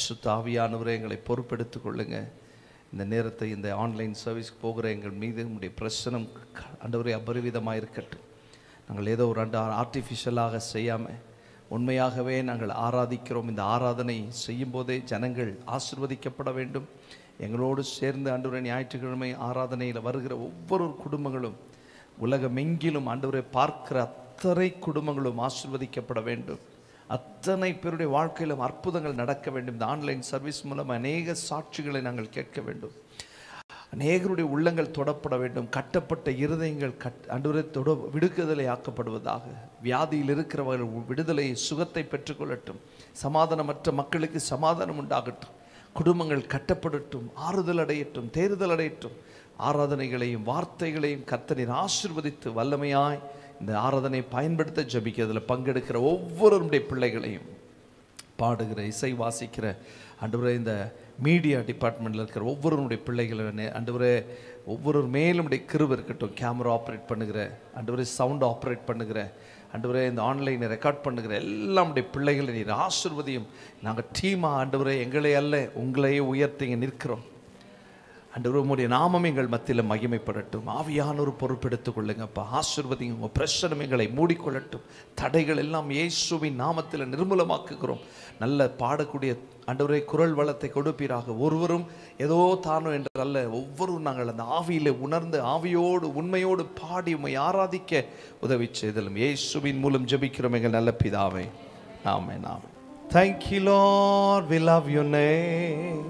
பரிசுத்த ஆவியானவரை எங்களை பொறுப்பெடுத்துக் கொள்ளுங்க இந்த நேரத்தை இந்த ஆன்லைன் சர்வீஸ்க்கு போகிற எங்கள் மீது உங்களுடைய பிரசனம் ஆண்டவரே அபரிவிதமாக இருக்கட்டும் நாங்கள் ஏதோ ஒரு ரெண்டு ஆர்டிஃபிஷியலாக செய்யாமல் உண்மையாகவே நாங்கள் ஆராதிக்கிறோம் இந்த ஆராதனை செய்யும் போதே ஜனங்கள் ஆசிர்வதிக்கப்பட வேண்டும் எங்களோடு சேர்ந்து ஆண்டவரை ஞாயிற்றுக்கிழமை ஆராதனையில் வருகிற ஒவ்வொரு குடும்பங்களும் உலகமெங்கிலும் ஆண்டவரை பார்க்கிற அத்தனை குடும்பங்களும் ஆசிர்வதிக்கப்பட வேண்டும் அத்தனை பேருடைய வாழ்க்கையிலும் அற்புதங்கள் நடக்க வேண்டும் இந்த ஆன்லைன் சர்வீஸ் மூலம் அநேக சாட்சிகளை நாங்கள் கேட்க வேண்டும் அநேகருடைய உள்ளங்கள் தொடப்பட வேண்டும் கட்டப்பட்ட இருதயங்கள் கட் அன்றுவரை தொட விடுக்குதலை ஆக்கப்படுவதாக வியாதியில் இருக்கிறவர்கள் விடுதலை சுகத்தை பெற்றுக்கொள்ளட்டும் சமாதானமற்ற மக்களுக்கு சமாதானம் உண்டாகட்டும் குடும்பங்கள் கட்டப்படட்டும் ஆறுதல் அடையட்டும் தேறுதல் அடையட்டும் ஆராதனைகளையும் வார்த்தைகளையும் கர்த்தனின் ஆசிர்வதித்து வல்லமையாய் இந்த ஆராதனை பயன்படுத்த ஜபிக்கிறதுல பங்கெடுக்கிற ஒவ்வொருடைய பிள்ளைகளையும் பாடுகிற இசை வாசிக்கிற அன்றுவரே இந்த மீடியா டிபார்ட்மெண்ட்டில் இருக்கிற ஒவ்வொருவருடைய பிள்ளைகளும் அன்றுவரே ஒவ்வொரு மேலும் உடைய கிருப இருக்கட்டும் கேமரா ஆப்ரேட் பண்ணுகிற அன்றுவரே சவுண்ட் ஆப்ரேட் பண்ணுகிற அன்றுவரே இந்த ஆன்லைனை ரெக்கார்ட் பண்ணுகிற எல்லாமுடைய பிள்ளைகளை நீர் ஆசிர்வதியும் நாங்கள் டீமாக ஆண்டவரே எங்களை அல்ல உங்களையே உயர்த்திங்க நிற்கிறோம் அண்டவர் உம்முடைய நாமம் எங்கள் மத்தியில் மகிமைப்படட்டும் ஆவியானோர் பொறுப்பெடுத்துக் கொள்ளுங்கப்பா ஆசிர்வதிங்க உங்கள் பிரச்சனை எங்களை மூடிக்கொள்ளட்டும் தடைகள் எல்லாம் இயேசுவின் நாமத்தில் நிர்மூலமாக்குகிறோம் நல்ல பாடக்கூடிய அண்டவரே குரல் வளத்தை கொடுப்பீராக ஒருவரும் ஏதோ தானோ என்று அல்ல ஒவ்வொருவரும் நாங்கள் அந்த ஆவியிலே உணர்ந்து ஆவியோடு உண்மையோடு பாடி உம்மை ஆராதிக்க உதவி செய்தலும் இயேசுவின் மூலம் ஜெபிக்கிறோம் எங்கள் நல்ல பிதாவே ஆமென் ஆமென் Thank you Lord we love your name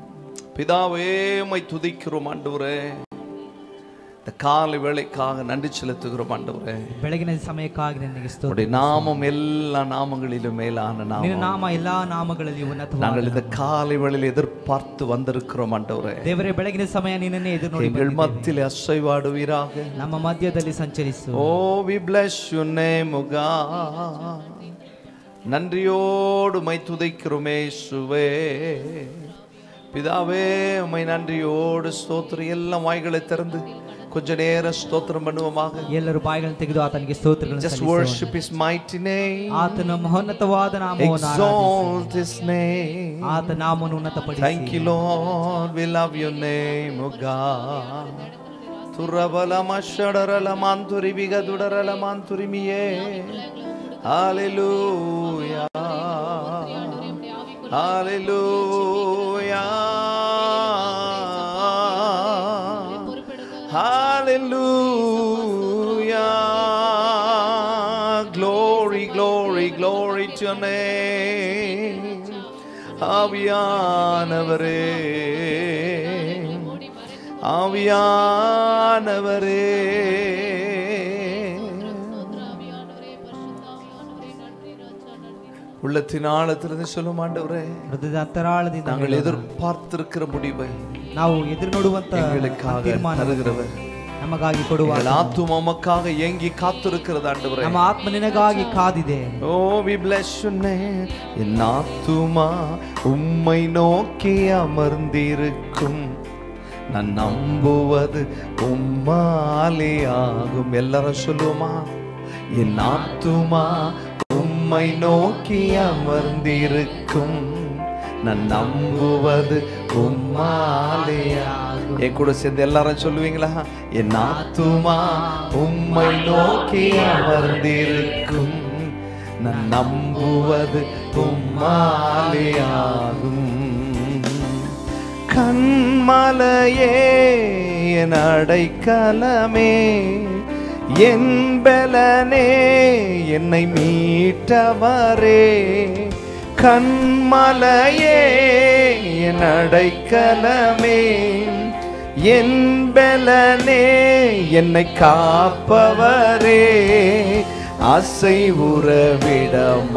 பிதாவே உம்மை துதிக்கிறோம் ஆண்டவரே இந்த காலை வேளைக்காக நன்றி செலுத்துகிறோம் ஆண்டவரே ಬೆಳಗಿನ ಸಮಯಕ್ಕಾಗಿ ನಿನಗೆ ಸ್ತೋತ್ರ உடைய நாமம் எல்லா நாமங்களிலும் மேலான ನಿನ್ನ நாமம் ನಾಮ ಎಲ್ಲಾ ನಾಮಗಳಲ್ಲಿ ಉನ್ನತವಾದ நாங்கள் இந்த காலை வேளையில் எதிர்பார்த்து வந்திருக்கிறோம் ஆண்டவரே ದೇವರೇ ಬೆಳಗಿನ ಸಮಯ ನಿನ್ನನ್ನೇ ಎದುರು ನೋಡಿ எங்கள் மத்தியில் அசைவாடுவீராக ನಮ್ಮ ಮಧ್ಯದಲ್ಲಿ ಸಂಚರಿಸು O we bless your name O God நன்றியோடு மை துதைக்கிறோமே சுவே பிதாவே உமை நன்றியோடு ஸ்தோத்திரம் எல்லாம் வாய்களை திறந்து கொஞ்ச நேரம் ஸ்தோத்திரம் பண்ணுவோமாக ಎಲ್ಲರೂ ಬಾಯಿಗಳನ್ನು ತೆಗೆದು ಆತನಿಗೆ ಸ್ತೋತ್ರಗಳನ್ನು just ಸಲ್ಲಿಸೋಣ. worship his mighty name ಆತನ ಮಹೋನ್ನತವಾದ ನಾಮವನ್ನು ಆರಾಧಿಸಿ. exalt his name ಆತ ನಾಮವನ್ನು ಉನ್ನತಪಡಿಸಿ Thank you, Lord. We love your name, O God. Turabala mashadara manturi biga dudara manturi miye. Hallelujah. Hallelujah. Hallelujah. Glory, glory, glory to your name. ஆவியானவரே ஆவியானவரே உள்ளத்தின் ஆழத்திலிருந்து சொல்லும் ஆண்டவரே ಹೃದಯದ ಅಂತರಾಳದಿಂದ நாங்கள் எதிர்பார்த்திருக்கிற முடிவை ನಾವು ಎದುರು ನೋಡುವಂತ எங்களுக்காக ತೀರ್ಮಾನ தருகிறவர் ನಮಗಾಗಿ ಕೊಡುವ எங்கள் ஆத்தும் உமக்காக ஏங்கி காத்திருக்கிறது ஆண்டவரே ನಮ್ಮ ಆತ್ಮ ನಿನಗಾಗಿ ಕಾದಿದೆ O we bless your name என் ஆத்துமா உம்மை நோக்கி அமர்ந்திருக்கும் நான் நம்புவது உம்மாலே ஆகும் எல்லாரும் சொல்லுவோமா என் ஆத்துமா உம்மை நோக்கி அமர்ந்திருக்கும் நான் நம்புவது உம்மாலே ஆகும் என் கூட சேர்ந்து எல்லாரும் சொல்லுவீங்களா என் ஆத்துமா உம்மை நோக்கி அமர்ந்திருக்கும் நான் நம்புவது உம்மாலே ஆகும் கண்மலையே என் அடைக்கலமே என் பலனே என்னை மீட்டவரே கண்மலையே என் அடைக்கலமே என் பலனே என்னை காப்பவரே அசைவுற விட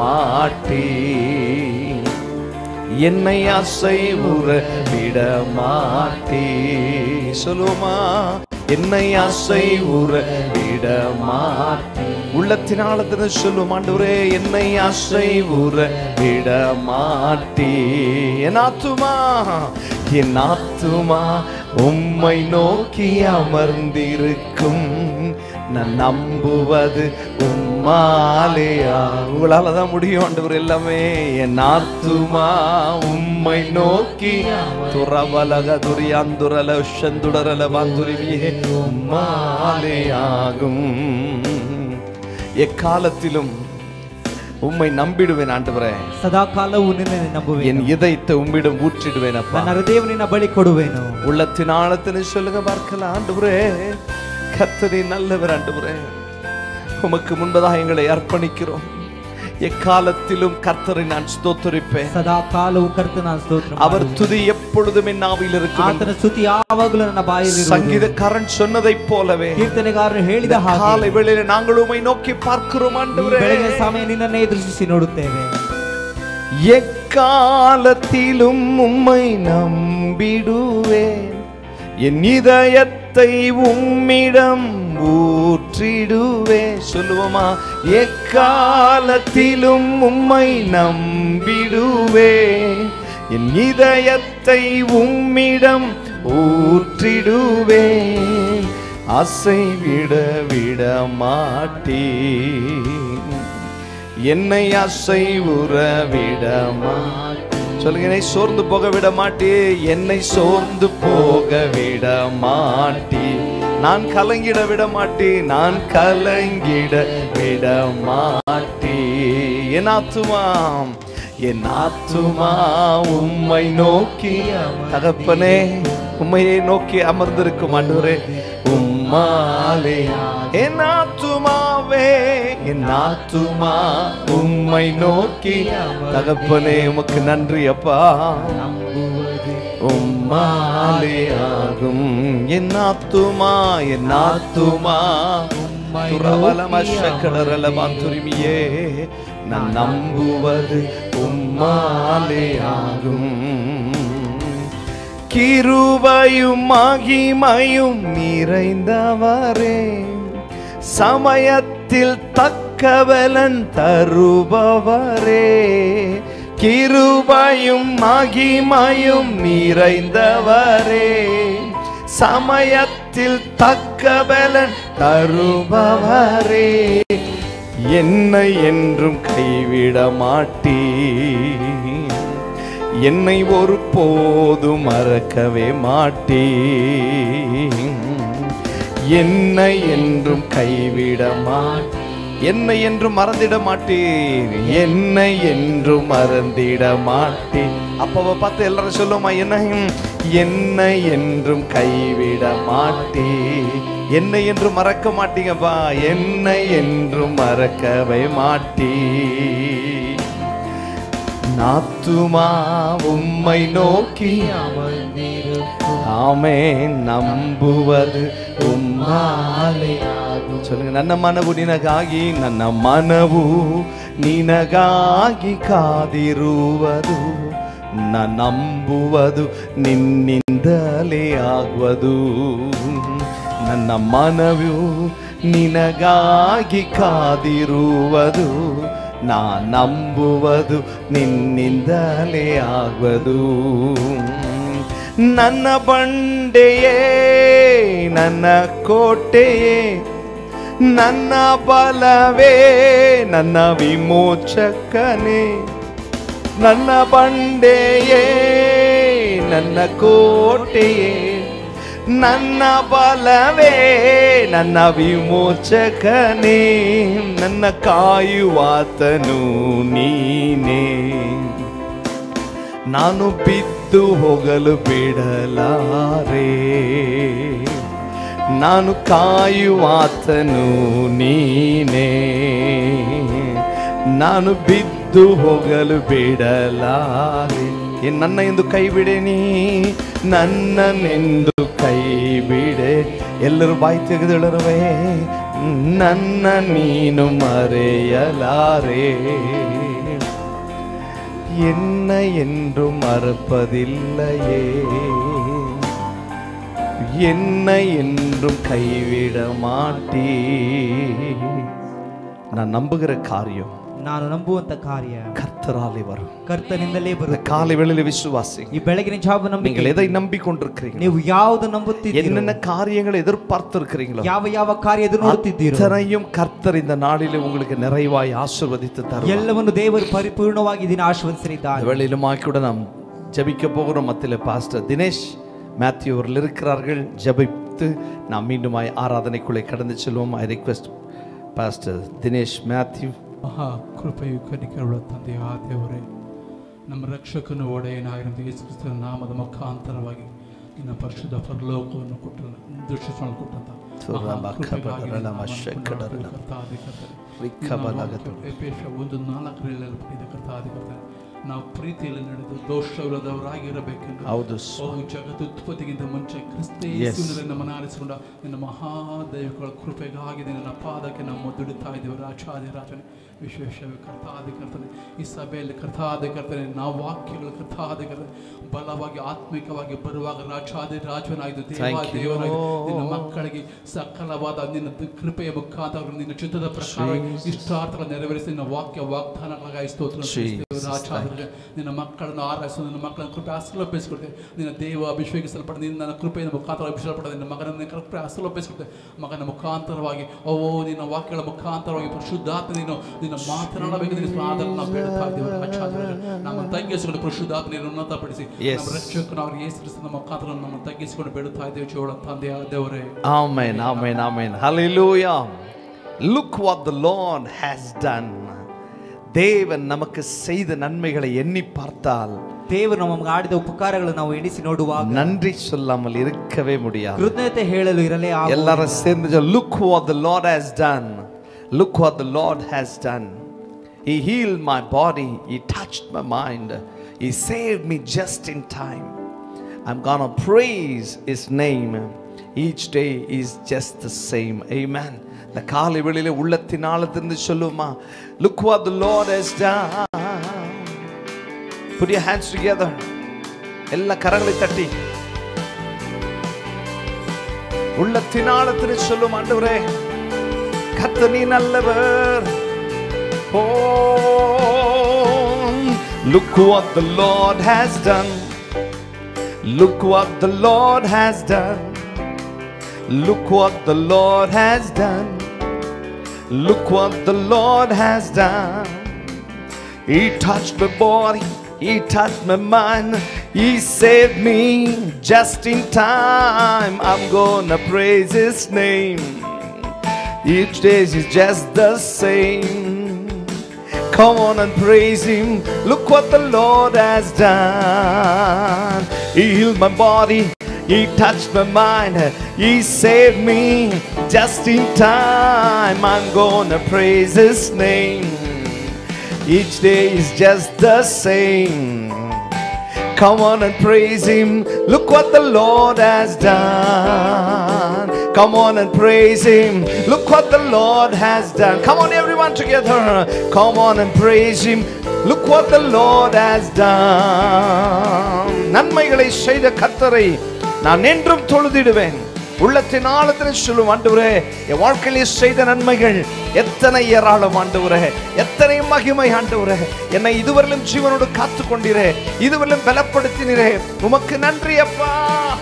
மாட்டீர் என்னை அசைவுற விட மாட்டே சொல்லுமா என்னை அசைவுற விட மாட்டே உள்ளத்தின் ஆழத்தின சொல்லும் ஆண்டவரே என்னை அசைவுற விட மாட்டே என் ஆத்துமா என் ஆத்துமா உம்மை நோக்கி அமர்ந்திருக்கும் நான் நம்புவது உம்மாலேயா உங்களால தான் முடியும் ஆண்டவர் எல்லாமே என் ஆத்துமா உம்மை நோக்கி துறவலக துரியாந்துரல உஷந்துடரல பாந்துரிவியே உம்மாலேயாகும் எக்காலத்திலும் உம்மை நம்பிடுவேன் ஆண்டவரே ಸದಾ ಕಾಲವು ನಿನ್ನನ್ನು ನಂಬುವೆ என் இதயத்தை உம்மிடம் ஊற்றிடுவேன் அப்பா ನನ್ನ ಹೃದಯವು ನಿನ್ನ ಬಳಿ ಕೊಡುವೆನು உள்ளத்தின் ஆழத்தில் சொல்லுங்க பார்க்கலாம் ஆண்டவரே கத்தரி நல்லவர் ஆண்டவரே உமக்கு முன்பதாக எங்களை அர்ப்பணிக்கிறோம் எக்காலத்திலும் கர்த்தரை நான் ஸ்தோத்தரிப்பேன் ಸದಾ ಕಾಲವು ಕರ್ತನ ಸ್ತೋತ್ರ அவர் துதி எப்பொழுதும் என் நாவில் இருக்கும் என்று ಆತನ ಸ್ತುತಿ ಯಾವಾಗಲೂ ನನ್ನ ಬಾಯಲ್ಲಿ சங்கீதக்காரன் சொன்னதைப் போலவே ಕೀರ್ತನೆಗಾರನು ಹೇಳಿದ இந்த ಹಾಗೆ காலை வேளையில நாங்கள் உம்மை நோக்கி பார்க்கிறோம் ಈ ஆண்டவரே ಬೆಳಗಿನ ಸಮಯ ನಿನ್ನನ್ನೇ ದೃಷ್ಟಿಸಿ ನೋಡುತ್ತೇವೆ எக்காலத்திலும் உம்மை நம்பிடுவேன் என் இதயத்தை உம்மிடம் ஊற்றிடுவேன் சொல்லுவோமா எக்காலத்திலும் உம்மை நம்பிடுவேன் என் இதயத்தை உம்மிடம் ஊற்றிடுவேன் அசை விட விட மாட்டேன் என்னை அசைவுற விட சொல்லுங்க என்னை சோர்ந்து போக விட மாட்டே என்னை சோர்ந்து போக விட மாட்டே நான் கலங்கிட விட மாட்டே நான் கலங்கிட விட மாட்டே என் ஆத்துமா என் ஆத்துமா உம்மை நோக்கி தகப்பனே உம்மையை நோக்கி அமர்ந்திருக்கும் ஆண்டவரே உம்மாலே என் ஆத்துமாவே என் ஆத்துமா உம்மை நோக்கி தகப்பனே உமக்கு நன்றி அப்பா உம்மாலே ஆகும் என் ஆத்துமா என் ஆத்துமா துறவலமஷக்கடரல மாத்துரிமியே நான் நம்புவது உம்மாலே ஆகும் கிருபையும் மகிமையும் நிறைந்தவரே சமயத்தில் தக்கவலன் தருபவரே கிருபையும் மகிமையும் நிறைந்தவரே சமயத்தில் தக்கவலன் தருபவரே என்னை என்றும் கைவிட மாட்டீர் என்னை ஒரு போதும் மறக்கவே மாட்டேன் என்னை என்றும் கைவிட மாட்டேன் என்னை என்றும் மறந்திட மாட்டேன் என்னை என்றும் மறந்திட மாட்டேன் அப்பாவை பார்த்து எல்லாரும் சொல்லுமா என்னை என்னை என்றும் கைவிட மாட்டேன் என்னை என்றும் மறக்க மாட்டீங்கப்பா என்னை என்றும் மறக்கவே மாட்டேன் நாத்துமா உம்மை நோக்கி ஆமே நம்புவது ಉಮ್ಮಾಲೆ சொல்லுங்க ನನ್ನ ಮನವು ನಿನಗಾಗಿ ನನ್ನ ಮನವು ನಿನಗಾಗಿ ಕಾದಿರುವುದು ನ ನಂಬುವುದು ನಿನ್ನಿಂದಲೇ ಆಗುವುದು ನನ್ನ ಮನವು ನಿನಗಾಗಿ ಕಾದಿರುವುದು ನಾ ನಂಬುವುದು ನಿನ್ನಿಂದಲೇ ಆಗುವುದು ನನ್ನ ಬಂಡೆಯೇ ನನ್ನ ಕೋಟೆಯೇ ನನ್ನ ಬಲವೇ ನನ್ನ ವಿಮೋಚಕನೇ ನನ್ನ ಬಂಡೆಯೇ ನನ್ನ ಕೋಟೆಯೇ ನನ್ನ ಬಲವೇ ನನ್ನ ವಿಮೋಚಕನೇ ನನ್ನ ಕಾಯುವಾತನು ನೀನೇ ನಾನು ಬಿದ್ದು ಹೋಗಲು ಬಿಡಲಾರೆ ನಾನು ಕಾಯುವಾತನು ನೀನೇ ನಾನು ಬಿದ್ದು ಹೋಗಲು ಬಿಡಲಾರೆ ಏ ನನ್ನ ಎಂದು ಕೈ ಬಿಡೆ ನೀ ನನ್ನನೆಂದು ಕೈ ಬಿಡೆ ಎಲ್ಲರೂ ಬಾಯಿ ತೆಗೆದಳರುವೆ ನನ್ನ ನೀನು ಮರೆಯಲಾರೆ என்னை என்றும் மறப்பதில்லையே என்னை என்றும் கைவிட மாட்டே நான் நம்புகிற காரியம் ನಾನು ನಂಬುವಂತ ಕಾರ್ಯ கர்த்தராலே வரும் ಕರ್ತನಿಂದಲೇ இந்த ಬರುತ್ತೆ காலை வேளையில விசுவாசி ಈ ಬೆಳಗಿನ ಜಾವ ನಂಬಿಕೆ நீங்கள் எதை நம்பிக்கொண்டிருக்கிறீங்க ನೀವು ಯಾವುದು ನಂಬುತ್ತಿದ್ದೀರೋ என்னென்ன காரியங்களை எதிர்பார்த்திருக்கிறீங்களோ ಯಾವ ಯಾವ ಕಾರ್ಯ ಎದುರು ನೋಡುತ್ತಿದ್ದೀರೋ அத்தனையும் கர்த்தர் இந்த நாளிலே உங்களுக்கு நிறைவாய் ஆசீர்வதித்து தருவார் ಎಲ್ಲವನ್ನು ದೇವರು ಪರಿಪೂರ್ಣವಾಗಿ ದಿನ ಆಶ್ವಸಿಸಿದ್ದಾನೆ இந்த வேளையிலுமா கூட நாம் ஜெபிக்க போகிறோம் மத்தியில் பாஸ்டர் தினேஷ் மேத்யூ அவர்கள் இருக்கிறார்கள் ஜெபித்து நாம் மீண்டுமாய் ஆராதனைக்குள்ளே கடந்து செல்வோம் I request pastor Dinesh Matthew ಮಹಾ ಕೃಪೆಯು ಕನಿಕರುಳ ತಂದೆಯ ಆ ದೇವರೇ ನಮ್ಮ ರಕ್ಷಕನು ಒಡೆಯನಾಗಿರುವ ಯೇಸು ಕ್ರಿಸ್ತನ ನಾಮದ ಮುಖಾಂತರವಾಗಿ ನಿನ್ನ ಪರಿಶುದ್ಧ ಪರಲೋಕವನ್ನು ಕೊಟ್ಟ ದೃಷ್ಟಿಸ್ಕೊಂಡು ಕೊಟ್ಟಂತ ತುರ ಮಹಾ ಕೃಪೆಗಾಗಿ ಬಕಬರಳ ನಿನ್ನ ಮಶಕ್ಕಡರಳ. ನಾಮವನ್ನು ಕರ್ತಾಧಿಕರ್ತನೆ. ರಿಕ್ಕಬಲಗತು. ನಿನ್ನ ವಾಕ್ಯ ಎಫೆಸ ಒಂದು ನಾಲ್ಕರಲ್ಲಿ ಹೇಳಲ್ಪಟ್ಟಿದೆ ಕರ್ತಾಧಿಕರ್ತನೆ ನಾವು ಪ್ರೀತಿಯಲ್ಲಿ ನಡೆದು ದೋಷವಿಲ್ಲದವರಾಗಿರಬೇಕೆಂದು ಹೌದು ಓ ಜಗತ್ತು ಉತ್ಪತ್ತಿಗಿಂತ ಮುಂಚೆ ಕ್ರಿಸ್ತ Yes. ಯೇಸುವಿನಲ್ಲಿ ನಮ್ಮನ್ನು ಆರಿಸಿಕೊಂಡ ನಿನ್ನ ಮಹಾದೈವಗಳ ಕೃಪೆಗಾಗಿ ನಿನ್ನ ಪಾದಕ್ಕೆ ನಾವು ಮುದ್ದುಡುತ್ತಾ ಇದ್ದೇವೆ ರಾಜಾದಿ ರಾಜನೇ ವಿಶ್ವೇಶ್ವರ ಕರ್ತಾದಿ ಕರ್ತನೆ ಈ ಸಭೆಯಲ್ಲಿ ಕರ್ತಾದಿ ಕರ್ತನೆ ನಾವು ವಾಕ್ಯಗಳು ಕರ್ತಾದಿ ಕರ್ತನೆ ಬಲವಾಗಿ ಆತ್ಮಿಕವಾಗಿ ಬರುವಾಗ ರಾಜಾದಿ ರಾಜನಾಯ್ದು ದೇವ Thank you, ದೇವನಾಗಿ ನಿನ್ನ Lord. ಮಕ್ಕಳಿಗೆ ಸಕಲವಾದ ನಿನ್ನ ದ- ಕೃಪೆಯ ಮುಖಾಂತರ ನಿನ್ನ ಚಿತ್ತದ ಪ್ರಕಾರ Jesus. ಇಷ್ಟಾರ್ಥಗಳ ನೆರವೇರಿಸಿ ನಿನ್ನ ವಾಕ್ಯ ವಾಗ್ದಾನಗಳಿಗಾಗಿ ಸ್ತೋತ್ರ Jesus, ರಾಜಾದಿ ನಿನ್ನ ಮಕ್ಕಳನ್ನು ಆರೈಸು ನಿನ್ನ ಮಕ್ಕಳನ್ನು ಕೃಪೆ ಆಶೀರ್ವದಿಸಿಕೊಡ್ತೆ ನಿನ್ನ ದೇವ ಅಭಿಷೇಕಿಸಲ್ಪಡ ನಿನ್ನ ಕೃಪೆಯ ಮುಖಾಂತರ ಅಭಿಷೇಕಪಡ ನಿನ್ನ ಮಗನನ್ನು ಕೃಪೆ ಆಶೀರ್ವದಿಸಿಕೊಡ್ತೆ ಮಗನ ಮುಖಾಂತರವಾಗಿ ಓ ನಿನ್ನ ವಾಕ್ಯಗಳ ಮುಖಾಂತರವಾಗಿ ಪರಿಶುದ್ಧಾತ್ಮ ನೀನು ನಿನ್ನ ಮಾತನಾಡಬೇಕು ನಿನ್ನ ಆಧಾರ ನಾವು ಬೇಡ್ತಾ ಇದ್ದೇವೆ ರಾಜಾದಿ ನಮ್ಮ ತಗ್ಗಿಸಿಕೊಂಡು ಪರಿಶುದ್ಧಾತ್ಮ ನೀನು ಉನ್ನತಪಡಿಸಿ Yes. ನಮ್ಮ ರಕ್ಷಕನ ಅವ್ರಿಗೆ ಯೇಸು ನಮ್ಮ ಮುಖಾಂತರ ನಮ್ಮ ತಗ್ಗಿಸಿಕೊಂಡು ಬೇಡುತ್ತಾ ಇದ್ದೇವೆ ಚೋಳ ತಂದೆಯ ದೇವರೇ Amen, amen, amen. Hallelujah. Look what the Lord has done. தேவன் நமக்கு செய்த நன்மைகளை எண்ணி பார்த்தால் ದೇವರು ನಮಗೆ ಆಡಿದ ಉಪಕಾರಗಳನ್ನು ನಾವು ಎಣಿಸಿ ನೋಡುವಾಗ நன்றி சொல்லாமல் இருக்கவே முடியாது ಕೃತಜ್ಞತೆ ಹೇಳಲು ಇರಲೇ ಆಗುವುದಿಲ್ಲ. எல்லாரும் சேர்ந்து look what the Lord has done. Look what the Lord has done. He healed my body. He touched my mind. He saved me just in time. I'm gonna praise His name. Each day is just the same. Amen. இந்த காலை வெளியில உள்ளத்தினாலத்திலிருந்து சொல்லுமா look what the Lord has done. Put your hands together. எல்லா கரங்களை தட்டி உள்ளத்தினாலத்தில் சொல்லும் ஆண்டவரே கத்த நீ நல்லவர் ஓ look what the lord has done look what the lord has done look what the lord has done look what the lord has done he touched my body, He touched my mind, He saved me just in time. I'm gonna praise His name. Each day is just the same. Come on and praise Him. Look what the Lord has done. He healed my body, He touched my mind, He saved me just in time. I'm gonna praise His name. Each day is just the same. Come on and praise Him. Look what the Lord has done. Come on and praise Him. Look what the Lord has done. Come on, everyone together. Come on and praise Him. Look what the Lord has done. நன்மைகளை செய்த கர்த்தரை நான் என்றும் தொழுதிடுவேன் உள்ளத்தின் ஆழத்தில் சொல்லும் ஆண்டவரே என் வாழ்க்கையிலே செய்த நன்மைகள் எத்தனை ஏராளம் ஆண்டவரே எத்தனை மகிமை ஆண்டவரே என்னை இதுவரையிலும் ஜீவனோடு காத்து கொண்டீரே இதுவரையிலும் பலப்படுத்தினீரே உமக்கு நன்றி அப்பா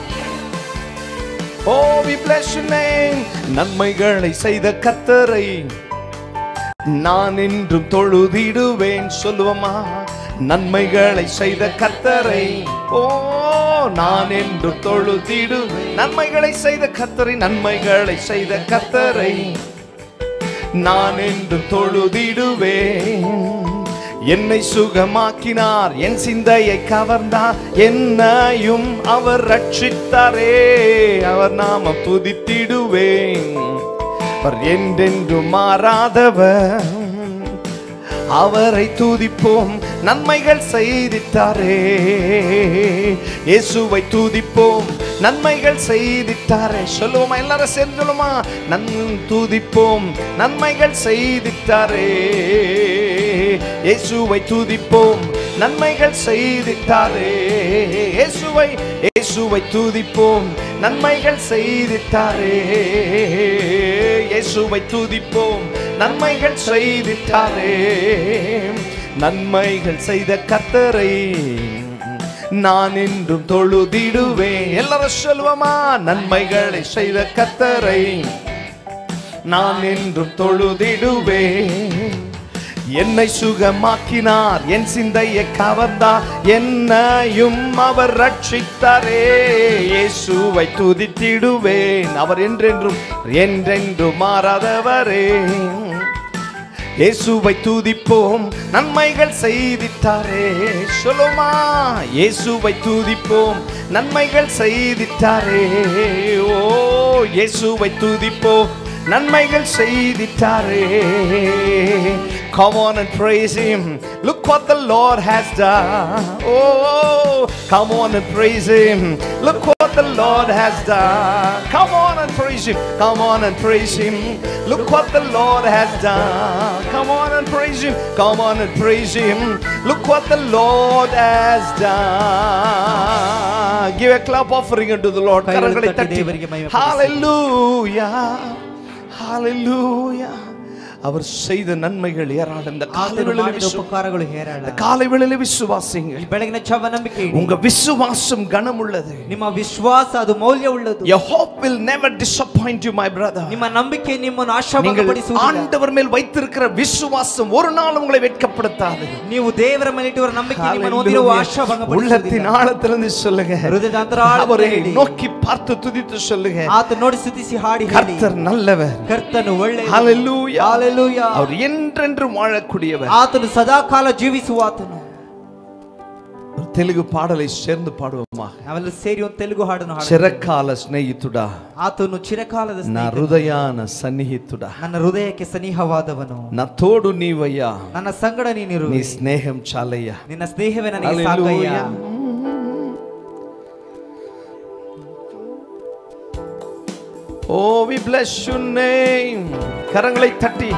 ஓ we bless your name நன்மைகளை செய்த கத்தரை நான் என்றும் தொழுதிடுவேன் சொல்லுவமா நன்மைகளை செய்த கத்தரை ஓ நான் என்று தொழுதிடு நன்மைகளை செய்த கத்தரை நன்மைகளை செய்த கத்தரை நான் என்று தொழுதிடுவேன் என்னை சுகமாக்கினார் என் சிந்தையை கவர்ந்தார் என்னையும் அவர் ரட்சித்தாரே அவர் நாம துதித்திடுவேன் அவர் என்றென்றும் மாறாதவர் அவரை துதிப்போம் நன்மைகள் செய்தித்தாரே இயேசுவை துதிப்போம் நன்மைகள் செய்தித்தாரே சொல்லுவோமா எல்லாரும் சேர்ந்து சொல்லுமா நன் துதிப்போம் நன்மைகள் செய்தித்தாரே இயேசுவை துதிப்போம் நன்மைகள் செய்தித்தாரே இயேசுவை இயேசுவை துதிப்போம் நன்மைகள் செய்தித்தாரே இயேசுவை துதிப்போம் நன்மைகள் செய்திட்டாரே நன்மைகள் செய்த கர்த்தரை நான் என்றும் தொழுதிடுவேன் எல்லாரும் சொல்லுவோமா நன்மைகளை செய்த கர்த்தரை நான் என்றும் தொழுதிடுவேன் என்னை சுகமாக்கினார் என் சிந்தையை கவர்ந்தார் என்னையும் அவர் ரட்சித்தாரே இயேசுவை துதித்திடுவேன் அவர் என்றென்றும் என்றென்றும் மாறாதவரே இயேசுவை துதிப்போம் நன்மைகள் செய்திட்டாரே சொல்லுமா இயேசுவை துதிப்போம் நன்மைகள் செய்திட்டாரே ஓ இயேசுவை துதிப்போம் நன்மைகள் செய்திட்டாரே Come on and praise him. Look what the Lord has done. Oh, come on and praise him. Look what the Lord has done. Come on and praise him. Come on and praise him. Look what the Lord has done. Come on and praise him. Come on and praise him. Look what the Lord has done. Give a clap offering unto the Lord. கைகளை கரங்களை தட்டி தட்டி தேவருக்கு மகிமைப்படுத்தி. Hallelujah. Hallelujah. அவர் செய்த நன்மைகள் ஏராளம் இந்த காலை ಆತನು வேளையிலே ಮಾಡಿದ விசு- ಉಪಕಾರಗಳು ಹೇರಾಳ இந்த காலை வேளையிலே விசுவாசிங்கள் ಈ ಬೆಳಗಿನ ಛವ ನಂಬಿಕೆ ಇಡಿ. உங்க விசுவாசம் கனமுள்ளது ನಿಮ್ಮ ವಿಶ್ವಾಸ ಅದು ಮೌಲ್ಯವುಳ್ಳದು Your hope will never disappoint you, my brother. ನಿಮ್ಮ ನಂಬಿಕೆ ನಿಮ್ಮನ್ನು நீங்கள் ಆಶಾಭಂಗಪಡಿಸುವುದಿಲ್ಲ ஆண்டவர் மேல் வைத்திருக்கிற விசுவாசம் ஒரு நாள் உங்களை வெட்கப்படுத்தாது ನೀವು ದೇವರ ಮೇಲೆ ಇಟ್ಟುವ ನಂಬಿಕೆ ನಿಮ್ಮನ್ನು ಹೊಂದಿರುವ Hallelujah. ಆಶಾಭಂಗಪಡಿಸುವುದಿಲ್ಲ உள்ளத்தின் ஆழத்திலிருந்து சொல்லுங்க ಹೃದಯದ ಅಂತರಾಳದಿಂದ அவரை ಹೇಳಿ. நோக்கி பார்த்து துதித்து சொல்லுங்க ಆತ ನೋಡಿ ಸ್ತುತಿಸಿ ಹಾಡಿ ಹೇಳಿ கர்த்தர் நல்லவர் ಕರ್ತನು ಒಳ್ಳೆ Hallelujah. Hallelujah. அவர் என்றென்றும் வாழக்கூடியவர் ಆತನು ಸದಾಕಾಲ ಜೀವಿಸುವ ಆತನು ஒரு தெலுங்கு பாடலை சேர்ந்து பாடுவோமா ನಾವೆಲ್ಲ ಸೇರಿ ಒಂದು ತೆಲುಗು ಹಾಡನ್ನು ಹಾಡ చిరకాల స్నేహితుడా ಆತನು ಚಿರಕಾಲದ నా ಸ್ನೇಹಿತ. హృదయాన సన్నిహితుడా ನನ್ನ ಹೃದಯಕ್ಕೆ ಸನಿಹವಾದವನು నా తోడు నీవయ్యా ನನ್ನ ಸಂಗಡ ನೀನಿರು నీ స్నేహం చాలయ్యా ನಿನ್ನ ಸ್ನೇಹವೇ ನನಗೆ Hallelujah. ಸಾಕಯ್ಯ O we bless your name கரங்களை தட்டி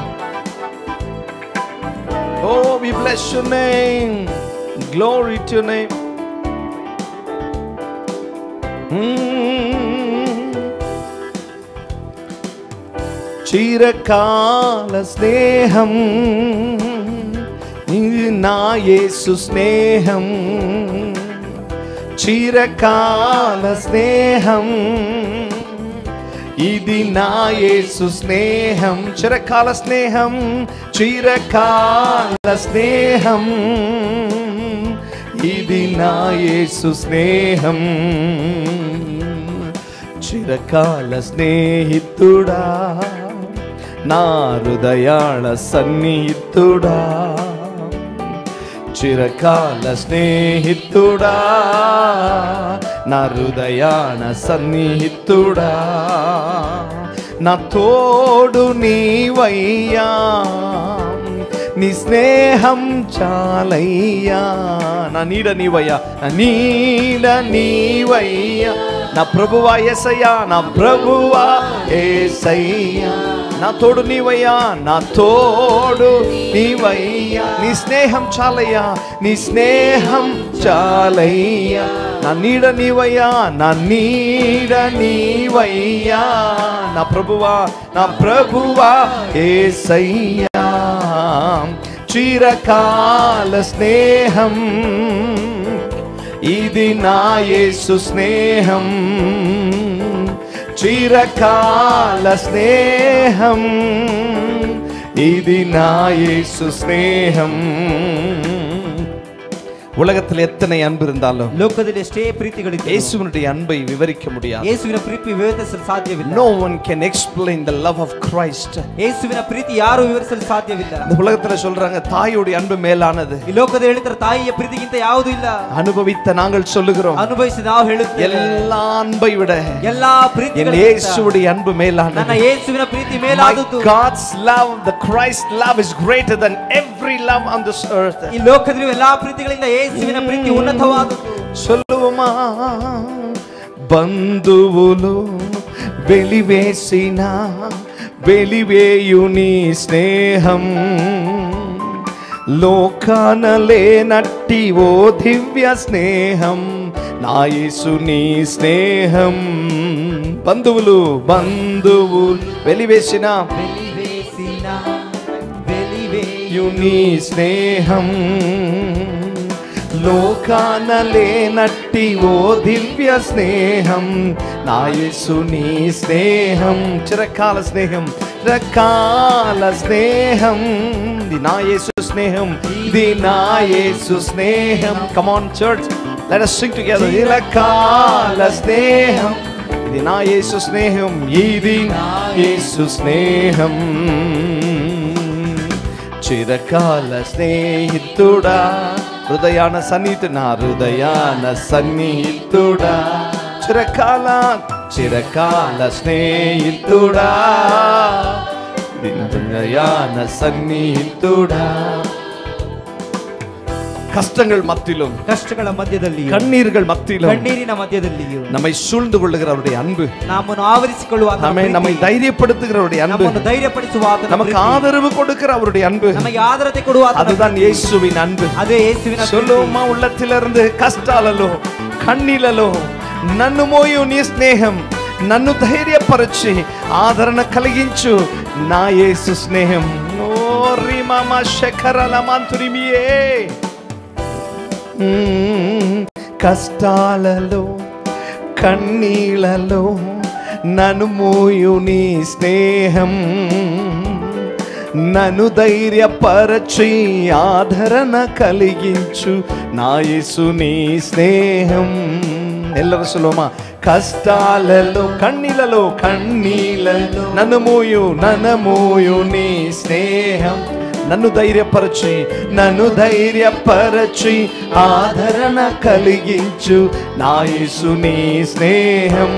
ஓ we bless your name glory to your name Mm. చిరకాల స్నేహం ఇది నా యేసు స్నేహం చిరకాల స్నేహం ఇది నా యేసు స్నేహం చిరకాల స్నేహం చిరకాల స్నేహం ఇది నా యేసు స్నేహం చిరకాల స్నేహితుడా నా హృదయాళ సన్నిహితుడా చిరకాల స్నేహితుడా నా హృదయాన సన్నిహితుడా నా తోడు నీవయ్యా నీ స్నేహం చాలయ్యా నా నీడ నీవయ్యా నా నీడ నీవయ్యా నా ప్రభువా ఏసయ్యా నా ప్రభువా ఏసయ్యా నా తోడు నీవయ్యా నా తోడు నీవయ్యా నీ స్నేహం చాలయ్యా నీ స్నేహం చాలయ్యా నా నీడ నీవయ్యా నా నీడ నీవయ్యా నా ప్రభువా నా ప్రభువా ఏసయ్యా చిరకాల స్నేహం ఇది నా యేసు స్నేహం చిరకాల స్నేహం ఇది నా యేసు స్నేహం உலகத்தில் எத்தனை அன்பு இருந்தாலும் ಲೋಕದಲ್ಲಿ ಎಷ್ಟೇ ಪ್ರೀತಿಗಳಿವೆ இயேசுவினுடைய அன்பை விவரிக்க முடியாது ಯೇಸುವಿನ ಪ್ರೀತಿ ವಿವರಿಸಲು ಸಾಧ್ಯವಿಲ್ಲ no one can explain the love of Christ ಯೇಸುವಿನ ಪ್ರೀತಿ ಯಾರು ವಿವರಿಸಲು ಸಾಧ್ಯವಿಲ್ಲ இந்த உலகத்துல சொல்றாங்க தாயுடைய அன்பு மேலானது ಈ ಲೋಕದ ಹೇಳಿದ್ರೆ ತಾಯಿಯ ಪ್ರೀತಿಗಿಂತ ಯಾವುದೂ ಇಲ್ಲ அனுபவித்த நாங்கள் சொல்லுகிறோம் ಅನುಭವಿಸಿ ನಾವು ಹೇಳುತ್ತೇವೆ எல்லா அன்பை விட ಎಲ್ಲಾ என் ಪ್ರೀತಿ இயேசுவுடைய அன்பு ನನ್ನ மேலானது ಯೇಸುವಿನ ಪ್ರೀತಿ My ಮೇಲಾದದ್ದು God's love, the Christ love is greater than every love on this earth. ಈ ಲೋಕದಲ್ಲಿ ಎಲ್ಲಾ ಪ್ರೀತಿಗಳಿಂದ ಯೇಸುವಿನ ಪ್ರೀತಿ ಉನ್ನತವಾದದ್ದು சொல்லுவோமா బంధువులు వెలివేసిన వెలివేయు నీ స్నేహం లోకాన లేనట్టి ఓ దివ్య స్నేహం నా యేసు నీ స్నేహం బంధువులు బంధువులు వెలివేసిన ಬೆಲಿವೇಸಿನ యుని స్నేహం లోకానలేనట్టి ఓ దివ్య స్నేహం నా యేసుని స్నేహం చిరకాల స్నేహం చిరకాల స్నేహం ఇది నా యేసు స్నేహం ఇది నా యేసు స్నేహం come on church let us sing together చిరకాల స్నేహం ఇది నా యేసు స్నేహం ఇది నా యేసు స్నేహం చిరకాల స్నేహితుడా హృదయాన సన్నిహితు నా హృదయాన సన్నిహితుడా చిరకాల చిరకాల స్నేహితుడా ഹൃദയാന സന്നിഹിതുടാ கஷ்டங்கள் மத்தியிலும் ಕಷ್ಟಗಳ ಮಧ್ಯದಲ್ಲಿಯೂ கண்ணீர்கள் மத்தியிலும் ಕಣ್ಣೀರಿನ ಮಧ್ಯದಲ್ಲಿಯೂ நம்மை சூழ்ந்து கொள்ளுகிற அவருடைய அன்பு ನಮ್ಮನ್ನು ಆವರಿಸಿಕೊಳ್ಳುವ ಆತನ நம்மை ಪ್ರೀತಿ, நம்மை தைரியப்படுத்துகிற அவருடைய அன்பு ನಮ್ಮನ್ನು ಧೈರ್ಯಪಡಿಸುವ ಆತನ நமக்கு ಪ್ರೀತಿ, ஆதரவு கொடுக்கிற அவருடைய அன்பு ನಮಗೆ ಆದರತೆ ಕೊಡುವ ಆತನ அதுதான் இயேசுவின் அன்பு ಅದೇ ಯೇಸುವಿನ ಪ್ರೀತಿ. சொல்லுவோமா உள்ளத்திலிருந்து కష్టాలలో కన్నీలలో నన్ను మోయు నీ స్నేహం నన్ను ధైర్యపరచి ఆదరణ కలిగించు నా యేసు స్నేహం ఓ రిమమ శఖరల మంతురిమియే మ్మ్. కష్టాలలో కన్నీళ్ళలో నన్ను మోయు నీ స్నేహం నన్ను ధైర్యపరచి ఆదరణ కలిగించు నా యేసు నీ స్నేహం ಎಲ್ಲರೂ ಸುಲೋಮ ಕಷ್ಟಾలలో ಕಣ್ಣೀలలో ಕಣ್ಣೀలలో ನನ್ನ ಮೋಯು ನನ್ನ ಮೋಯು ನೀ ಸ್ನೇಹಂ నన్ను ధైర్యపరచి నన్ను ధైర్యపరచి ఆదరణ కలిగించు నా యేసుని స్నేహం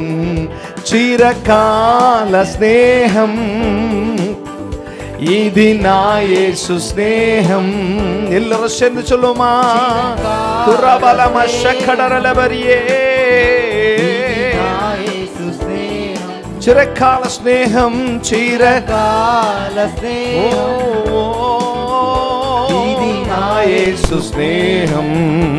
చిరకాల స్నేహం ఇది నా యేసు స్నేహం ಎಲ್ಲರೂ ಸೇರ್ந்து சொல்லுமா ತುರಬಲಮ ಶಖಡರಲ ಬರಿಯೇ ಯೇಸು ಸ್ನೇಹ చిరకాల స్నేహం చిర ಕಾಲ ಸ್ನೇಹ ఇది నా యేసు స్నేహం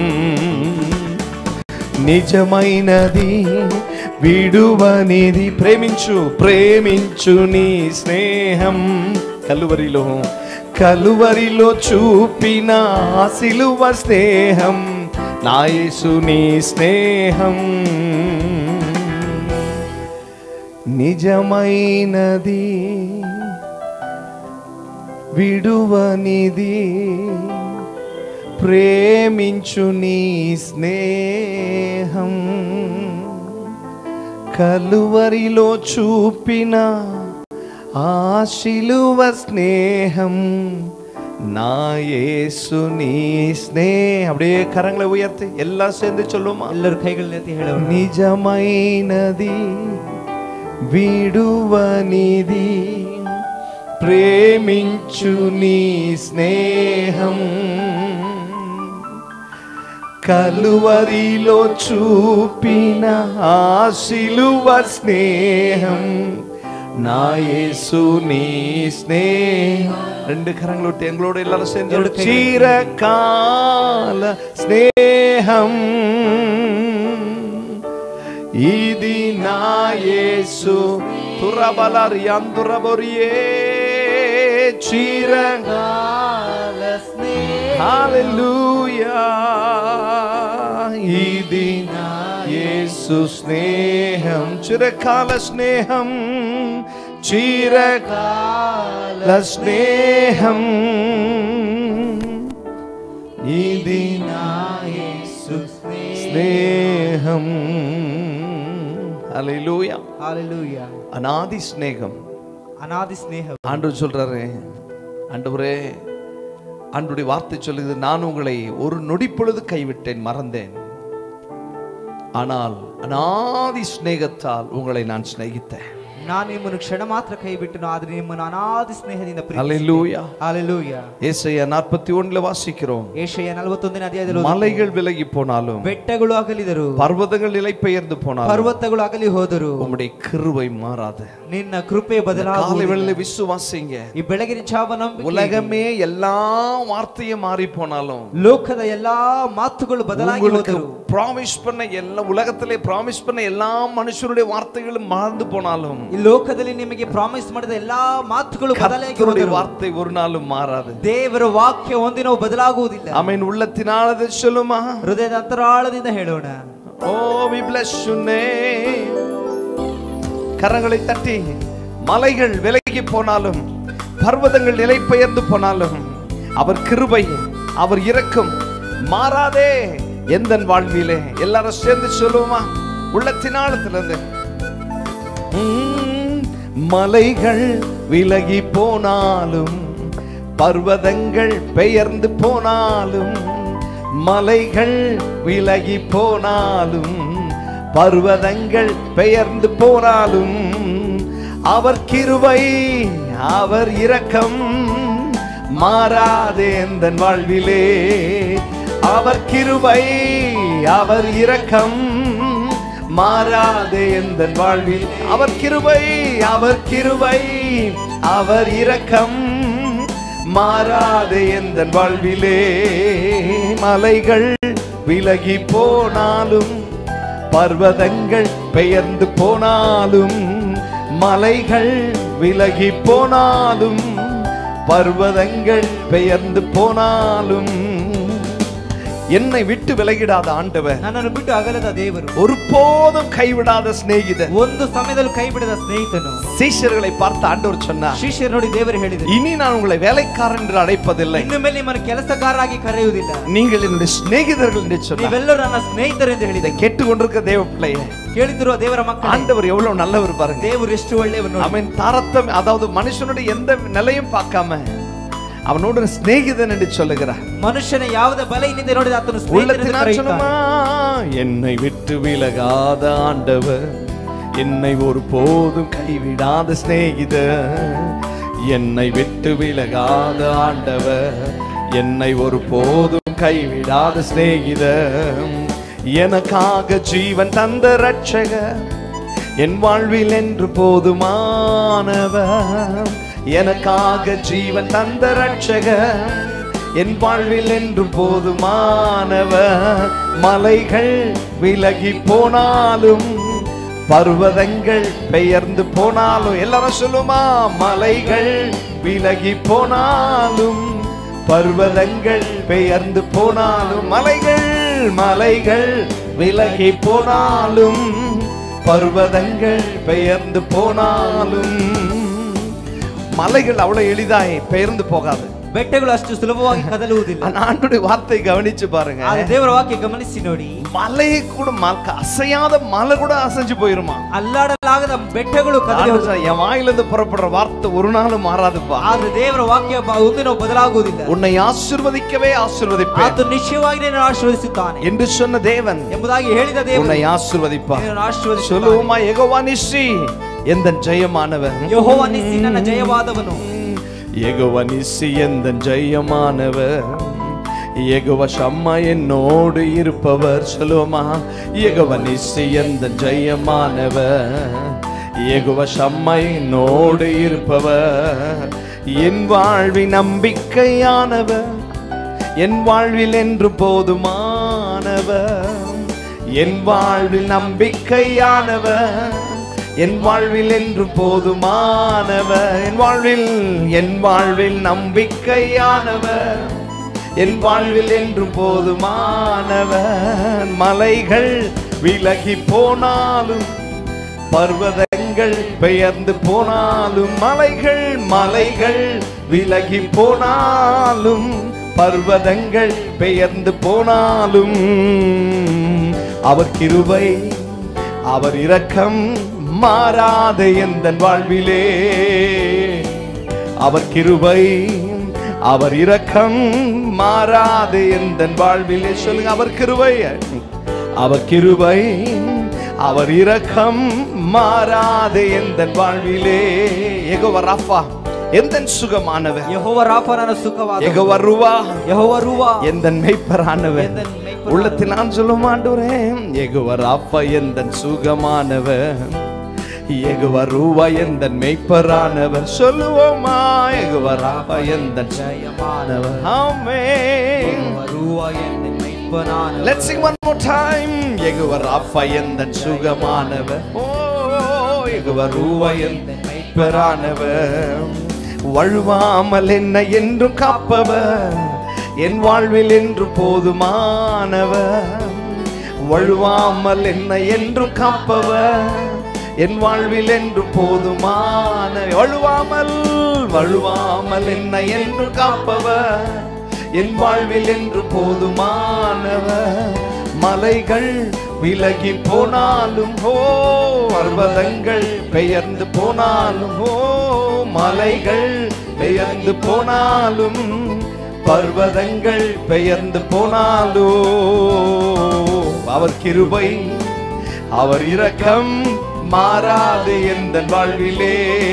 నిజమైనది విడువనిది ప్రేమించు ప్రేమించు నీ స్నేహం కలువరిలో కలువరిలో చూపిన ఆ సిలువ స్నేహం నా యేసు నీ స్నేహం నిజమైనది విడువనిది ప్రేమించు నీ స్నేహం కలువరిలో చూపిన ఆ శిలువ స్నేహం నా యేసు నీ ஸ்நேகம் அப்படியே கரங்களை உயர்த்தி எல்லாம் சேர்ந்து சொல்லுமா ಎಲ್ಲರೂ ಕೈಗಳನ್ನೆತ್ತಿ ಹೇಳೋಣ నిజమైనది విడువనిది ప్రేమించు నీ స్నేహం కలువరిలో చూపిన ఆ శిలువ స్నేహం నా యేసు నీ స్నేహం ரெண்டு கரங்களை விட்டு எங்களோட எல்லாரும் சேர்ந்து இரண்டு கைகள். చిరకాల స్నేహం ఇది నా యేసు తురబలరి అందురబొరియే చిరకాల ಕಾಲ ಸ್ನೇಹ హల్లెలూయా ఇది నా యేసు స్నేహం చిరకాల స్నేహం చిరకాల స్నేహం ఇది నా యేసు స్నేహం హల్లెలూయా ಹಾಲೆಲೂಯ அநாதி ஸ்நேகம் ಅನಾದಿ ಸ್ನೇಹ ஆண்டவர் சொல்றாரு ஆண்டவரே ஆண்டுடைய வார்த்தை சொல்லுது நான் உங்களை ஒரு நொடி பொழுது கைவிட்டேன் மறந்தேன் ஆனால் அநாதி சிநேகத்தால் உங்களை நான் சிநேகித்தேன் ನಾನು ನಿಮ್ಮನ್ನು ಕ್ಷಣ ಮಾತ್ರ ಕೈ ಬಿಟ್ಟನು ಆದ್ರೆ ನಿಮ್ಮನ್ನು ಅನಾದಿ ಸ್ನೇಹದಿಂದ ஹalleluya ಹಾಲೆಲೂಯ ஏசாயா நாற்பத்தி ஒண்ணுல வாசிக்கிறோம் ಏಷಯ ನಲವತ್ತೊಂದನೇ ಅಧ್ಯಾಯದಲ್ಲಿ ಓದುತ್ತೇವೆ. மலைகள் விலகி போனாலும் ಬೆಟ್ಟಗಳು ಅಗಲಿದರು பர்வதங்கள் நிலை பெயர்ந்து போனாலும் ಪರ್ವತಗಳು ಅಗಲಿ ಹೋದರು உம்முடைய கிருபை மாறாது ನಿನ್ನ ಕೃಪೆ காலை ಬದಲಾಗುವುದಿಲ್ಲ வேளையில விசுவாசிங்க ಈ ಬೆಳಗಿನ ಚಾವ ನಂಬಿಕೆ உலகமே எல்லா வார்த்தையும் மாறி போனாலும் ಲೋಕದ ಎಲ್ಲಾ ಮಾತುಗಳು ಬದಲಾಗಿ உங்களுக்கு ಹೋದರು ப்ராமிஸ் பண்ண எல்லா உலகத்திலே ப்ராமிஸ் பண்ண எல்லா மனுஷருடைய வார்த்தைகளும் மறந்து போனாலும் ಈ ಲೋಕದಲ್ಲಿ ನಿಮಗೆ ಪ್ರಾಮಿಸ್ ಮಾಡಿದ ಎಲ್ಲಾ ಮಾತುಗಳು ಬದಲಾಗಿ கர்த்தருடைய ಹೋದರು. வார்த்தை ஒரு நாளும் மாறாது ದೇವರ ವಾಕ್ಯ ಒಂದಿನವೂ ಬದಲಾಗುವುದಿಲ್ಲ அமீன் உள்ளத்தினாலது சொல்லுமா ಹೃದಯದ ಅಂತರಾಳದಿಂದ ಹೇಳೋಣ ஓ we bless your name. கரங்களை தட்டி மலைகள் விலகி போனாலும் பர்வதங்கள் நிலை பெயர்ந்து போனாலும் அவர் கிருபை அவர் இரக்கம் மாறாதே எந்த வாழ்விலே எல்லாரும் சேர்ந்து சொல்லுவோமா உள்ளத்தினாலத்திலிருந்து உம், மலைகள் விலகி போனாலும் பர்வதங்கள் பெயர்ந்து போனாலும் மலைகள் விலகி போனாலும் பர்வதங்கள் பெயர்ந்து போனாலும் அவர் கிருபை அவர் இரக்கம் மாறாதே எந்த வாழ்விலே அவர் கிருபை அவர் இரக்கம் மாறாதே எந்த வாழ்வில் அவர் கிருபை அவர் கிருபை அவர் இரக்கம் மாறாதே எந்த வாழ்விலே மலைகள் விலகி போனாலும் பர்வதங்கள் பெயர்ந்து போனாலும் மலைகள் விலகி போனாலும் பர்வதங்கள் பெயர்ந்து போனாலும் என்னை விட்டு விலகிடாத ஆண்டவர் ನನ್ನನ್ನು ಬಿಟ್ಟು ಅಗಲದ ದೇವರು ஒருபோதும் கைவிடாத சிநேகிதன் ಒಂದು ಸಮಯದಲ್ಲಿ ಕೈ ಬಿಡದ ಸ್ನೇಹಿತನು சீஷர்களை பார்த்து ஆண்டவர் சொன்னார் ಶಿಷ್ಯರು ನೋಡಿ ದೇವರು ಹೇಳಿದರು இனி நான் உங்களை வேலைக்காரன் என்று அழைப்பதில்லை ಇನ್ನು ಮೇಲೆ ನಿಮ್ಮನ್ನು ಕೆಲಸಗಾರರಾಗಿ ಕರೆಯುವುದಿಲ್ಲ நீங்கள் என்னுடைய சிநேகிதர்கள் என்று சொன்னார் ನೀವೆಲ್ಲರೂ ನನ್ನ ಸ್ನೇಹಿತರು ಎಂದು இதை ಹೇಳಿದೆ கேட்டுக்கொண்டிருக்க தேவ பிள்ளைய ಕೇಳಿದಿರುವ ದೇವರ ಮಕ್ಕಳು ஆண்டவர் எவ்வளவு நல்லவர் பாருங்க ದೇವರು ಎಷ್ಟು ಒಳ್ಳೆಯವರು ನೋಡಿ. அவன் தாரத்தம் அதாவது மனுஷனுடைய எந்த நிலையும் பார்க்காம அவனோடு சிநேகிதன் என்று சொல்லுகிறார் ಮನುಷ್ಯನ ಯಾವುದೇ ಬಲ ಇಲ್ಲದೆ ನೋಡಿದ ಆತನು ಸ್ನೇಹಿತನೆಂದು உள்ளத்தினால் ಕರೆಯುತ್ತಾನೆ. சொல்லுமா என்னை விட்டு விலகாத ஆண்டவர் என்னை ஒரு போதும் கைவிடாத சிநேகிதர் என்னை விட்டு விலகாத ஆண்டவர் என்னை ஒரு போதும் கைவிடாத சிநேகிதர் எனக்காக ஜீவன் தந்த ரட்சகர் என் வாழ்வில் என்று போதுமானவர் எனக்காக ஜீவன் தந்த ரட்சகர் என் வாழ்வில் என்று போதுமானவர் மலைகள் விலகி போனாலும் பர்வதங்கள் பெயர்ந்து போனாலும் எல்லாரும் சொல்லுமா மலைகள் விலகி போனாலும் பர்வதங்கள் பெயர்ந்து போனாலும் மலைகள் மலைகள் விலகி போனாலும் பர்வதங்கள் பெயர்ந்து போனாலும் மலைகள் அவ்வளவு எளிதாய் பெயர்ந்து போகாது ಬೆಟ್ಟಗಳು ಅಷ್ಟು ಸುಲಭವಾಗಿ ಕದಲುವುದಿಲ್ಲ ஆனா ஆண்டுடைய வார்த்தை கவனிச்சு பாருங்க ಆದ್ರೆ ದೇವರ ವಾಕ್ಯ ಗಮನಿಸಿ ನೋಡಿ மலையை கூட ம- அசையாத மலை கூட அசைஞ்சு போயிருமா ಅಲ್ಲಾಡಲಾಗದ ಬೆಟ್ಟಗಳು ಕದಲಿ ஆண்டவர் ಹೋಗುತ್ತವೆ. சொன்னார், என் வாயிலிருந்து புறப்படுற வார்த்தை ஒரு நாளும் மாறாதுப்பா ಆದ್ರೆ ದೇವರ ವಾಕ್ಯ ಬ- ಒಂದಿನ ಬದಲಾಗುವುದಿಲ್ಲ உன்னை ಆಶೀರ್ವದಿக்கவே ಆಶೀರ್ವದಿப்பேன் ಆತ ನಿಶ್ಚಯವಾಗಿ ನಿನ್ನನ್ನು ಆಶೀರ್ವದಿಸುತ್ತಾನೆ என்று சொன்ன தேவன் ಎಂಬುದಾಗಿ ಹೇಳಿದ ದೇವರು உன்னை ஆசீர்வதிப்பார் ನಿನ್ನನ್ನು ಆಶೀರ್ವದಿಸುತ್ತಾನೆ சொல்லுவோமா எகோவா நிஸ்ஸி எந்த ஜெயமானவன் ಯೆಹೋವ ನಿಸ್ಸಿ ನನ್ನ ಜಯವಾದವನು எகோவா நிஸ்ஸி எந்த ஜெயமானவர் எகோவா ஷம்மா என்னோடு இருப்பவர் சொல்லுவோமா எகோவா நிஸ்ஸி எந்த ஜெயமானவர் எகோவா ஷம்மா என்னோடு இருப்பவர் என் வாழ்வின் நம்பிக்கையானவர் என் வாழ்வில் என்று போதுமானவர் என் வாழ்வில் நம்பிக்கையானவர் என் வாழ்வில் என்று போதுமானவர் என் வாழ்வில் என் வாழ்வில் நம்பிக்கையானவர் என் வாழ்வில் என்று போதுமானவர் மலைகள் விலகி போனாலும் பர்வதங்கள் பெயர்ந்து போனாலும் மலைகள் மலைகள் விலகி போனாலும் பர்வதங்கள் பெயர்ந்து போனாலும் அவர் கிருபை அவர் இரக்கம் மாறாத எந்த வாழ்விலே அவர் கிருபை அவர் இரக்கம் மாறாது எந்த வாழ்விலே சொல்லுங்க அவர் கிருபை அவர் கிருபை அவர் இரக்கம் மாறாது எந்த வாழ்விலே எகோவ ராஃபா எந்த சுகமானவர் ಯೆಹೋವ ರಾಫ ನನ್ನ ಸುಖವಾದ எகோவ ருவா ಯೆಹೋವ ರೂವ எந்த மெய்ப்பரானவர் எந்தன் மெய்ப்பரானவர். உள்ளத்தில் நான் சொல்ல மாட்டேன் எகுவ ராப்பா எந்த சுகமானவர் எகுவ ரூவா எந்த மெய்ப்பரானவர் சொல்லுவோமா எகுவ ராப்பா எந்த ஜெயமானவர் ஆமென் ಯೆಹೋವ ರೂವ ಎಂದೆನ್ ಮೆಯ್ಪರಾನವನು. ಮೆಯ್ಪನಾನವ Let's sing one more time. ಯೆಗುವ ರಾಫ ಎಂದನ್ ಸುಗಮಾನವ ಓ ಯೆಗುವ ರೂವ ಎಂದன் மெய்ப்பரானவர் வழுவாமல் என்ன என்றும் காப்பவர் என் வாழ்வில் என்று போதுமானவர் வழுவாமல் என்ன என்றும் காப்பவர் என் வாழ்வில் என்று போதுமான வழுவாமல் வழுவாமல் என்ன என்று காப்பவர் என் வாழ்வில் என்று போதுமானவர் மலைகள் விலகி போனாலும் ஓ பர்வதங்கள் பெயர்ந்து போனாலும் ஓ மலைகள் பெயர்ந்து போனாலும் பர்வதங்கள் பெயர்ந்து போனாலோ அவர் கிருபை அவர் இரக்கம் மாறாது எந்த வாழ்விலே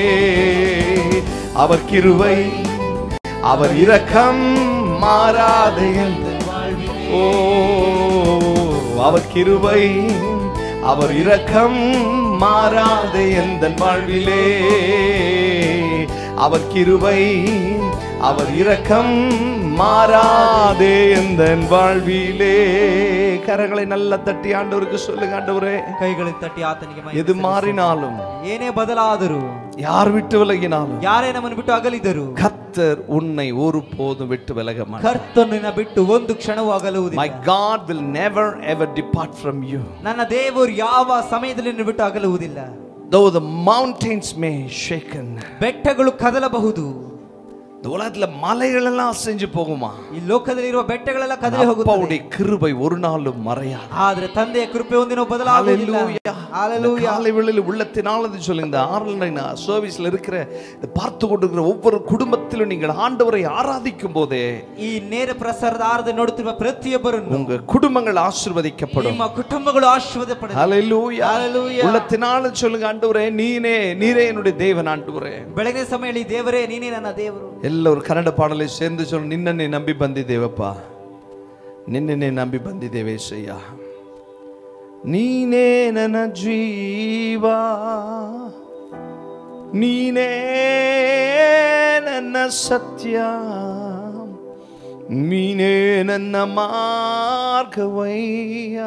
அவர் கிருபை அவர் இரக்கம் மாறாது எந்த ஓ அவர் கிருபை அவர் இரக்கம் மாறாது எந்த வாழ்விலே அவர் கிருபை அவர் இரக்கம் மாறாதே எந்த வாழ்விலே கரங்களை நல்லா தட்டி ஆண்டவருக்கு சொல்லுங்க ஆண்டவரே ಕೈಗಳಿಗೆ ತಟ್ಟಿ ಆತನಿಗೆ ಮಹಿಮೆ எது ಸಲ್ಲಿಸಿ. மாறினாலும் ಏನೇ ಬದಲಾದರೂ யார் விட்டு விலகினாலும் ಯಾರೇ ನಮ್ಮನ್ನು ಬಿಟ್ಟು ಅಗಲಿದರು கத்தர் உன்னை ஒருபோதும் விட்டு விலக மாட்டார் ಕರ್ತನಿನ ಬಿಟ್ಟು ಒಂದು ಕ್ಷಣವೂ My ಅಗಲುವುದಿಲ್ಲ God will never ever depart from you. ನನ್ನ ದೇವರು ಯಾವ ಸಮಯದಲ್ಲಿ ನಿನ್ನನ್ನು ಬಿಟ್ಟು ಅಗಲುವುದಿಲ್ಲ Though the mountains may shaken. ಬೆಟ್ಟಗಳು ಕದಲಬಹುದು இந்த உலகத்துல மலைகள் எல்லாம் அசைஞ்சு போகுமா ಈ ಲೋಕದಲ್ಲಿರುವ ಬೆಟ್ಟಗಳೆಲ್ಲ ಕದಲಿ ಹೋಗುತ್ತವೆ அப்பாவுடைய கிருபை ஒரு நாளும் மறையாது ಆದ್ರೆ ತಂದೆಯ ಕೃಪೆ ಒಂದಿನ ಬದಲಾಗುವುದಿಲ್ಲ Hallelujah. இந்த Hallelujah. காலை வேளையில் உள்ளத்தினாலது சொல்லுங்க இந்த ஆன்லைன் சர்வீஸ்ல இருக்கிற இந்த பார்த்து கொண்டிருக்கிற ஒவ்வொரு குடும்பத்திலும் நீங்கள் ஆண்டவரை ஆராதிக்கும் போதே ಈ ನೇರ ಪ್ರಸಾರದ ಆರದೆ ನೋಡುತ್ತಿರುವ ಪ್ರತಿಯೊಬ್ಬರನ್ನು உங்க குடும்பங்கள் ஆசீர்வதிக்கப்படும் ನಿಮ್ಮ ಕುಟುಂಬಗಳು ಆಶೀರ್ವಾದ ಪಡೆದ Hallelujah. Hallelujah. உள்ளத்தினால சொல்லுங்க ஆண்டவரே நீனே நீரே என்னுடைய தேவன் ஆண்டவரே ಬೆಳಗಿನ ಸಮಯದಲ್ಲಿ ದೇವರೇ ನೀನೇ ನನ್ನ ದೇವರು ಎಲ್ಲರೂ ಕನ್ನಡ ಪಾಡಲಿ ಸೇರ್ந்து சொல்லு ನಿನ್ನನ್ನೇ ನಂಬಿ ಬಂದಿದ್ದೇವಪ್ಪ ನಿನ್ನನ್ನೇ ನಂಬಿ ಬಂದಿದ್ದೇವೆ ಸಯ್ಯ ನೀನೇ ನನ್ನ ಜೀವ ನೀನೇ ನನ್ನ ಸತ್ಯ ನೀನೇ ನನ್ನ ಮಾರ್ಗವಯ್ಯ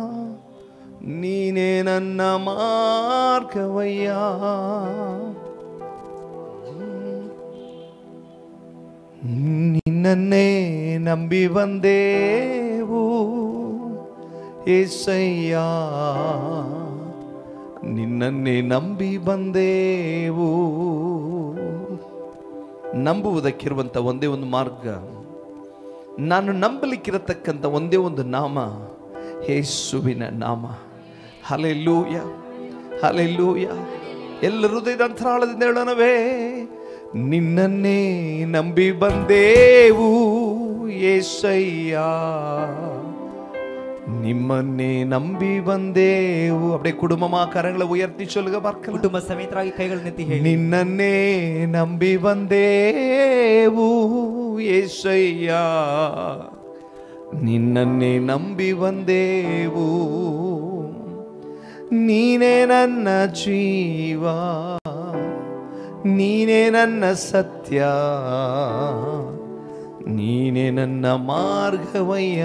ನೀನೇ ನನ್ನ ಮಾರ್ಗವಯ್ಯ ನಿನ್ನನ್ನೇ ನಂಬಿ ಬಂದೇವು ಏಸಯ್ಯ ನಿನ್ನನ್ನೇ ನಂಬಿ ಬಂದೇವು ನಂಬುವುದಕ್ಕಿರುವಂಥ ಒಂದೇ ಒಂದು ಮಾರ್ಗ ನಾನು ನಂಬಲಿಕ್ಕಿರತಕ್ಕಂಥ ಒಂದೇ ಒಂದು ನಾಮ ಯೇಸುವಿನ ನಾಮ ಹಲೆಲೂಯ ಹಲೆಲೂಯ ಎಲ್ಲ ಹೃದಯದ ಅಂತರಾಳದಿಂದ ಹೇಳೋಣವೇ ನಿನ್ನನ್ನೇ ನಂಬಿ ಬಂದೇವು ಏಸಯ್ಯ ನಿಮ್ಮನ್ನೇ ನಂಬಿ ಬಂದೇವು அப்படியே குடும்பமா கரங்களை உயர்த்தி சொல்லுங்க பார்க்கலாம் ಕುಟುಂಬ ಸಮೇತರಾಗಿ ಕೈಗಳನ್ನೆತ್ತಿ ಹೇಳಿ ನಿನ್ನನ್ನೇ ನಂಬಿ ಬಂದೇವು ಏಸಯ್ಯ ನಿನ್ನನ್ನೇ ನಂಬಿ ಬಂದೇವು ನೀನೇ ನನ್ನ ಜೀವ ನೀನೇ ನನ್ನ ಸತ್ಯ ನೀನೇ ನನ್ನ ಮಾರ್ಗವಯ್ಯ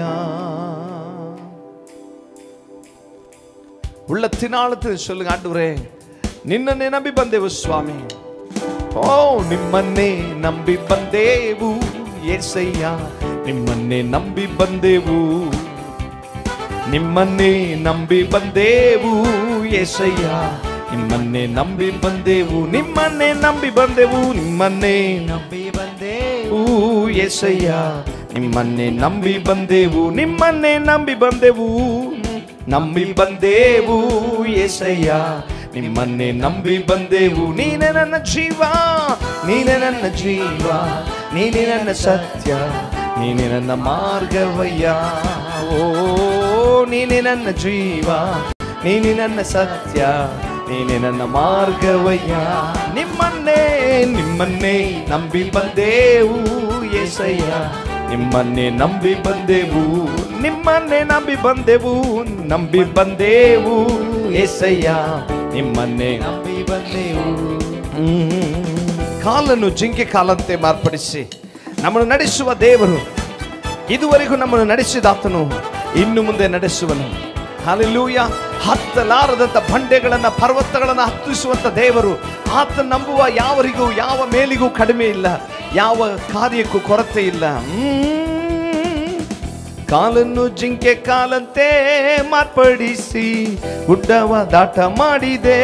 உள்ளத்தினாலத்தில் சொல்லுங்க ஆண்டவரே ನಿನ್ನನ್ನೇ ನಂಬಿ ಬಂದೆವು ಸ್ವಾಮಿ ಓ ನಿಮ್ಮನ್ನೇ ನಂಬಿ ಬಂದೆವು ಏಸಯ್ಯ ನಿಮ್ಮನ್ನೇ ನಂಬಿ ಬಂದೆವು ನಿಮ್ಮನ್ನೇ ನಂಬಿ ಬಂದೆವು ಏಸಯ್ಯ ನಿಮ್ಮನ್ನೇ ನಂಬಿ ಬಂದೆವು ನಿಮ್ಮನ್ನೇ ನಂಬಿ ಬಂದೆವು ನಿಮ್ಮನ್ನೇ ನಂಬಿ ಬಂದೆ ಊ ಏಸಯ್ಯ ನಿಮ್ಮನ್ನೇ ನಂಬಿ ಬಂದೆವು ನಿಮ್ಮನ್ನೇ ನಂಬಿ ಬಂದೆವು ನಂಬಿ ಬಂದೆವು ಏಸಯ್ಯ ನಿಮ್ಮನ್ನೇ ನಂಬಿ ಬಂದೆವು ನೀನೆ ನನ್ನ ಜೀವ ನೀನೆ ನನ್ನ ಜೀವ ನೀನೆ ನನ್ನ ಸತ್ಯ ನೀನೆ ನನ್ನ ಮಾರ್ಗವಯ್ಯ ಓ ನೀನೆ ನನ್ನ ಜೀವ ನೀನೆ ನನ್ನ ಸತ್ಯ ನೀನೆ ನನ್ನ ಮಾರ್ಗವಯ್ಯ ನಿಮ್ಮನ್ನೇ ನಿಮ್ಮನ್ನೇ ನಂಬಿ ಬಂದೆವು ಏಸಯ್ಯ ನಿಮ್ಮನ್ನೇ ನಂಬಿ ಬಂದೆವು ನಿಮ್ಮನ್ನೇ ನಂಬಿ ಬಂದೆವು ನಂಬಿ ಬಂದೆವು ಏಸಯ್ಯ ನಿಮ್ಮನ್ನೇ ನಂಬಿ ಬಂದೆವು ಹ್ಮ್. ಕಾಲನ್ನು ಜಿಂಕೆ ಕಾಲಂತೆ ಮಾರ್ಪಡಿಸಿ ನಮ್ಮನ್ನು ನಡೆಸುವ ದೇವರು ಇದುವರೆಗೂ ನಮ್ಮನ್ನು ನಡೆಸಿದಾತನು ಇನ್ನು ಮುಂದೆ ನಡೆಸುವನು ಹಾಲೆಲೂಯ ಹತ್ತಲಾರದಂತ ಬಂಡೆಗಳನ್ನ ಪರ್ವತಗಳನ್ನ ಹತ್ತಿಸುವಂತ ದೇವರು ಆತ ನಂಬುವ ಯಾವರಿಗೂ ಯಾವ ಮೇಲಿಗೂ ಕಡಿಮೆ ಇಲ್ಲ ಯಾವ ಕಾರ್ಯಕ್ಕೂ ಕೊರತೆ ಇಲ್ಲ ಹ್ಮ್. ಕಾಲನ್ನು ಜಿಂಕೆ ಕಾಲಂತೆ ಮಾರ್ಪಡಿಸಿ ಗುಡ್ಡವ ದಾಟ ಮಾಡಿದೆ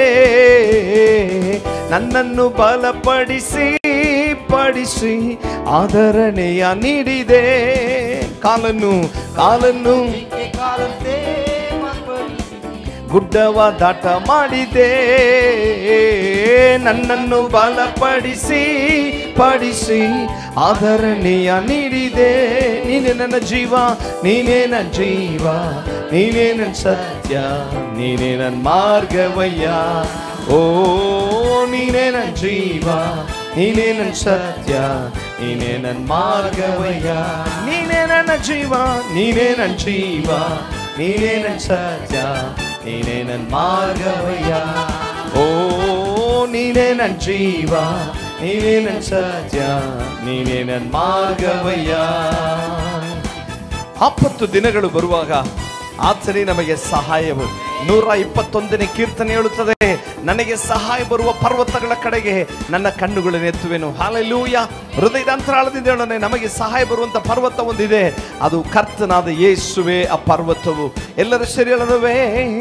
ನನ್ನನ್ನು ಬಲಪಡಿಸಿ ಪಡಿಸಿ ಆದರಣೆಯ ನೀಡಿದೆ ಕಾಲನ್ನು ಕಾಲನ್ನು ಕಾಲಂತೆ ಮಾರ್ಪಡಿಸಿ ಗುಡ್ಡವ ದಾಟ ಮಾಡಿದೆ ನನ್ನನ್ನು ಬಲಪಡಿಸಿ ಪಡಿಸಿ ಆದರಣೆಯ ನೀಡಿದೆ ನೀನೇ ನನ್ನ ಜೀವ ನೀನೇ ನನ್ನ ಜೀವ ನೀನೇ ನನ್ನ ಸತ್ಯ ನೀನೇ ನನ್ನ ಮಾರ್ಗವಯ್ಯ ಓ ನೀನೇ ನನ್ನ ಜೀವ ನೀನೇ ನನ್ನ ಸತ್ಯ ನೀನೇ ನನ್ನ ಮಾರ್ಗವಯ್ಯ ನೀನೇ ನನ್ನ ಜೀವ ನೀನೇ ನನ್ನ ಜೀವ ನೀನೇ ನನ್ನ ಸತ್ಯ ನೀನೇ ನನ್ನ ಮಾರ್ಗವಯ್ಯ ಓ ನೀನೇ ನನ್ನ ಜೀವ ನೀನೇ ನನ್ನ ಸತ್ಯ ನೀನೇ ನನ್ನ ಮಾರ್ಗವಯ್ಯ ಆಪತ್ತು ದಿನಗಳು ಬರುವಾಗ ಆತನೇ ನಮಗೆ ಸಹಾಯವು ನೂರ ಇಪ್ಪತ್ತೊಂದನೇ ಕೀರ್ತನೆ ಹೇಳುತ್ತದೆ ನನಗೆ ಸಹಾಯ ಬರುವ ಪರ್ವತಗಳ ಕಡೆಗೆ ನನ್ನ ಕಣ್ಣುಗಳನ್ನು ಎತ್ತುವೆನು ಹಾಲೆಲೂಯ ಹೃದಯದ ಅಂತರಾಳದಿಂದ ಹೇಳೋಣ ನಮಗೆ ಸಹಾಯ ಬರುವಂತ ಪರ್ವತ ಒಂದಿದೆ ಅದು ಕರ್ತನಾದ ಯೇಸುವೆ ಆ ಪರ್ವತವು ಎಲ್ಲರ ಶರೀರವೇ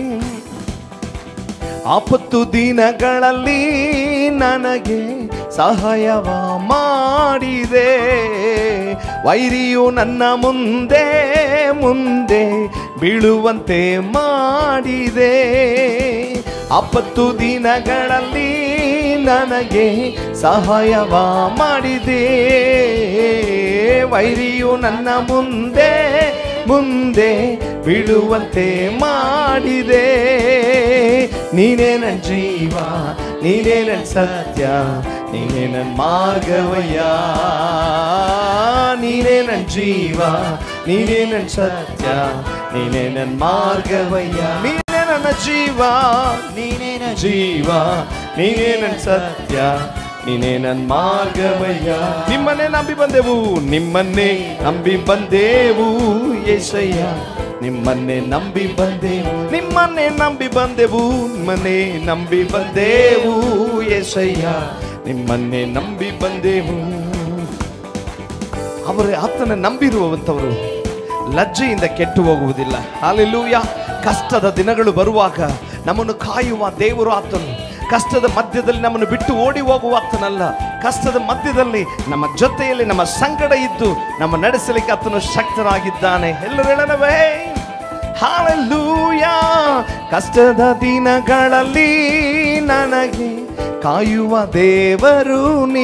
ಆಪತ್ತು ದಿನಗಳಲ್ಲಿ ನನಗೆ ಸಹಾಯವ ಮಾಡಿದೆ ವೈರಿಯು ನನ್ನ ಮುಂದೆ ಮುಂದೆ ಬೀಳುವಂತೆ ಮಾಡಿದೆ ಆಪತ್ತು ದಿನಗಳಲ್ಲಿ ನನಗೆ ಸಹಾಯವ ಮಾಡಿದೆ ವೈರಿಯು ನನ್ನ ಮುಂದೆ ಮುಂದೆ ಬೀಳುವಂತೆ ಮಾಡಿದೆ ನೀನೇ ನನ್ನ ಜೀವ ನೀನೇ ನನ್ನ ಸತ್ಯ ನೀನೇ ನನ್ನ ಮಾರ್ಗವಯ್ಯ ನೀನೇ ನನ್ನ ಜೀವ ನೀನೇ ನನ್ನ ಸತ್ಯ ನೀನೇ ನನ್ನ ಮಾರ್ಗವಯ್ಯ ನೀನೇ ನನ್ನ ಜೀವ ನೀನೇ ನನ್ನ ಜೀವ ನೀನೇ ನನ್ನ ಸತ್ಯ ನೀನೇ ನನ್ನ ಮಾರ್ಗವಯ್ಯ ನಿಮ್ಮನ್ನೇ ನಂಬಿ ಬಂದೆವು ನಿಮ್ಮನ್ನೇ ನಂಬಿ ಬಂದೆವು ಏಸಯ್ಯ ನಿಮ್ಮನ್ನೇ ನಂಬಿ ಬಂದೆವು ನಿಮ್ಮನ್ನೇ ನಂಬಿ ಬಂದೆವು ನಿಮ್ಮನ್ನೇ ನಂಬಿ ಬಂದೆವು ಏಸಯ್ಯ ನಿಮ್ಮನ್ನೇ ನಂಬಿ ಬಂದೆವು ಅವರು ಆತನ ನಂಬಿರುವಂಥವರು ಲಜ್ಜೆಯಿಂದ ಕೆಟ್ಟು ಹೋಗುವುದಿಲ್ಲ ಹಾಲೆಲೂಯ ಕಷ್ಟದ ದಿನಗಳು ಬರುವಾಗ ನಮ್ಮನ್ನು ಕಾಯುವ ದೇವರು ಆತನು ಕಷ್ಟದ ಮಧ್ಯದಲ್ಲಿ ನಮ್ಮನ್ನು ಬಿಟ್ಟು ಓಡಿ ಹೋಗುವ ಆತನಲ್ಲ ಕಷ್ಟದ ಮಧ್ಯದಲ್ಲಿ ನಮ್ಮ ಜೊತೆಯಲ್ಲಿ ನಮ್ಮ ಸಂಗಡ ಇದ್ದು ನಮ್ಮ ನಡೆಸಲಿಕ್ಕೆ ಆತನು ಶಕ್ತನಾಗಿದ್ದಾನೆ ಎಲ್ಲರೂ ಹೇಳನವೇ ಹಾಲೆಲೂಯ ಕಷ್ಟದ ದಿನಗಳಲ್ಲಿ ನನಗೆ ಕಾಯುವ ದೇವರು ನೀ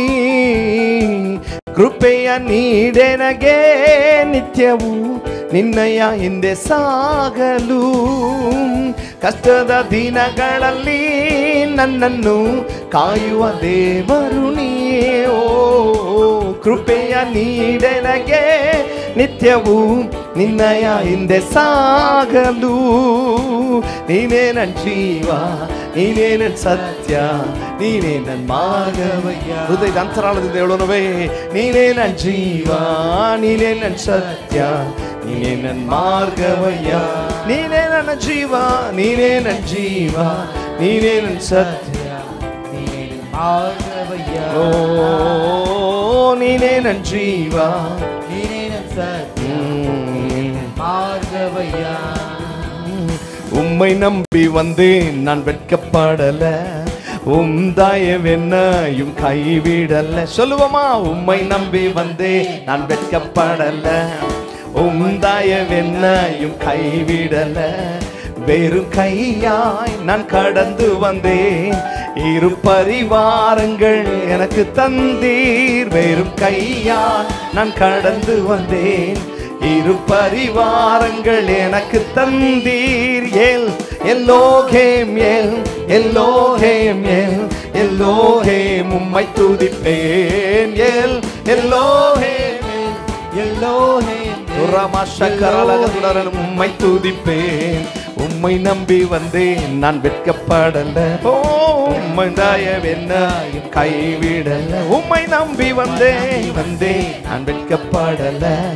ಕೃಪೆಯ ನೀಡೆನಗೆ ನಿತ್ಯವು ನಿನ್ನಯ ಹಿಂದೆ ಸಾಗಲು ಕಷ್ಟದ ದಿನಗಳಲ್ಲಿ ನನ್ನನ್ನು ಕಾಯುವ ದೇವರು ನೀ ಓ ಕೃಪೆಯ ನೀಡೆನಗೆ ನಿತ್ಯವು ನಿನ್ನಯ ಹಿಂದೆ ಸಾಗಲು ನೀನೇ ನನ್ನ ಜೀವ ನೀನೇ ನನ್ನ ಸತ್ಯ ನೀನೇ ನನ್ನ ಮಾರ್ಗವಯ್ಯ ಹೃದಯದ ಅಂತರಾಳದಿಂದ ಹೇಳೋಣವೇ ನೀನೇ ನನ್ನ ಜೀವ ನೀನೇ ನನ್ನ ಸತ್ಯ ನೀನೇ ನನ್ನ ಮಾರ್ಗವಯ್ಯ ನೀನೇ ನನ್ನ ಜೀವ ನೀನೇ ನನ್ನ ಜೀವ ನೀನೇ ನನ್ನ ಸತ್ಯ ನೀನೇ ನನ್ನ ಮಾರ್ಗವಯ್ಯ ಓ ನೀನೇ ನನ್ನ ಜೀವ ನೀನೇ ನನ್ನ ಸತ್ಯ ಹ್ಮ್. மார்கவையா உம்மை நம்பி வந்து நான் வெட்கப்படல உம் தயவென்னையும் கைவிடல சொல்லுவோமா உம்மை நம்பி வந்தே நான் வெட்கப்படல உம் தயவென்னையும் கைவிடல வெறும் கையாய் நான் கடந்து வந்தேன் இரு பரிவாரங்கள் எனக்கு தந்தீர் வெறும் கையாய் நான் கடந்து வந்தேன் இரு பரிவாரங்கள் எனக்கு தந்தீர் El Elohim El Elohim El Elohim உம்மை துதிப்பேன் எல் எல்லோகேம் எல் எல்லோஹே துரமாஷக்கரலகத்துடன் உம்மை துதிப்பேன் உம்மை நம்பி வந்தேன் நான் வெட்கப்படல ஓ உம்மை தயவென்ன கைவிடல உம்மை நம்பி வந்தேன் வந்தேன் நான் வெட்கப்படல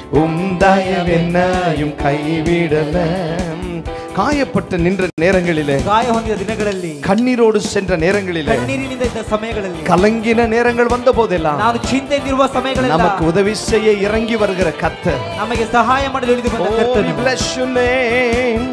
உம் தயவென்னையும் கைவிடல காயப்பட்டு நின்ற நேரங்களிலே ಗಾಯ ಹೊಂದಿದ ದಿನಗಳಲ್ಲಿ கண்ணீரோடு சென்ற நேரங்களிலே ಕಣ್ಣೀರಿನಿಂದ ಇದ್ದ ಸಮಯಗಳಲ್ಲಿ கலங்கின நேரங்கள் வந்த போதெல்லாம் ನಾನು ಚಿಂತೆಯಿಂದಿರುವ ಸಮಯಗಳೆಲ್ಲ நமக்கு உதவி செய்ய இறங்கி வருகிற கத்தர் ನಮಗೆ ಸಹಾಯ ಮಾಡಲು ಇಳಿದು ಬಂದ Oh, we ಕರ್ತನು bless your name.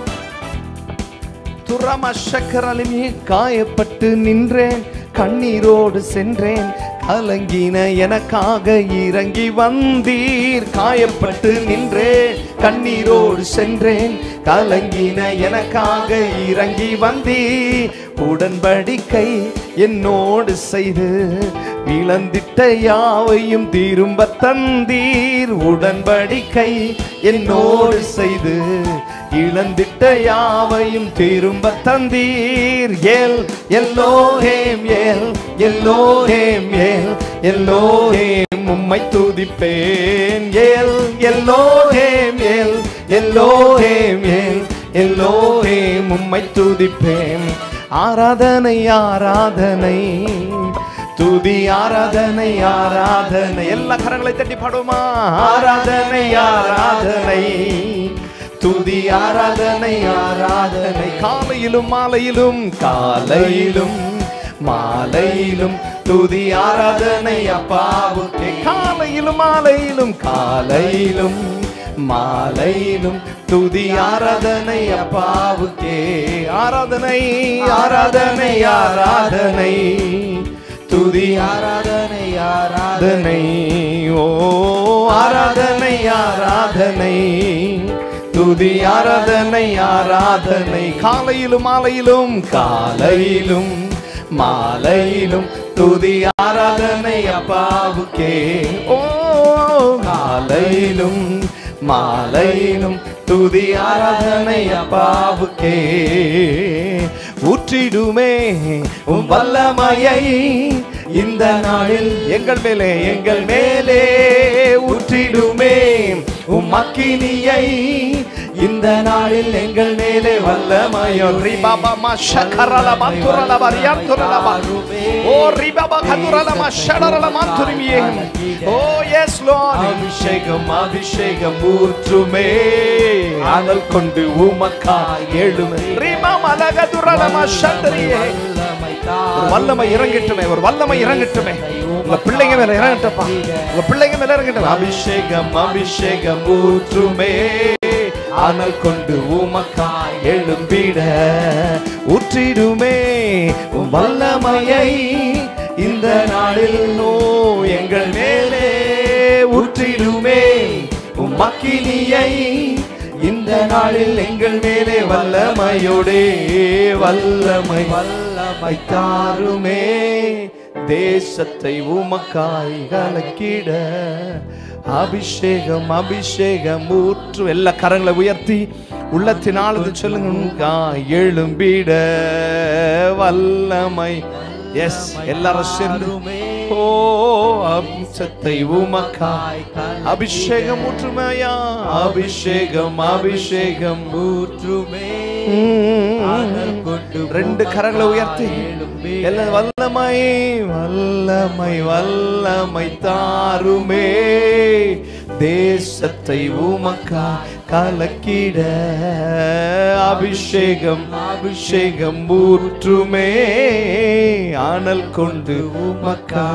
துரமஷக்கரலிமே காயப்பட்டு நின்றேன் கண்ணீரோடு சென்றேன் கலங்கின எனக்காக இறங்கி வந்தீர் காயப்பட்டு நின்றேன் கண்ணீரோடு சென்றேன் கலங்கின எனக்காக இறங்கி வந்தீர் உடன்படிக்கை என்னோடு செய்து இழந்திட்ட யாவையும் திரும்ப தந்தீர் உடன்படிக்கை என்னோடு செய்து இழந்திட்ட யாவையும் திரும்ப தந்தீர் El Elohim El Elohim El Elohim உம்மை துதிப்பேன் El Elohim El Elohim El Elohim உம்மை துதிப்பேன் ஆராதனை ஆராதனை துதி ஆராதனை ஆராதனை எல்லா கரங்களை தட்டி பாடுமா ஆராதனை ஆராதனை துதி ஆராதனை ஆராதனை காலையிலும் மாலையிலும் காலையிலும் மாலையிலும் துதி ஆராதனை அப்பாவுக்கு காலையிலும் மாலையிலும் காலையிலும் மாலையிலும் துதி ஆராதனை அப்பாவுக்கே ஆராதனை ஆராதனை ஆராதனை துதி ಆರಾಧನೆ ஆராதனை ஓ ஆராதனை ஆராதனை துதி ஆராதனை ஆராதனை காலையிலும் மாலையிலும் காலையிலும் மாலையிலும் துதி ஆராதனை அப்பாவுக்கே ஓ காலையிலும் மாலையிலும் துதி ஆராதனை அப்பாவுக்கே ஊற்றிடுமே உம் வல்லமையை இந்த நாளில் எங்கள் மேலே எங்கள் மேலே ஊற்றிடுமே உம் அக்கினியை இந்த நாளில் எங்கள் மேலே வல்லமையோ ரிபாபா மஷகரல மந்துரல வரியாந்துரல ஓ ரிபாபா கதுரல மஷடரல மந்துரிமியே ஓ எஸ் லார்ட் அபிஷேகம் அபிஷேகம் ஊற்றுமே அனல் கொண்டு உமக்காய் எழுமே ரிமா மலகதுரல மஷந்தரியே ஒரு வல்லமை இறங்கட்டுமே ஒரு வல்லமை இறங்கட்டுமே உங்க பிள்ளைங்க மேல இறங்கட்டப்பா உங்க பிள்ளைங்க மேல இறங்கட்டும் அபிஷேகம் அபிஷேகம் ஊற்றுமே அனல் கொண்டு உமக்காய் எழும்பிட ஊற்றிடுமே உம் வல்லமையை இந்த நாளில் நோ எங்கள் மேலே ஊற்றிடுமே உம் அக்கினியை இந்த நாளில் எங்கள் மேலே வல்லமையோடே வல்லமை வல்லமை தாருமே தேசத்தை உமக்காய் கலக்கிட அபிஷேகம் அபிஷேகம் ஊற்று எல்லா கரங்களை உயர்த்தி உள்ளத்தினால் இது சொல்லுங்க உமக்காய் எழும்பிட வல்லமை எஸ் எல்லாரும் சேர்ந்து ஓ அம்சத்தை உமக்காய் அபிஷேகம் ஊற்றுமையா அபிஷேகம் அபிஷேகம் ஊற்றுமே ரெண்டு கரங்களை உயர்த்தி எல்லாம் வல்லமை வல்லமை வல்லமை தாருமே தேசத்தை உமக்கா கலக்கிட அபிஷேகம் அபிஷேகம் ஊற்றுமே ஆனல் கொண்டு உமக்கா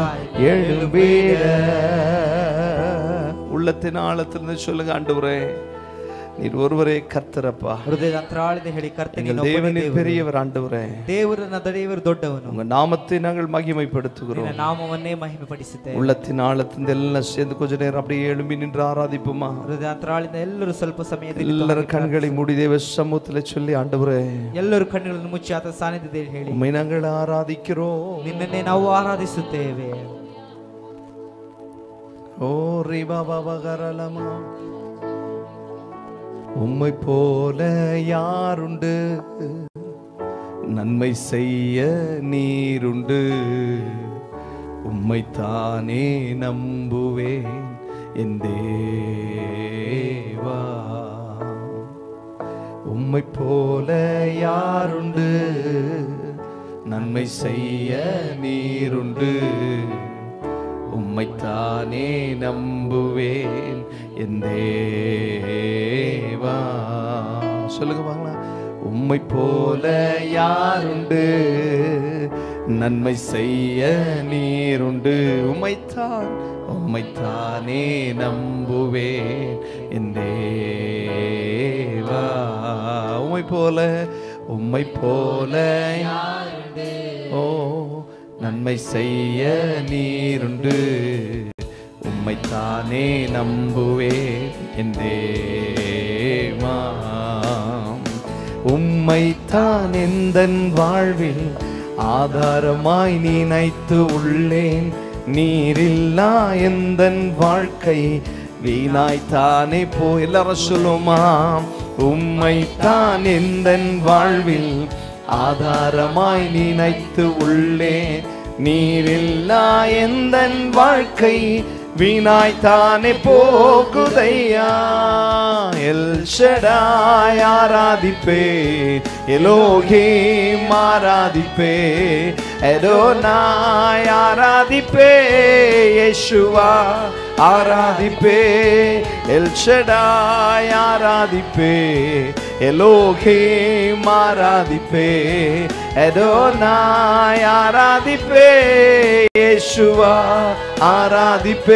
எழும்பிட உள்ளத்தின் ஆழத்திலிருந்து சொல்லுங்க ஆண்டவரே நீர் ஒருவரே கர்த்தரப்பா ಹೃದಯದ ಅಂತರಾಳದಿಂದ ಹೇಳಿ ಕರ್ತನಿಗೆ எங்கள் தேவனில் பெரியவர் ஆண்டவரே ದೇವರನ್ನ ದೇವರು ದೊಡ್ಡವನು உங்க நாமத்தை நாங்கள் மகிமைப்படுத்துகிறோம் ನಿನ್ನ ನಾಮವನ್ನೇ ಮಹಿಮೆಪಡಿಸುತ್ತೇವೆ உள்ளத்தின் ஆழத்திலிருந்து எல்லாம் சேர்ந்து கொஞ்ச நேரம் அப்படியே எழும்பி நின்று ஆராதிப்போமா ಹೃದಯ ಅಂತರಾಳದಿಂದ ಎಲ್ಲರೂ ಸ್ವಲ್ಪ ಸಮಯದಲ್ಲಿ எல்லாரும் கண்களை மூடி தேவ சமூகத்தில் சொல்லி ஆண்டவரே ಎಲ್ಲರೂ ಕಣ್ಣುಗಳನ್ನು ಮುಚ್ಚಿ ಆತ ಸಾನ್ನಿಧ್ಯದಲ್ಲಿ ಹೇಳಿ உண்மை நாங்கள் ஆராதிக்கிறோம் ನಿನ್ನನ್ನೇ ನಾವು ಆರಾಧಿಸುತ್ತೇವೆ ஓ ரிபா பாபா கரலமா உம்மை போல யாருண்டு நன்மை செய்ய நீருண்டு உம்மைத்தானே நம்புவேன் என் தேவா உம்மை போல யாருண்டு நன்மை செய்ய நீருண்டு உம்மைத்தானே நம்புவேன் என் தேவா சொல்லுங்க பார்க்கலாம் உம்மை போல யாருண்டு நன்மை செய்ய நீருண்டு உம்மைத்தான் உம்மைத்தானே நம்புவேன் என் தேவா உம்மை போல உம்மை போல யாருண்டு ஓ நன்மை செய்ய நீருண்டு உம்மைத்தானே நம்புவேன் என் தேவா உம்மைத்தான் எந்தன் வாழ்வில் ஆதாரமாய் நினைத்து உள்ளேன் நீரில்லா எந்தன் வாழ்க்கை வீணாய்த்தானே போ எல்லாரும் சொல்லுமாம் உம்மைத்தான் எந்தன் வாழ்வில் ஆதாரமாய் நினைத்து உள்ளேன் நீரில்லா எந்தன் வாழ்க்கை வீணாய்த்தானே போகுதையா எல் ஷடாய் ஆராதிப்பே எலோகே ஆராதிப்பே எடோனாய் ஆராதிப்பே யேசுவா ஆராதிப்பே எல் ஷடாய் ஆராதிப்பே எலோகே ஆராதிப்பே எடோனாய் ஆராதிப்பே யேசுவா ஆராதிப்பே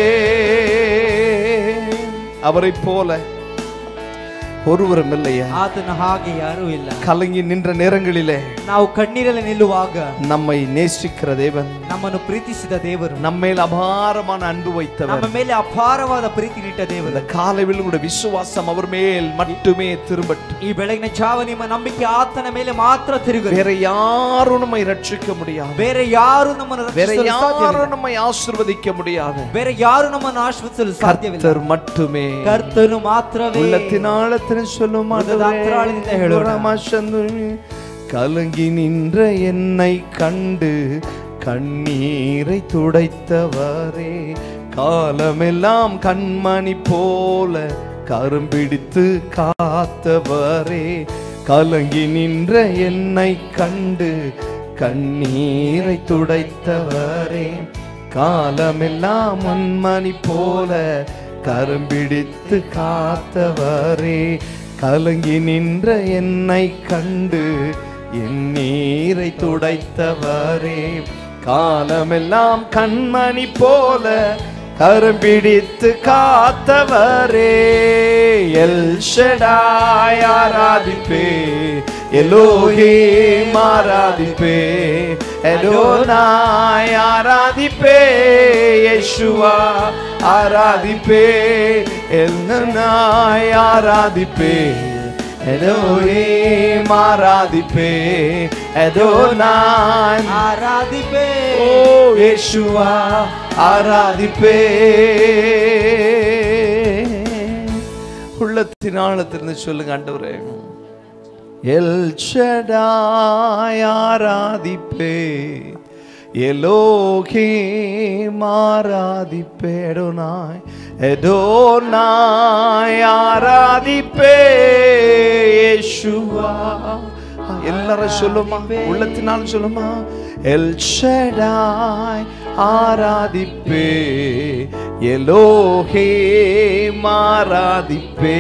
அவரைப் போல ஒருவரும் இல்லையா ಆತನ ಹಾಗೆ ಯಾರೂ ಇಲ್ಲ கலங்கி நின்ற நேரங்களிலே ನಾವು ಕಣ್ಣೀರಲ್ಲಿ ನಿಲ್ಲುವಾಗ நம்மை நேசிக்கிற தேவன் ನಮ್ಮನ್ನು ಪ್ರೀತಿಸಿದ ದೇವರು நம்மேல் அபாரமான அன்பு வைத்தவர் ನಮ್ಮ ಮೇಲೆ ಅಪಾರವಾದ ಪ್ರೀತಿ ನಿಟ್ಟ ದೇವರು இந்த காலையில் உங்களுடைய விசுவாசம் அவர் மேல் மட்டுமே திரும்பட்டும் ಈ ಬೆಳಗಿನ ಜಾವ ನಿಮ್ಮ ನಂಬಿಕೆ ಆತನ ಮೇಲೆ ಮಾತ್ರ ತಿರುಗಲಿ வேற யாரும் நம்மை ரட்சிக்க முடியாது ಬೇರೆ ಯಾರು ನಮ್ಮನ್ನು வேற ರಕ್ಷಿಸಲು ಸಾಧ್ಯವಿಲ್ಲ. யாரும் நம்மை ஆசிர்வதிக்க முடியாது ಬೇರೆ ಯಾರು ನಮ್ಮನ್ನು ಆಶ್ವದಿಸಲು ಸಾಧ್ಯವಿಲ್ಲ கர்த்தர் மட்டுமே ಕರ್ತನು ಮಾತ್ರವೇ உள்ளத்தினாலத்தின சொல்லும் உள்ளದ ಅಂತರಾಳದಿಂದ ಹೇಳೋಣ. கலங்கி நின்ற என்னை கண்டு கண்ணீரை துடைத்தவரே காலமெல்லாம் கண்மணி போல கரும்பிடித்து காத்தவரே கலங்கி நின்ற என்னை கண்டு கண்ணீரை துடைத்தவரே காலமெல்லாம் மண்மணி போல கரும்பிடித்து காத்தவரே கலங்கி நின்ற என்னை கண்டு என் நீரை துடைத்தவரே காலமெல்லாம் கண்மணி போல கரும்பிடித்து காத்தவரே எல் ஷடாய் ஆராதிப்பே எலோகே ஆராதிப்பே எலோனாய் ஆராதிப்பே யேசுவா ஆராதிப்பே எல்னாய் ஆராதிப்பே எலோகே ஆராதிப்பே எதோனாய் ಆರಾಧಿಪೇ ஓ யேசுவா ஆராதிப்பே உள்ளத்தின் ஆழத்திலிருந்து சொல்லுங்க ஆண்டவரே எல் ஷடாய் ஆராதிப்பே எலோகே மாராதிப்பே எடோனாய் எடோனாய் ஆராதிப்பே யேசுவா எல்லாரும் சொல்லுமா உள்ளத்தினால் சொல்லுமா எல் ஷடாய் ஆராதிப்பே எலோகே மாராதிப்பே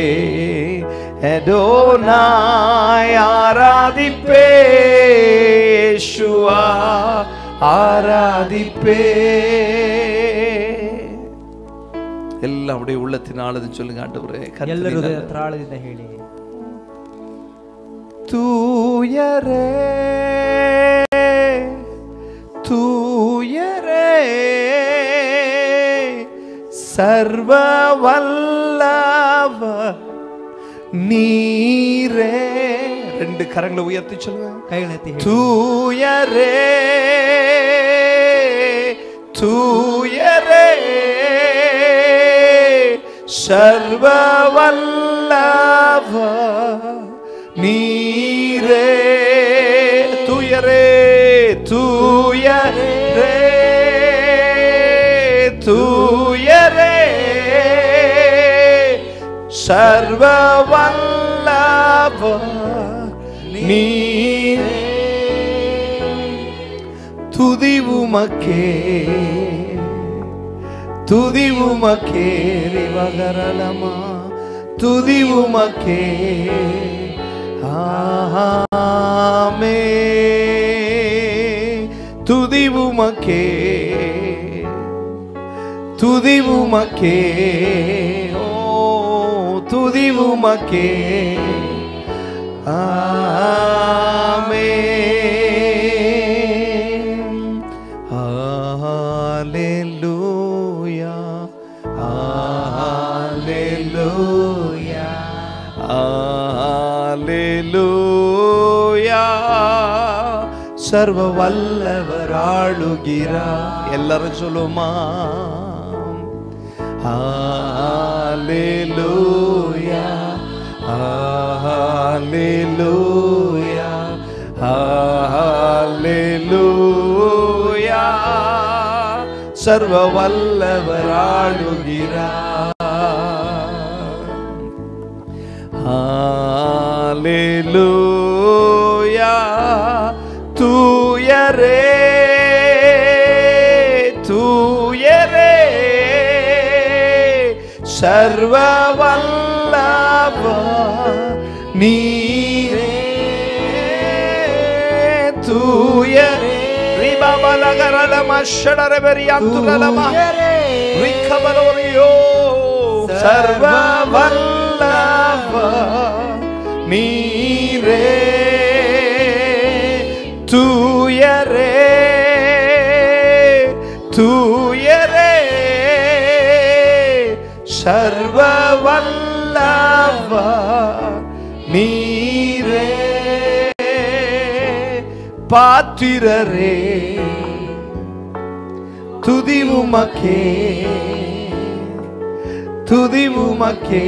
எடோனாய் ஆராதிப்பே யேசுவா ஆராதிப்பே எல்லாம் அப்படியே உள்ளத்தினாலது சொல்லுங்க ஆண்டவரே ಎಲ್ಲರೂ கர்த்தரின் ಹೃದಯ ತ್ರಾಳದಿಂದ ಹೇಳಿ தூயரே தூயரே சர்வ வல்லவ நீரே ரெண்டு கரங்களை உயர்த்தி சொல்லுங்க ಕೈಗಳನ್ನೆತ್ತಿ ಹೇಳಿ. தூயரே தூயரே சர்வ வல்லவ நீரே தூயரே தூயரே தூயரே சர்வ வல்லவ நீரே துதி உமக்கே துதி உமக்கே ரிவகரலமா துதி உமக்கே ஆமே துதி உமக்கே துதி உமக்கே ஓ துதி உமக்கே ஆமென் ஹalleluya ஹalleluya ஹalleluya சர்வ வல்லவர் ஆளுகிறார் எல்லாரும் சொல்லுமா ஹalleluya ஹalleluya ஹalleluya சர்வ வல்லவர் ஆளுகிறார் ஹalleluya தூயரே தூயரே சர்வ வல்லவர் நீரே தூயரே ரிபபலகரலம ஷடரபெரியாந்துரலம ரிக்கபலோரியோ சர்வ வல்லவர் நீரே தூயரே தூயரே சர்வ வல்லவர் நீரே பாத்திரரே துதி உமக்கே துதி உமக்கே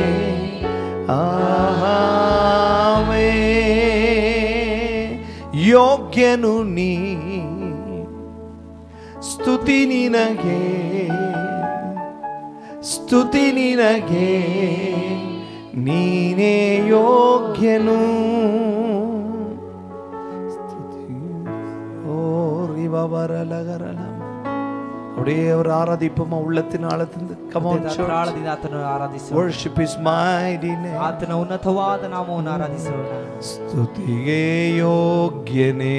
ஆமே ಯೋಗ್ಯನು ನೀ ಸ್ತುತಿ ನಿನಗೆ ಸ್ತುತಿ ನಿನಗೆ ನೀನೇ ಯೋಗ್ಯನು ஓ ரிவரலகரல அப்படியே அவர் ஆராதிப்போமா உள்ளத்தின் ஆழத்திலிருந்து come on church ಆಳದಿಂದ ಆತನು ಆರಾಧಿಸೋಣ worship his mighty name ಆತನ ಉನ್ನತವಾದ ನಾಮವನ್ನು ಆರಾಧಿಸೋಣ ಸ್ತುತಿಗೆ ಯೋಗ್ಯನೇ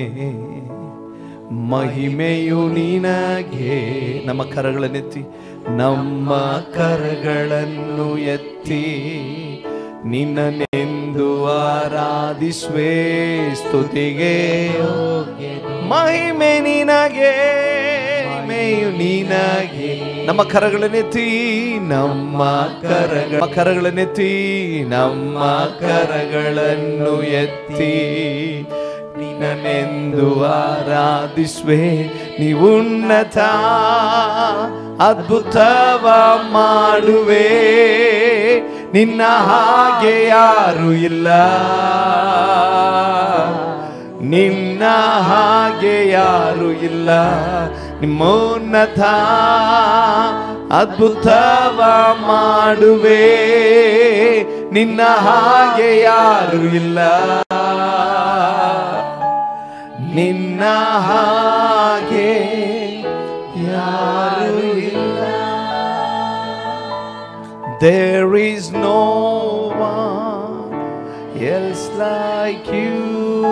ಮಹಿಮೆಯು ನಿನಗೆ ನಮ್ಮ ಕರಗಳನ್ನೆತ್ತಿ ನಮ್ಮ ಕರಗಳನ್ನು ಎತ್ತಿ ನಿನ್ನನೆಂದು ಆರಾಧಿಸುವೆ ಸ್ತುತಿಗೆ ಮಹಿಮೆ ನಿನಗೆ ಮಹಿಮೆಯು ನಿನಗೆ ನಮ್ಮ ಕರಗಳನ್ನೆತ್ತಿ ನಮ್ಮ ಕರಗಳ ಕರಗಳನ್ನೆತ್ತಿ ನಮ್ಮ ಕರಗಳನ್ನು ಎತ್ತಿ ನಿನ್ನನೆಂದು ಆರಾಧಿಸುವೆ ನೀವುನ್ನತ ಅದ್ಭುತವ ಮಾಡುವೆ ನಿನ್ನ ಹಾಗೆ ಯಾರು ಇಲ್ಲ ನಿನ್ನ ಹಾಗೆ ಯಾರು ಇಲ್ಲ ನಿಮ್ಮೋನ್ನತ ಅದ್ಭುತವ ಮಾಡುವೆ ನಿನ್ನ ಹಾಗೆ ಯಾರು ಇಲ್ಲ ನಿನ್ನ ಹಾಗೆ ಯಾರು ಇಲ್ಲ There is no one else like you.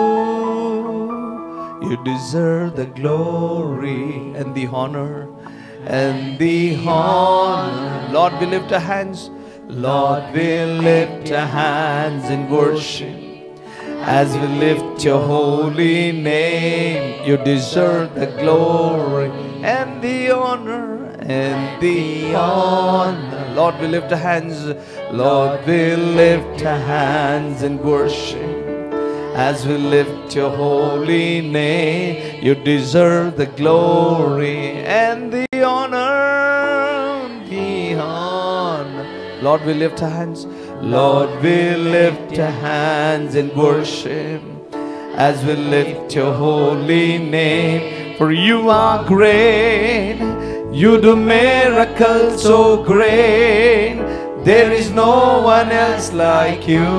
You deserve the glory and the honor and the honor. Lord, we lift our hands. Lord, we lift our hands in worship. As we lift your holy name, you deserve the glory and the honor and the honor. Lord, we lift our hands. Lord, we lift our hands in worship. As we lift your holy name, you deserve the glory and the honor. The honor. Lord, we lift our hands. Lord, we lift our hands in worship as we lift your holy name. For you are great, you do miracles so great. There is no one else like you.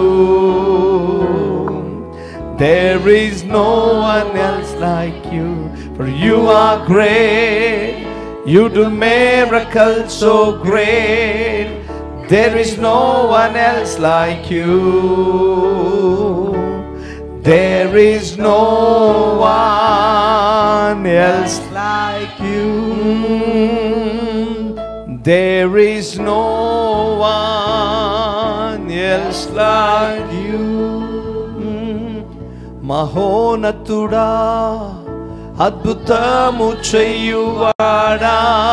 There is no one else like you, for you are great. You do miracles so great. There is no one else like you. There is no one else like you. There is no one else like you. మహోనతుడా అద్భుతము చెయ్యువాడా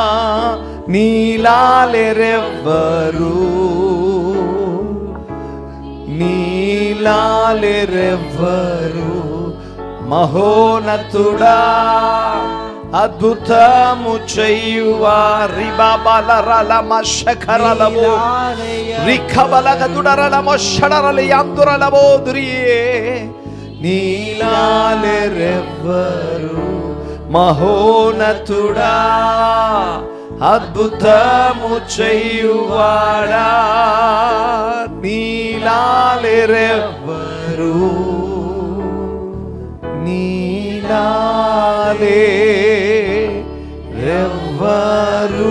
నీలాలెరెవ్వరు నీలాలెరెవ్వరు మహోనతుడా అద్భుతము చెయ్యువారి బాబాల మశకరలము రిఖబలగదుడరలమో షడరలి అందురలమో దురియే నీలాలెరెవ్వరు మహోనతుడా అద్భుతము చెయ్యువాడా నీలాలెరెవ్వరు నీలాలే రెవ్వరు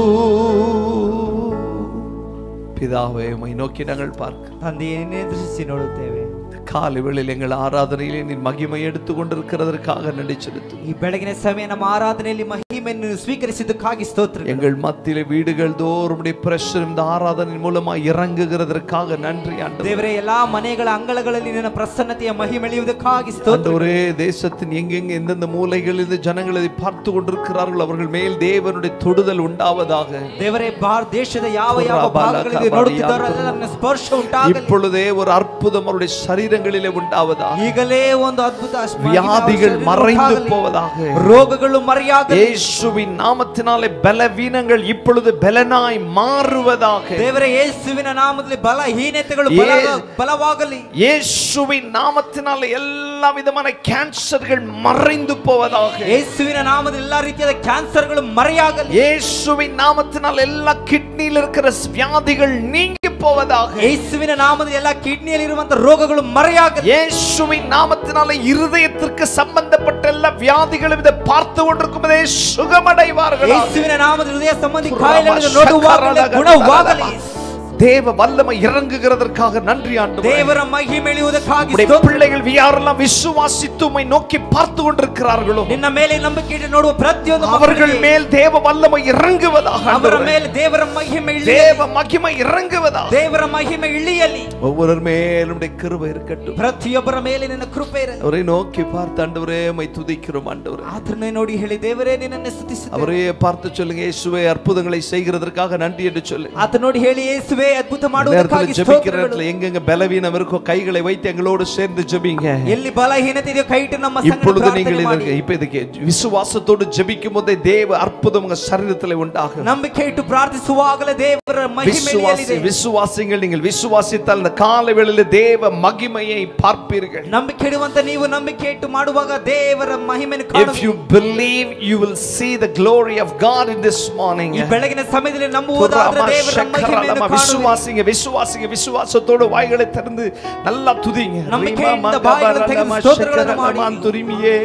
பிதாவே உம்மை நோக்கி நாங்கள் பார்க்க ತಂದೆಯೇ ನಿನ್ನೆ ಎದುರಿಸಿ ನೋಡುತ್ತೇವೆ காலை வேளையில் எங்கள் ஆராதனையிலே நீ மகிமை எடுத்து கொண்டிருக்கிறதற்காக நன்றி செலுத்து ಈ ಬೆಳಗಿನ ಸಮಯ ನಮ್ಮ ಆರಾಧನೆಯಲ್ಲಿ ಮಹಿಮೆಯನ್ನು ಸ್ವೀಕರಿಸಿದ್ದಕ್ಕಾಗಿ ಸ್ತೋತ್ರ எங்கள் மத்தியிலே வீடுகள் தோறும் உம்முடைய பிரஷர் இந்த ஆராதனையின் மூலமா இறங்குகிறதற்காக நன்றி ஆண்டவரே ದೇವರೇ ಎಲ್ಲಾ ಮನೆಗಳ ಅಂಗಳಗಳಲ್ಲಿ ನಿನ್ನ ಪ್ರಸನ್ನತೆಯ ಮಹಿಮೆಳೆಯುವುದಕ್ಕಾಗಿ ಸ್ತೋತ್ರ ஆண்டவரே தேசத்தின் எங்கெங்க எந்தெந்த மூலைகளில் இந்த ஜனங்கள் இதை பார்த்து கொண்டிருக்கிறார்கள் அவர்கள் மேல் தேவனுடைய தொடுதல் உண்டாவதாக ದೇವರೇ ಭಾರತ ದೇಶದ ಯಾವ ಯಾವ ಭಾಗಗಳಲ್ಲಿ ನೋಡುತ್ತಿದ್ದಾರೋ ಅಲ್ಲೆಲ್ಲ ನನ್ನ ಸ್ಪರ್ಶ ಉಂಟಾಗಲಿ இப்பொழுதே ஒரு அற்புதம் அவருடைய சரீரங்களிலே உண்டாவதாக ಈಗಲೇ ಒಂದು ಅದ್ಭುತ ಅಶ್ಮಾಗಿನ வியாதிகள் ಔಷಧಿ மறைந்து ಉಂಟಾಗಲಿ. போவதாக ರೋಗಗಳು ಮರೆಯಾಗಲಿ இயேசுவின் நாமத்தினாலே பலவீனங்கள் இப்பொழுது பலனாய் மாறுவதாக ದೇವರೇ ಯೇಸುವಿನ ನಾಮದಲ್ಲಿ ಬಲಹೀನತೆಗಳು ಯೇ- ಬಲ- ಬಲವಾಗಲಿ இயேசுவின் நாமத்தினாலே எல்லா விதமான கேன்சர்கள் மறைந்து போவதாக ಯೇಸುವಿನ ನಾಮದಲ್ಲಿ ಎಲ್ಲಾ ರೀತಿಯಾದ ಕ್ಯಾನ್ಸರ್ಗಳು ಮರೆಯಾಗಲಿ இயேசுவின் நாமத்தினால் எல்லா கிட்னியில் இருக்கிற வியாதிகள் நீங்கி போவதாக ಯೇಸುವಿನ ನಾಮದಲ್ಲಿ ಎಲ್ಲಾ ಕಿಡ್ನಿಯಲ್ಲಿ ಇರುವಂತ ರೋಗಗಳು ಮರೆಯಾಗಲಿ இயேசுவின் நாமத்தினாலே இருதயத்திற்கு சம்பந்தப்பட்ட எல்லா வியாதிகளும் இதை பார்த்து கொண்டிருக்கும் போதே சுகமடைவார்கள் ಯೇಸುವಿನ ನಾಮದಲ್ಲಿ ಹೃದಯ ಸಂಬಂಧಿ ಕಾಯಿಲೆಗಳನ್ನು ನೋಡುವಾಗಲೇ ಗುಣವಾಗಲಿ தேவ வல்லமை இறங்குகிறதற்காக நன்றி ஆண்டு ದೇವರ ಮಹಿಮೆಳೆಯುವುದಕ್ಕಾಗಿ உம்முடைய ಸ್ತೋತ್ರ. பிள்ளைகள் யாரெல்லாம் விசுவாசித்து உம்மை நோக்கி பார்த்து கொண்டிருக்கிறார்களோ ನಿನ್ನ ಮೇಲೆ ನಂಬಿಕೆ ಇಟ್ಟು ನೋಡುವ ಪ್ರತಿಯೊಂದು அவர்கள் ಮಕ್ಕಳಿಗೆ மேல் தேவ வல்லமை இறங்குவதாக ಅವರ ஆண்டவரே. ಮೇಲೆ ದೇವರ ಮಹಿಮೆ ಇಳಿಯಲಿ தேவ மகிமை இறங்குவதாக ದೇವರ ಮಹಿಮೆ ಇಳಿಯಲಿ ஒவ்வொரு மேலும் உம்முடைய கிருபை இருக்கட்டும் ಪ್ರತಿಯೊಬ್ಬರ ಮೇಲೆ ನಿನ್ನ ಕೃಪೆ ಇರಲಿ அவரை நோக்கி பார்த்து ஆண்டவரே உம்மை துதிக்கிறோம் ஆண்டவரே ಆತನೇ ನೋಡಿ ಹೇಳಿ ದೇವರೇ ನಿನ್ನನ್ನು ಸ್ತುತಿಸುತ್ತೇವೆ அவரே பார்த்து சொல்லுங்க இயேசுவே அற்புதங்களை செய்கிறதற்காக நன்றி என்று சொல்லு ಆತ ನೋಡಿ ಹೇಳಿ ಯೇಸುವೆ ಅದ್ಭುತ இந்த ಮಾಡುವುದಕ್ಕಾಗಿ நேரத்துல ஜெபிக்கிற ಸ್ತೋತ್ರಗಳು. இடத்துல எங்கெங்க பலவீனம் இருக்கோ கைகளை வைத்து எங்களோடு சேர்ந்து ஜெபிங்க ಎಲ್ಲಿ ಬಲಹೀನತೆ ಇದೆಯೋ ಕೈ ಇಟ್ಟು ನಮ್ಮ ಸಂಗಡ இப்பொழுது நீங்கள் ಪ್ರಾರ್ಥನೆ ಮಾಡಿ. இதற்கு இப்ப இதுக்கு விசுவாசத்தோடு ஜெபிக்கும் போதே தேவ அற்புதம் உங்க சரீரத்தில் உண்டாகும் ನಂಬಿಕೆ ಇಟ್ಟು ಪ್ರಾರ್ಥಿಸುವಾಗಲೇ ದೇವರ ಮಹಿಮೆ விசுவாசி ಇಳಿಯಲಿದೆ. விசுவாசிங்கள் நீங்கள் விசுவாசித்தால் இந்த காலை வேளையில தேவ மகிமையை பார்ப்பீர்கள் ನಂಬಿಕೆ ಇಡುವಂತ ನೀವು ನಂಬಿಕೆ ಇಟ್ಟು ಮಾಡುವಾಗ ದೇವರ ಮಹಿಮೆಯನ್ನು if ಕಾಣುವಿರಿ. you believe you will see the glory of god in this morning ಈ ಬೆಳಗಿನ ಸಮಯದಲ್ಲಿ ನಂಬುವುದಾದ್ರೆ ದೇವರ ಮಹಿಮೆಯನ್ನು ಕಾಣುವಿರಿ. விசுவாசிங்க விசுவாசிங்க விசுவாசத்தோடு வாய்களை திறந்து நல்லா துதிங்க நம்பிக்கைಯಿಂದ ಬಾಯಿಗಳನ್ನು ತೆಗೆದು ಸ್ತೋತ್ರಗಳನ್ನು ಮಾಡಿ. துரிமியே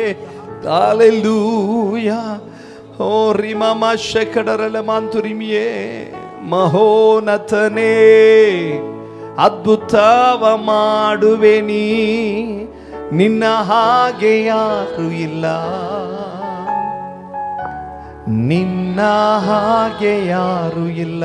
ஹalleluya ஓ ரிமமா ஷக்கடரல மாந்துரிமியே ಮಹೋನತನೇ ಅದ್ಭುತವ ಮಾಡುವೆ ನೀ ನಿನ್ನ ಹಾಗೆ ಯಾರು ಇಲ್ಲ ನಿನ್ನ ಹಾಗೆ ಯಾರು ಇಲ್ಲ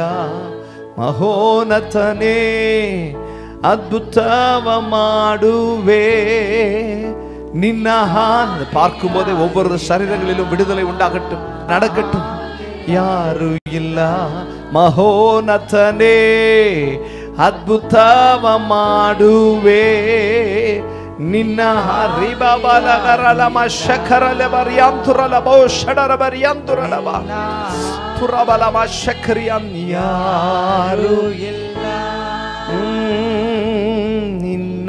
ಮಹೋನತನೇ அற்புதவ மாடுவே நின்ன பார்க்கும் போதே ஒவ்வொரு சரீரங்களிலும் விடுதலை உண்டாகட்டும் நடக்கட்டும் யாரு இல்ல மகோனதனே ಅದ್ಭುತವ ಮಾಡುವೆ ನಿನ್ನ ಹರಿಬಲಗರಲಮ ಶಖರಲ ಬರಿಯಂತುರಲ ಬಹುಷಡರ ಬರಿಯಂತುರಲವ ತುರಬಲಮ ಶಖರಿಯನ್ ಯಾರು ಇಲ್ಲ ಹ್ಮ್, ನಿನ್ನ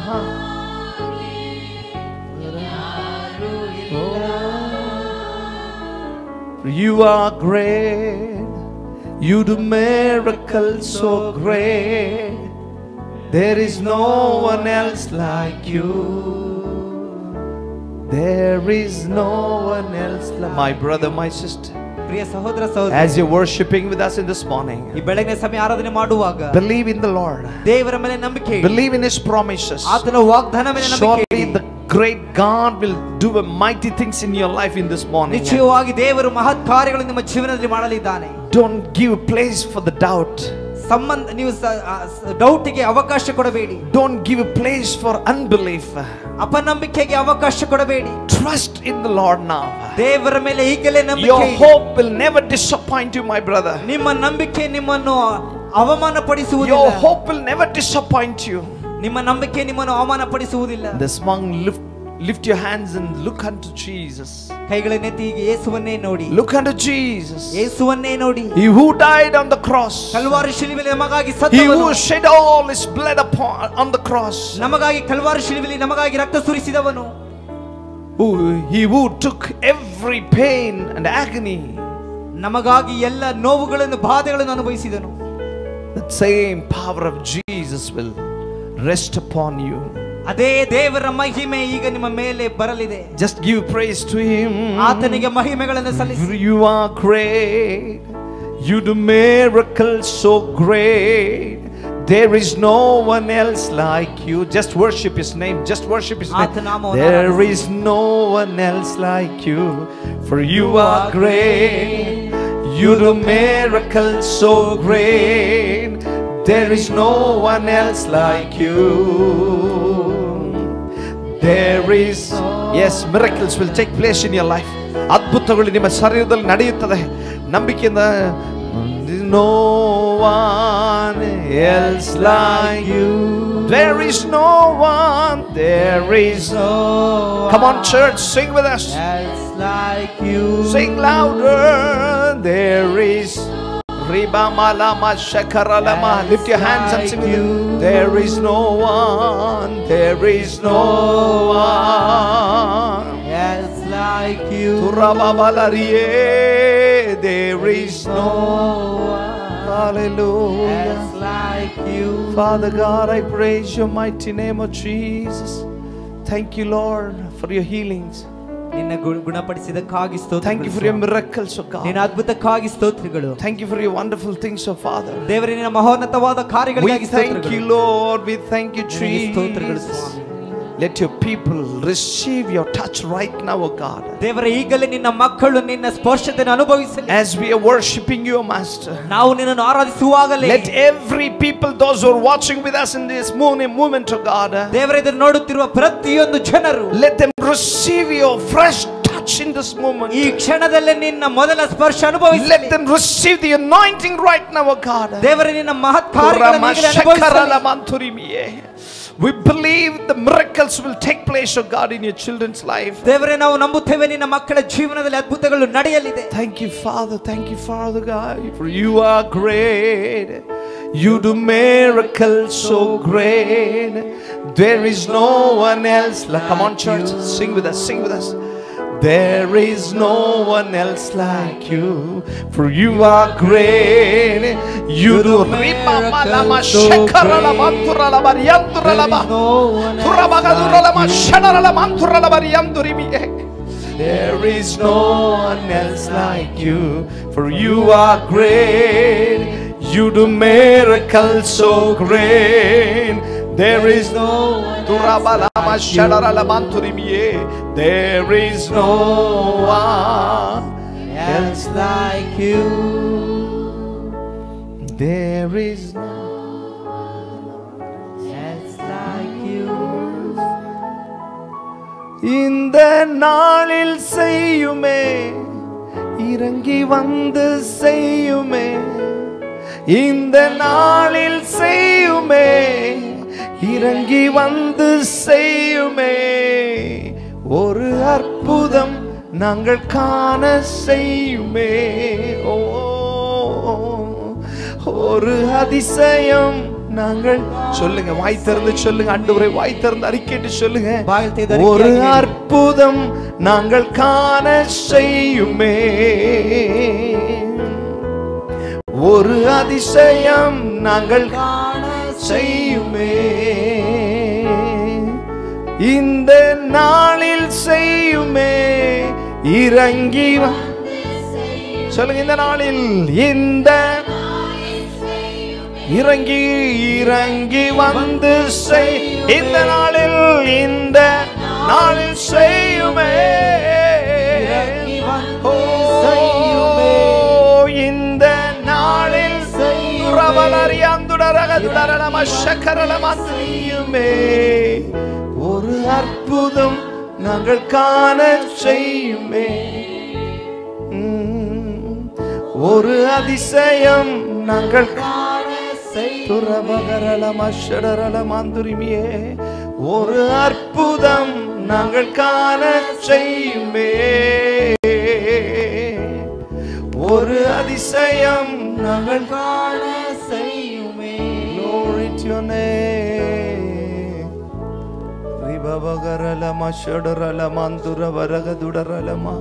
You are great. You do miracles so great. There is no one else like you. There is no one else like my brother, my sister. ಪ್ರಿಯ ಸಹೋದರ ಸಹೋದರಿ As you're worshiping with us in this morning, ಈ ಬೆಳಗಿನ ಸಮಯ ಆರಾಧನೆ ಮಾಡುವಾಗ believe in the Lord. ದೇವರ ಮೇಲೆ ನಂಬಿಕೆ ಇಡಿ. Believe in His promises. ಆತನ ವಾಗ್ದಾನ ಮೇಲೆ ನಂಬಿಕೆ Surely ED. the great God will do a mighty things in your life in this morning. ನಿಶ್ಚಯವಾಗಿ ದೇವರು ಮಹತ್ ಕಾರ್ಯಗಳು ನಿಮ್ಮ ಜೀವನದಲ್ಲಿ ಮಾಡಲಿದ್ದಾನೆ Don't give place for the doubt. ಸಂಬಂಧ ನೀವು ಡೌಟಿಗೆ ಅವಕಾಶ ಕೊಡಬೇಡಿ Don't give a place for unbelief. ಅಪನಂಬಿಕೆಗೆ ಅವಕಾಶ ಕೊಡಬೇಡಿ Trust in the Lord now. ದೇವರ ಮೇಲೆ ಈಗಲೇ ನಂಬಿಕೆ Your ED. hope will never disappoint you, my brother. ನಿಮ್ಮ ನಂಬಿಕೆ ನಿಮ್ಮನ್ನು ಅವಮಾನ Your ಪಡಿಸುವುದಿಲ್ಲ hope will never disappoint you. ನಿಮ್ಮ ನಂಬಿಕೆ ನಿಮ್ಮನ್ನು ಅವಮಾನ ಪಡಿಸುವುದಿಲ್ಲ This morning, lift, lift your hands and look unto Jesus. ಕೈಗಳನ್ನೆತ್ತಿ ಈಗ ಯೇಸುವನ್ನೇ ನೋಡಿ Look unto Jesus. ಯೇಸುವನ್ನೇ ನೋಡಿ He who died on the cross. Calvary ಶಿಲುಬೆಲಿ ನಮಗಾಗಿ He ಸತ್ತವನು who shed all his blood upon on the cross. ನಮಗಾಗಿ ಕಲ್ವಾರಿ ಶಿಲುಬೆಲಿ ನಮಗಾಗಿ ರಕ್ತ ಸುರಿಸಿದವನು Who he who took every pain and agony. ನಮಗಾಗಿ ಎಲ್ಲ ನೋವುಗಳನ್ನು ಬಾಧೆಗಳನ್ನು ಅನುಭವಿಸಿದನು That same power of Jesus will rest upon you. ಅದೇ ದೇವರ ಮಹಿಮೆ ಈಗ ನಿಮ್ಮ ಮೇಲೆ ಬರಲಿದೆ Just give praise to him. ಆತನಿಗೆ ಮಹಿಮೆಗಳನ್ನು ಸಲ್ಲಿಸಿ For you are great. You do miracles so great. There is no one else like you. Just worship his name. Just worship his name. ಆತನಾಮವನ್ನು There ಆರಾಧಿಸಿ. is no one else like you. For you are great. You do miracles so great. There is no one else like you. There is, yes, miracles will take place in your life. ಅದ್ಭುತಗಳು ನಿಮ್ಮ ಶರೀರದಲ್ಲಿ ನಡೆಯುತ್ತದೆ ನಂಬಿಕೆಯಿಂದ no one else like you. There is no one, there is no. Come on, church, sing with us. like you Sing louder. There is. Riba malama shakaralama. Lift your hands and sing with it. There is no one. There is no one. yes like you Turababalarie. There is no one. Hallelujah. like you Father God, I praise your mighty name of Jesus. Thank you, Lord, for your healings. ನಿನ್ನ ಗು- ಗುಣಪಡಿಸಿದಕ್ಕಾಗಿ Thank you for your ಸ್ತೋತ್ರ miracles, oh ನಿನ್ನ God. ಅದ್ಭುತಕ್ಕಾಗಿ ಸ್ತೋತ್ರಗಳು Thank you for your wonderful things, oh Father. ದೇವರೇ ನಿನ್ನ ಮಹೋನ್ನತವಾದ We ಕಾರ್ಯಗಳಿಗಾಗಿ thank you, ಸ್ತೋತ್ರಗಳು Lord. We thank you, ನಿನಗೆ ಸ್ತೋತ್ರಗಳು Jesus. Swami Let your people receive your touch right now, oh God. ದೇವರೇ ಈಗಲೇ ನಿನ್ನ ಮಕ್ಕಳು ನಿನ್ನ ಸ್ಪರ್ಶತೆಯನ್ನು ಅನುಭವಿಸಲಿ As we are worshiping you, Master. ನಾವು ನಿನ್ನನ್ನು ಆರಾಧಿಸುವಾಗಲೇ Let every people, those who are watching with us in this morning moment, oh God, ದೇವರೇ ಇದನ್ನು ನೋಡುತ್ತಿರುವ ಪ್ರತಿಯೊಂದು ಜನರು let them receive your fresh touch in this moment. ಈ ಕ್ಷಣದಲ್ಲೇ ನಿನ್ನ ಮೊದಲ ಸ್ಪರ್ಶ Let ಅನುಭವಿಸಲಿ them receive the anointing right now, oh God. ದೇವರೇ ನಿನ್ನ ಮಹತ್ ಕಾರ್ಯಗಳನ್ನು ಈಗಲೇ ಅನುಭವಿಸಲಿ. We believe the miracles will take place, oh God, in your children's life. ದೇವರೇ ನಾವು ನಂಬುತ್ತೇವೆ ನಿನ್ನ ಮಕ್ಕಳ ಜೀವನದಲ್ಲಿ ಅದ್ಭುತಗಳು ನಡೆಯಲಿದೆ Thank you, Father. Thank you, Father God, for you are great. You do miracles so great. There is no one else. Like, come on, church, sing with us, sing with us. There is no one else like you, for you are great. You do riba malama shekarala manturala barianturala ba turabagadurala ma shanarala manturala bariandurimi. There is no one else like you, for you are great. You do miracles so great. There is no Turabalama Shadaralamanturimiye. There is no one else like you. There is no Yes, like you. இந்த நாளில் செய்யுமே இறங்கி வந்து செய்யுமே இந்த நாளில் செய்யுமே இறங்கி வந்து செய்யுமே ஒரு அற்புதம் நாங்கள் காண செய்யுமே ஓ ஒரு அதிசயம் நாங்கள் சொல்லுங்க வாய் திறந்து சொல்லுங்க ஆண்டவரே வாய் திறந்து அறிக்கைட்டு சொல்லுங்க வாயில் திறந்து ஒரு அறிக்கையாகி. அற்புதம் நாங்கள் காண செய்யுமே ஒரு அதிசயம் நாங்கள் காண செய்யுமே இந்த நாளில் செய்யுமே இறங்கி வ- சொல்லுங்க இந்த நாளில் இந்த இறங்கி இறங்கி வந்து செய் இந்த நாளில் இந்த நாளில் செய்யுமே இறங்கி வந்து ஓ, செய்யுமே. இந்த நாளில் செய்யுமே ஒரு அற்புதம் நாங்கள் காண செய்யுமே உம், ஒரு அதிசயம் நாங்கள் காண துரபகரலமஷடரலமாந்துரிமியே ஒரு அற்புதம் நாங்கள் காண செய்யுமே ஒரு அதிசயம் நாங்கள் காண செய்யுமே Glory to your name. ரிபவகரலம ஷடரலமாந்துர வரகதுடரலமா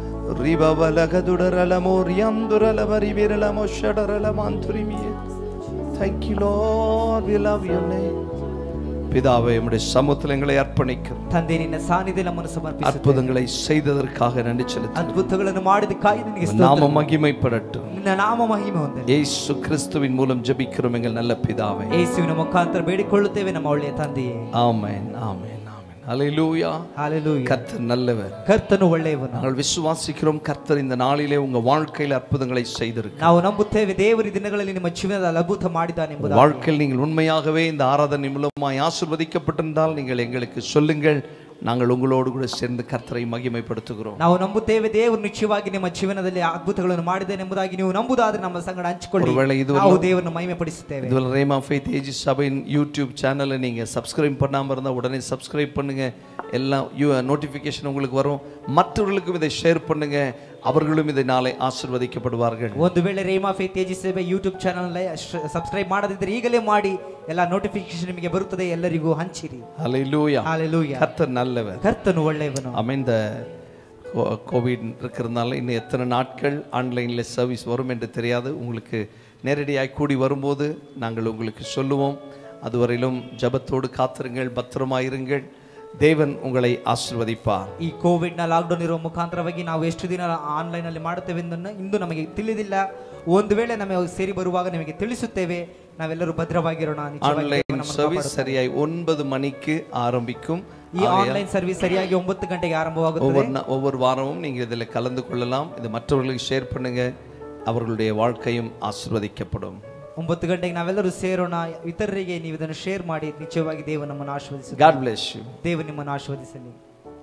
ரிபவலகதுடரலமோ ரியாந்துரலவரி விரலமோ ஷடரலமாந்துரிமியே Thank you, Lord. We love your name. பிதாவை உம்முடைய சமூகத்தில் எங்களை அர்ப்பணிக்கிறோம் ತಂದೆ ನಿನ್ನ ಸಾನ್ನಿಧ್ಯ ನಮ್ಮನ್ನು ಸಮರ್ಪಿಸುತ್ತೇವೆ அற்புதங்களை செய்ததற்காக நன்றி செலுத்த ಅದ್ಭುತಗಳನ್ನು ಮಾಡಿದಕ್ಕಾಗಿ ನಿನಗೆ நாம ಸ್ತೋತ್ರ. மகிமைப்படட்டும் ನಿನ್ನ ನಾಮ ಮಹಿಮೆ ಹೊಂದಲಿ இயேசு கிறிஸ்துவின் மூலம் ஜெபிக்கிறோம் எங்கள் நல்ல பிதாவை ಯೇಸುವಿನ ಮುಖಾಂತರ ಬೇಡಿಕೊಳ್ಳುತ್ತೇವೆ ನಮ್ಮ ಒಳ್ಳೆಯ ತಂದೆಯೇ ஆமென் ஆமென் ஆமென் ஹalleluya ಹಾಲೆಲೂಯ கர்த்தர் நல்லவர் ಕರ್ತನು ಒಳ್ಳೆಯವನು நாங்கள் விசுவாசிக்கிறோம் கர்த்தர் இந்த நாளிலே உங்க வாழ்க்கையில் அற்புதங்களை செய்திருக்கிறார் ನಾವು ನಂಬುತ್ತೇವೆ ದೇವರು ಈ ದಿನಗಳಲ್ಲಿ ನಿಮ್ಮ ಜೀವನದಲ್ಲಿ ಅದ್ಭುತ ಮಾಡಿದ್ದಾನೆಂಬುದಾಗಿ வாழ்க்கையில் நீங்கள் உண்மையாகவே இந்த ஆராதனை மூலமாய் ஆசிர்வதிக்கப்பட்டிருந்தால் நீங்கள் எங்களுக்கு சொல்லுங்கள் நாங்கள் உங்களோடு கூட சேர்ந்து கர்த்தரை மகிமைப்படுத்துகிறோம் ನಾವು ನಂಬುತ್ತೇವೆ ದೇವರು ನಿಶ್ಚಯವಾಗಿ ನಿಮ್ಮ ಜೀವನದಲ್ಲಿ ಅದ್ಭುತಗಳನ್ನು ಮಾಡಿದ್ದೇನೆ ಎಂಬುದಾಗಿ ನೀವು ನಂಬುದಾದ್ರೆ ನಮ್ಮ ಸಂಗಡ ಹಂಚಿಕೊಳ್ಳಿ ஒருவேளை இதுவரை ನಾವು ದೇವರನ್ನು ಮಹಿಮೆ ಪಡಿಸುತ್ತೇವೆ இதுவரை ரேமா ஃபேத் ஏஜி சபையின் யூடியூப் சேனலை நீங்கள் சப்ஸ்கிரைப் பண்ணாமல் இருந்தால் உடனே சப்ஸ்கிரைப் பண்ணுங்க எல்லாம் யூ நோட்டிஃபிகேஷன் உங்களுக்கு வரும் மற்றவர்களுக்கும் இதை ஷேர் பண்ணுங்க அவர்களும் இதை நாளை ஆசிர்வதிக்கப்படுவார்கள் ಒಂದು ವೇಳೆ ರೇಮಾ ಫೇ ತೇಜಿ ಸೇವೆ ಯೂಟ್ಯೂಬ್ ಚಾನಲ್ ಸಬ್ಸ್ಕ್ರೈಬ್ ಮಾಡದಿದ್ದರೆ ಈಗಲೇ ಮಾಡಿ ಎಲ್ಲ ನೋಟಿಫಿಕೇಶನ್ ನಿಮಗೆ ಬರುತ್ತದೆ ಎಲ್ಲರಿಗೂ ಹಂಚಿರಿ ஹalleluya ಹಾಲೆಲೂಯ கர்த்தர் நல்லவர் ಕರ್ತನು ಒಳ್ಳೆಯವನು அமைந்த கோ- கோவிட் இருக்கிறதுனால இன்னும் எத்தனை நாட்கள் ஆன்லைனில் சர்வீஸ் வரும் என்று தெரியாது உங்களுக்கு நேரடியாக கூடி வரும்போது நாங்கள் உங்களுக்கு சொல்லுவோம் அதுவரையிலும் ஜெபத்தோடு காத்திருங்கள் பத்திரமாயிருங்கள் தேவன் உங்களை ஆசிர்வதிப்பார் ಈ ಕೋವಿಡ್ ನ ಲಾಕ್ಡೌನ್ ಇರುವ ಮುಖಾಂತರವಾಗಿ ನಾವು ಎಷ್ಟು ದಿನ ಆನ್ಲೈನ್ ಅಲ್ಲಿ ಮಾಡುತ್ತೇವೆ ಎಂದನ್ನು ಇಂದು ನಮಗೆ ತಿಳಿದಿಲ್ಲ ಒಂದು ವೇಳೆ ನಮಗೆ ಸೇರಿ ಬರುವಾಗ ನಿಮಗೆ ತಿಳಿಸುತ್ತೇವೆ ನಾವೆಲ್ಲರೂ ಭದ್ರವಾಗಿರೋಣ ನಿಜವಾಗಿ ದೇವರು ஆன்லைன் ನಮ್ಮನ್ನು சர்வீஸ் ಕಾಪಾಡುತ್ತಾನೆ. சரியாய் ஒன்பது மணிக்கு ஆரம்பிக்கும் ಈ ಆನ್ಲೈನ್ ಸರ್ವಿಸ್ ಸರಿಯಾಗಿ ಒಂಬತ್ತು ಗಂಟೆಗೆ ಆರಂಭವಾಗುತ್ತದೆ ஒவ்வொரு நா- ஒவ்வொரு வாரமும் நீங்கள் இதில் கலந்து கொள்ளலாம் இது மற்றவர்களுக்கு ஷேர் பண்ணுங்க அவர்களுடைய வாழ்க்கையும் ஆசிர்வதிக்கப்படும் ಒಂಬತ್ತು ಗಂಟೆಗೆ ನಾವೆಲ್ಲರೂ ಸೇರೋಣ ಇತರರಿಗೆ ನೀವು ಇದನ್ನು ಶೇರ್ ಮಾಡಿ ನಿಜವಾಗಿ ದೇವರು ನಮ್ಮನ್ನು ಆಶೀರ್ವದಿಸ காட் bless you ದೇವರು ನಿಮ್ಮನ್ನು ಆಶೀರ್ವದಿಸಲಿ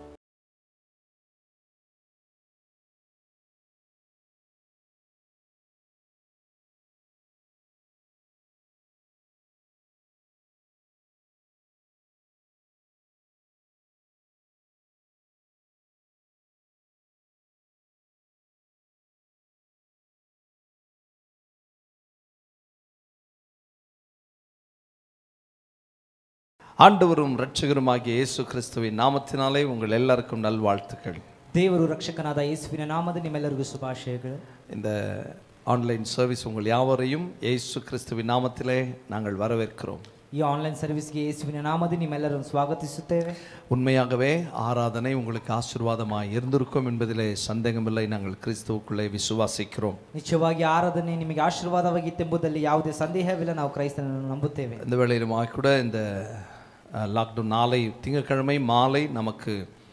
ஆண்டவரும் இரட்சகருமாகிய இயேசு கிறிஸ்துவின் நாமத்தினாலே உங்கள் எல்லாருக்கும் நல்வாழ்த்துக்கள் ದೇವರು ರಕ್ಷಕನಾದ ಯೇಸುವಿನ ನಾಮದ ನಿಮ್ಮೆಲ್ಲರಿಗೂ ಶುಭಾಶಯಗಳು இந்த ஆன்லைன் சர்வீஸ் உங்கள் யாவரையும் இயேசு கிறிஸ்துவின் நாமத்திலே நாங்கள் வரவேற்கிறோம் ಈ ಆನ್ಲೈನ್ ಸರ್ವಿಸ್ಗೆ ಯೇಸುವಿನ ನಾಮದ ನಿಮ್ಮೆಲ್ಲರನ್ನು ಸ್ವಾಗತಿಸುತ್ತೇವೆ உண்மையாகவே ஆராதனை உங்களுக்கு ஆசீர்வாதமாய் இருந்திருக்கும் என்பதிலே சந்தேகமில்லை நாங்கள் கிறிஸ்துவுக்குள்ளே விசுவாசிக்கிறோம் ನಿಜವಾಗಿ ಆರಾಧನೆ ನಿಮಗೆ ಆಶೀರ್ವಾದವಾಗಿತ್ತೆಂಬುದರಲ್ಲಿ ಯಾವುದೇ ಸಂದೇಹವಿಲ್ಲ ನಾವು ಕ್ರೈಸ್ತನನ್ನು ನಂಬುತ್ತೇವೆ இந்த வேளையிலுமாக கூட இந்த லாக்டவுன் நாளை திங்கட்கிழமை மாலை நமக்கு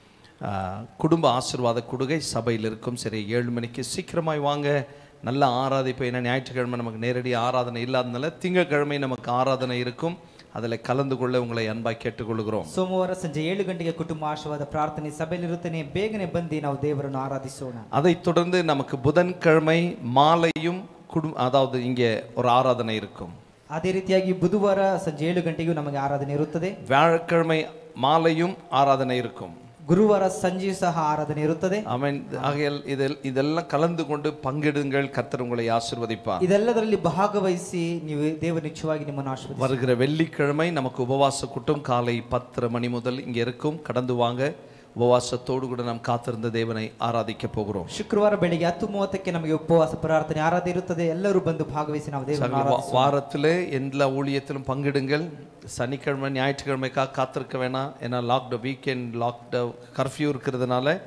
அஹ், குடும்ப ஆசீர்வாத கொடுகை சபையில் இருக்கும் சரி ஏழு மணிக்கு சீக்கிரமாய் வாங்க நல்ல ஆராதிப்பு ஏன்னா ஞாயிற்றுக்கிழமை நமக்கு நேரடி ஆராதனை இல்லாதனால திங்கட்கிழமை நமக்கு ஆராதனை இருக்கும் அதில் கலந்து கொள்ள உங்களை அன்பாய் கேட்டுக்கொள்கிறோம் ಸೋಮವಾರ ಸಂಜೆ ಏಳು ಗಂಟೆಗೆ ಕುಟುಂಬ ಆಶೀರ್ವಾದ ಪ್ರಾರ್ಥನೆ ಸಭೆಯಲ್ಲಿರುತ್ತೇನೆ ಬೇಗನೆ ಬಂದು ನಾವು ದೇವರನ್ನು ಆರಾಧಿಸೋಣ அதைத் தொடர்ந்து நமக்கு புதன்கிழமை மாலையும் குடும் அதாவது இங்கே ஒரு ஆராதனை இருக்கும் ಅದೇ ರೀತಿಯಾಗಿ ಬುಧವಾರ ಸಂಜೆ ಏಳು ಗಂಟೆಗೂ ನಮಗೆ ಆರಾಧನೆ ಇರುತ್ತದೆ வியாழக்கிழமை மாலையும் ஆராதனை இருக்கும் ಗುರುವಾರ ಸಂಜೆಯೂ ಸಹ ಆರಾಧನೆ ಇರುತ್ತದೆ அவன் ஆகையால் இதில் இதெல்லாம் கலந்து கொண்டு பங்கெடுங்கள் கர்த்தர் உங்களை ஆசிர்வதிப்பார் ಇದೆಲ್ಲದರಲ್ಲಿ ಭಾಗವಹಿಸಿ ನೀವು ದೇವರು ನಿಜವಾಗಿ ನಿಮ್ಮನ್ನು ಆಶೀರ್ವದಿಸಿ வருகிற வெள்ளிக்கிழமை நமக்கு உபவாச கூட்டம் காலை பத்தரை மணி முதல் இங்கே இருக்கும் கடந்து வாங்க உபவாசத்தோடு கூட நாம் காத்திருந்த தேவனை ஆராதிக்க போகிறோம் ಶುಕ್ರವಾರ ಬೆಳಿಗ್ಗೆ ಹತ್ತು ಮೂವತ್ತಕ್ಕೆ ನಮಗೆ ಉಪವಾಸ ಪ್ರಾರ್ಥನೆ ಆರಾಧನೆ ಇರುತ್ತದೆ ಎಲ್ಲರೂ ಬಂದು ಭಾಗವಹಿಸಿ ನಾವು ದೇವರನ್ನು சகல வா- ಆರಾಧಿಸೋಣ. வாரத்திலே எல்லா ஊழியத்திலும் பங்கெடுங்கள் சனிக்கிழமை ஞாயிற்றுக்கிழமைக்காக காத்திருக்க வேணாம் ஏன்னா லாக்டவுன் வீக்கெண்ட் லாக்டவுன் கர்ஃப்யூ இருக்கிறதுனால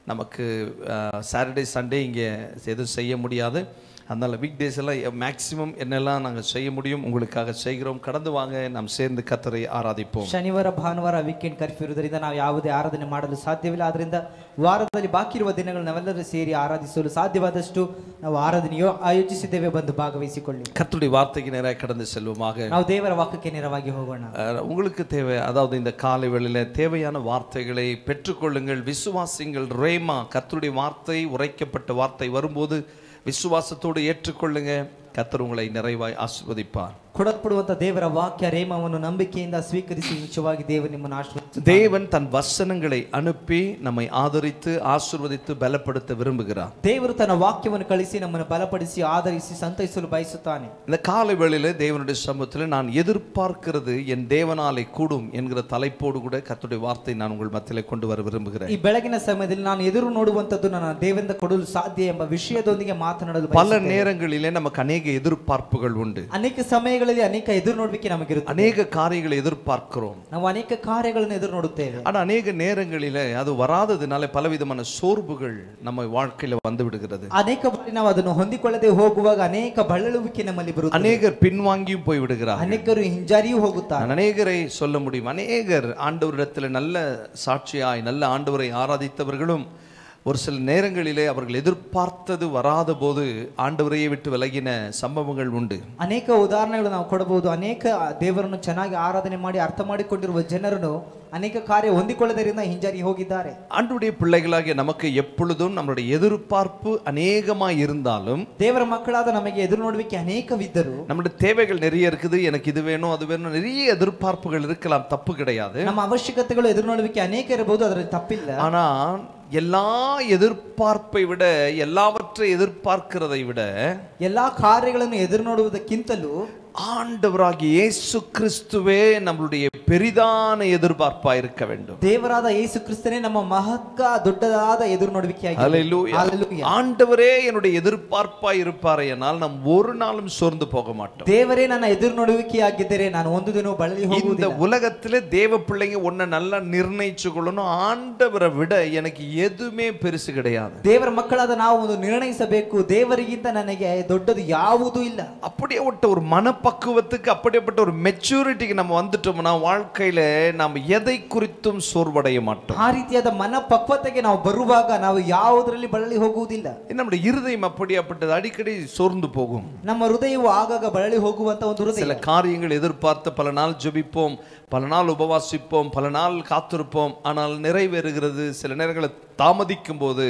நமக்கு சாட்டர்டே சண்டே இங்கே எதுவும் செய்ய முடியாது அதனால் வீக் டேஸ் எல்லாம் மேக்ஸிமம் என்னெல்லாம் நாங்கள் செய்ய முடியும் உங்களுக்காக செய்கிறோம் கடந்து வாங்க நாம் சேர்ந்து கத்தரை ஆராதிப்போம் ಶನಿವಾರ ಭಾನುವಾರ ವೀಕೆಂಡ್ ಕರ್ಫ್ಯೂ ಇರುವುದರಿಂದ ನಾವು ಯಾವುದೇ ಆರಾಧನೆ ಮಾಡಲು ಸಾಧ್ಯವಿಲ್ಲ ಆದ್ರಿಂದ ವಾರದಲ್ಲಿ ಬಾಕಿ ಇರುವ ದಿನಗಳು ನಾವೆಲ್ಲರೂ ಸೇರಿ ಆರಾಧಿಸಲು ಸಾಧ್ಯವಾದಷ್ಟು ನಾವು ಆರಾಧನೆಯೋ ಆಯೋಜಿಸಿದ್ದೇವೆ ಬಂದು ಭಾಗವಹಿಸಿಕೊಳ್ಳಿ கர்த்தருடைய வார்த்தைக்கு நேராக கடந்து செல்வமாக ನಾವು ದೇವರ ವಾಕ್ಯಕ್ಕೆ ನೇರವಾಗಿ ಹೋಗೋಣ அஹ், உங்களுக்கு தேவை அதாவது இந்த காலை வேளையில தேவையான வார்த்தைகளை பெற்றுக்கொள்ளுங்கள் விசுவாசிங்கள் ரேமா கர்த்தருடைய வார்த்தை உரைக்கப்பட்ட வார்த்தை வரும்போது விசுவாசத்தோடு ஏற்றுக்கொள்ளுங்க கர்த்தர் உங்களை நிறைவாய் ஆசிர்வதிப்பார் ಕೊಡಲ್ಪಡುವಂತ ದೇವರ ವಾಕ್ಯ ರೇಮವನ್ನು ನಂಬಿಕೆಯಿಂದ ಸ್ವೀಕರಿಸಿ ನಿಜವಾಗಿ ದೇವರು ನಿಮ್ಮನ್ನು ಆಶೀರ್ವದಿಸಿ தேவன் தன் வசனங்களை அனுப்பி நம்மை ஆதரித்து ஆசிர்வதித்து பலப்படுத்த விரும்புகிறார் ದೇವರು ತನ್ನ ವಾಕ್ಯವನ್ನು ಕಳಿಸಿ ನಮ್ಮನ್ನು ಬಲಪಡಿಸಿ ಆಧರಿಸಿ ಸಂತೈಸಲು ಬಯಸುತ್ತಾನೆ இந்த காலை வேளையில தேவனுடைய சமூகத்தில் நான் எதிர்பார்க்கிறது என் தேவனாலே கூடும் என்கிற தலைப்போடு கூட கர்த்தருடைய வார்த்தை நான் உங்கள் மத்தியிலே கொண்டு வர விரும்புகிறேன் ಈ ಬೆಳಗಿನ ಸಮಯದಲ್ಲಿ ನಾನು ಎದುರು ನೋಡುವಂತದ್ದು ನನ್ನ ದೇವರಿಂದ ಕೊಡಲು ಸಾಧ್ಯ ಎಂಬ ವಿಷಯದೊಂದಿಗೆ ಮಾತನಾಡಲು பல ಬಯಸುತ್ತೇನೆ. நேரங்களிலே நமக்கு அநேக எதிர்பார்ப்புகள் உண்டு ಅನೇಕ ಸಮಯಗಳಲ್ಲಿ ಅನೇಕ ಎದುರು ನೋಡ್ಲಿಕ್ಕೆ ನಮಗಿರುತ್ತೆ அநேக காரியங்களை எதிர்பார்க்கிறோம் ನಾವು ಅನೇಕ ಕಾರ್ಯಗಳನ್ನು ಎದುರು ನೋಡುತ್ತೇವೆ ஆனா அநேக நேரங்களில அது வராததுனால பலவிதமான சோர்வுகள் நம்ம வாழ்க்கையில வந்து விடுகிறது ಅನೇಕ ಬಾರಿ ನಾವು ಅದನ್ನು ಹೊಂದಿಕೊಳ್ಳದೆ ಹೋಗುವಾಗ ಅನೇಕ ಬಳಲುವಿಕೆ ನಮ್ಮಲ್ಲಿ ಬರುತ್ತೆ அநேகர் பின்வாங்கியும் போய் விடுகிறார் ಅನೇಕರು ಹಿಂಜಾರಿಯೂ ಹೋಗುತ್ತಾರೆ நான் அநேகரை சொல்ல முடியும் அநேகர் ஆண்டவரிடத்துல நல்ல சாட்சியாய் நல்ல ஆண்டவரை ஆராதித்தவர்களும் ஒரு சில நேரங்களிலே அவர்கள் எதிர்பார்த்தது வராத போது ஆண்டவரையே விட்டு விலகின சம்பவங்கள் உண்டு ಅನೇಕ ಉದಾಹರಣೆಗಳು ನಾವು ಕೊಡಬಹುದು ಅನೇಕ ದೇವರನ್ನು ಚೆನ್ನಾಗಿ ಆರಾಧನೆ ಮಾಡಿ ಅರ್ಥ ಮಾಡಿಕೊಂಡಿರುವ ಜನರನ್ನು ಅನೇಕ ಕಾರ್ಯ ಹೊಂದಿಕೊಳ್ಳದರಿಂದ ಹಿಂಜಾರಿ ಹೋಗಿದ್ದಾರೆ ஆண்டுடைய பிள்ளைகளாகிய நமக்கு எப்பொழுதும் நம்மளுடைய எதிர்பார்ப்பு அநேகமாய் இருந்தாலும் ದೇವರ ಮಕ್ಕಳಾದ ನಮಗೆ ಎದುರು ನೋಡುವಿಕೆ ಅನೇಕವಿದ್ದರು நம்முடைய தேவைகள் நிறைய இருக்குது எனக்கு இது வேணும் அது வேணும் நிறைய எதிர்பார்ப்புகள் இருக்கலாம் தப்பு கிடையாது ನಮ್ಮ ಅವಶ್ಯಕತೆಗಳು ಎದುರು ನೋಡುವಿಕೆ ಅನೇಕ ಇರಬಹುದು ಅದರಲ್ಲಿ ತಪ್ಪಿಲ್ಲ ஆனா எல்லா எதிர்பார்ப்பை விட எல்லாவற்றை எதிர்பார்க்கிறதை விட ಎಲ್ಲಾ ಕಾರ್ಯಗಳನ್ನು ಎದುರು ನೋಡುವುದಕ್ಕಿಂತಲೂ ஆண்டவராகிய இயேசு கிறிஸ்துவே நம்மளுடைய பெரிதான எதிர்பார்ப்பா இருக்க வேண்டும் ದೇವರಾದ ಯೇಸು ಕ್ರಿಸ್ತನೇ ನಮ್ಮ ಮಹಕ್ಕ ದೊಡ್ಡದಾದ ಎದುರು ನೋಡುವಿಕೆಯಾಗಿದೆ Hallelujah. Hallelujah. ஆண்டவரே என்னுடைய எதிர்பார்ப்பா இருப்பாரையானால் நாம் ஒரு நாளும் சோர்ந்து போக மாட்டோம் ದೇವರೇ ನನ್ನ ಎದುರು ನೋಡುವಿಕೆಯಾಗಿದ್ದರೆ ನಾನು ಒಂದು ದಿನ ಬಳಲಿ இந்த ಹೋಗುವುದಿಲ್ಲ உலகத்துல தேவ பிள்ளைங்க ஒன்ன நல்லா நிர்ணயிச்சு கொள்ளணும் ஆண்டவரை விட எனக்கு எதுவுமே பெருசு கிடையாது ದೇವರ ಮಕ್ಕಳಾದ ನಾವು ಒಂದು ನಿರ್ಣಯಿಸಬೇಕು ದೇವರಿಗಿಂತ ನನಗೆ ದೊಡ್ಡದು ಯಾವುದೂ ಇಲ್ಲ அப்படியேப்பட்ட ஒரு மனப்பக்குவத்துக்கு அப்படியேப்பட்ட ஒரு மெச்சூரிட்டிக்கு நம்ம வந்துட்டோம்னா வாழ்க்கையில நாம் எதை குறித்தும் சோர்வடைய மாட்டோம் ಆ ರೀತಿಯಾದ ಮನ ಪಕ್ವತೆಗೆ ನಾವು ಬರುವಾಗ ನಾವು ಯಾವುದರಲ್ಲಿ ಬಳಲಿ ಹೋಗುವುದಿಲ್ಲ நம்முடைய இருதயம் அப்படியாப்பட்டது அடிக்கடி சோர்ந்து போகும் ನಮ್ಮ ಹೃದಯವು ಆಗಾಗ ಬಳಲಿ ಹೋಗುವಂತ ಒಂದು ಹೃದಯ சில காரியங்கள் எதிர்பார்த்து பல நாள் ஜெபிப்போம் பல நாள் உபவாசிப்போம் பல நாள் காத்திருப்போம் ஆனால் நிறைவேறுகிறது சில நேரங்களில் தாமதிக்கும் போது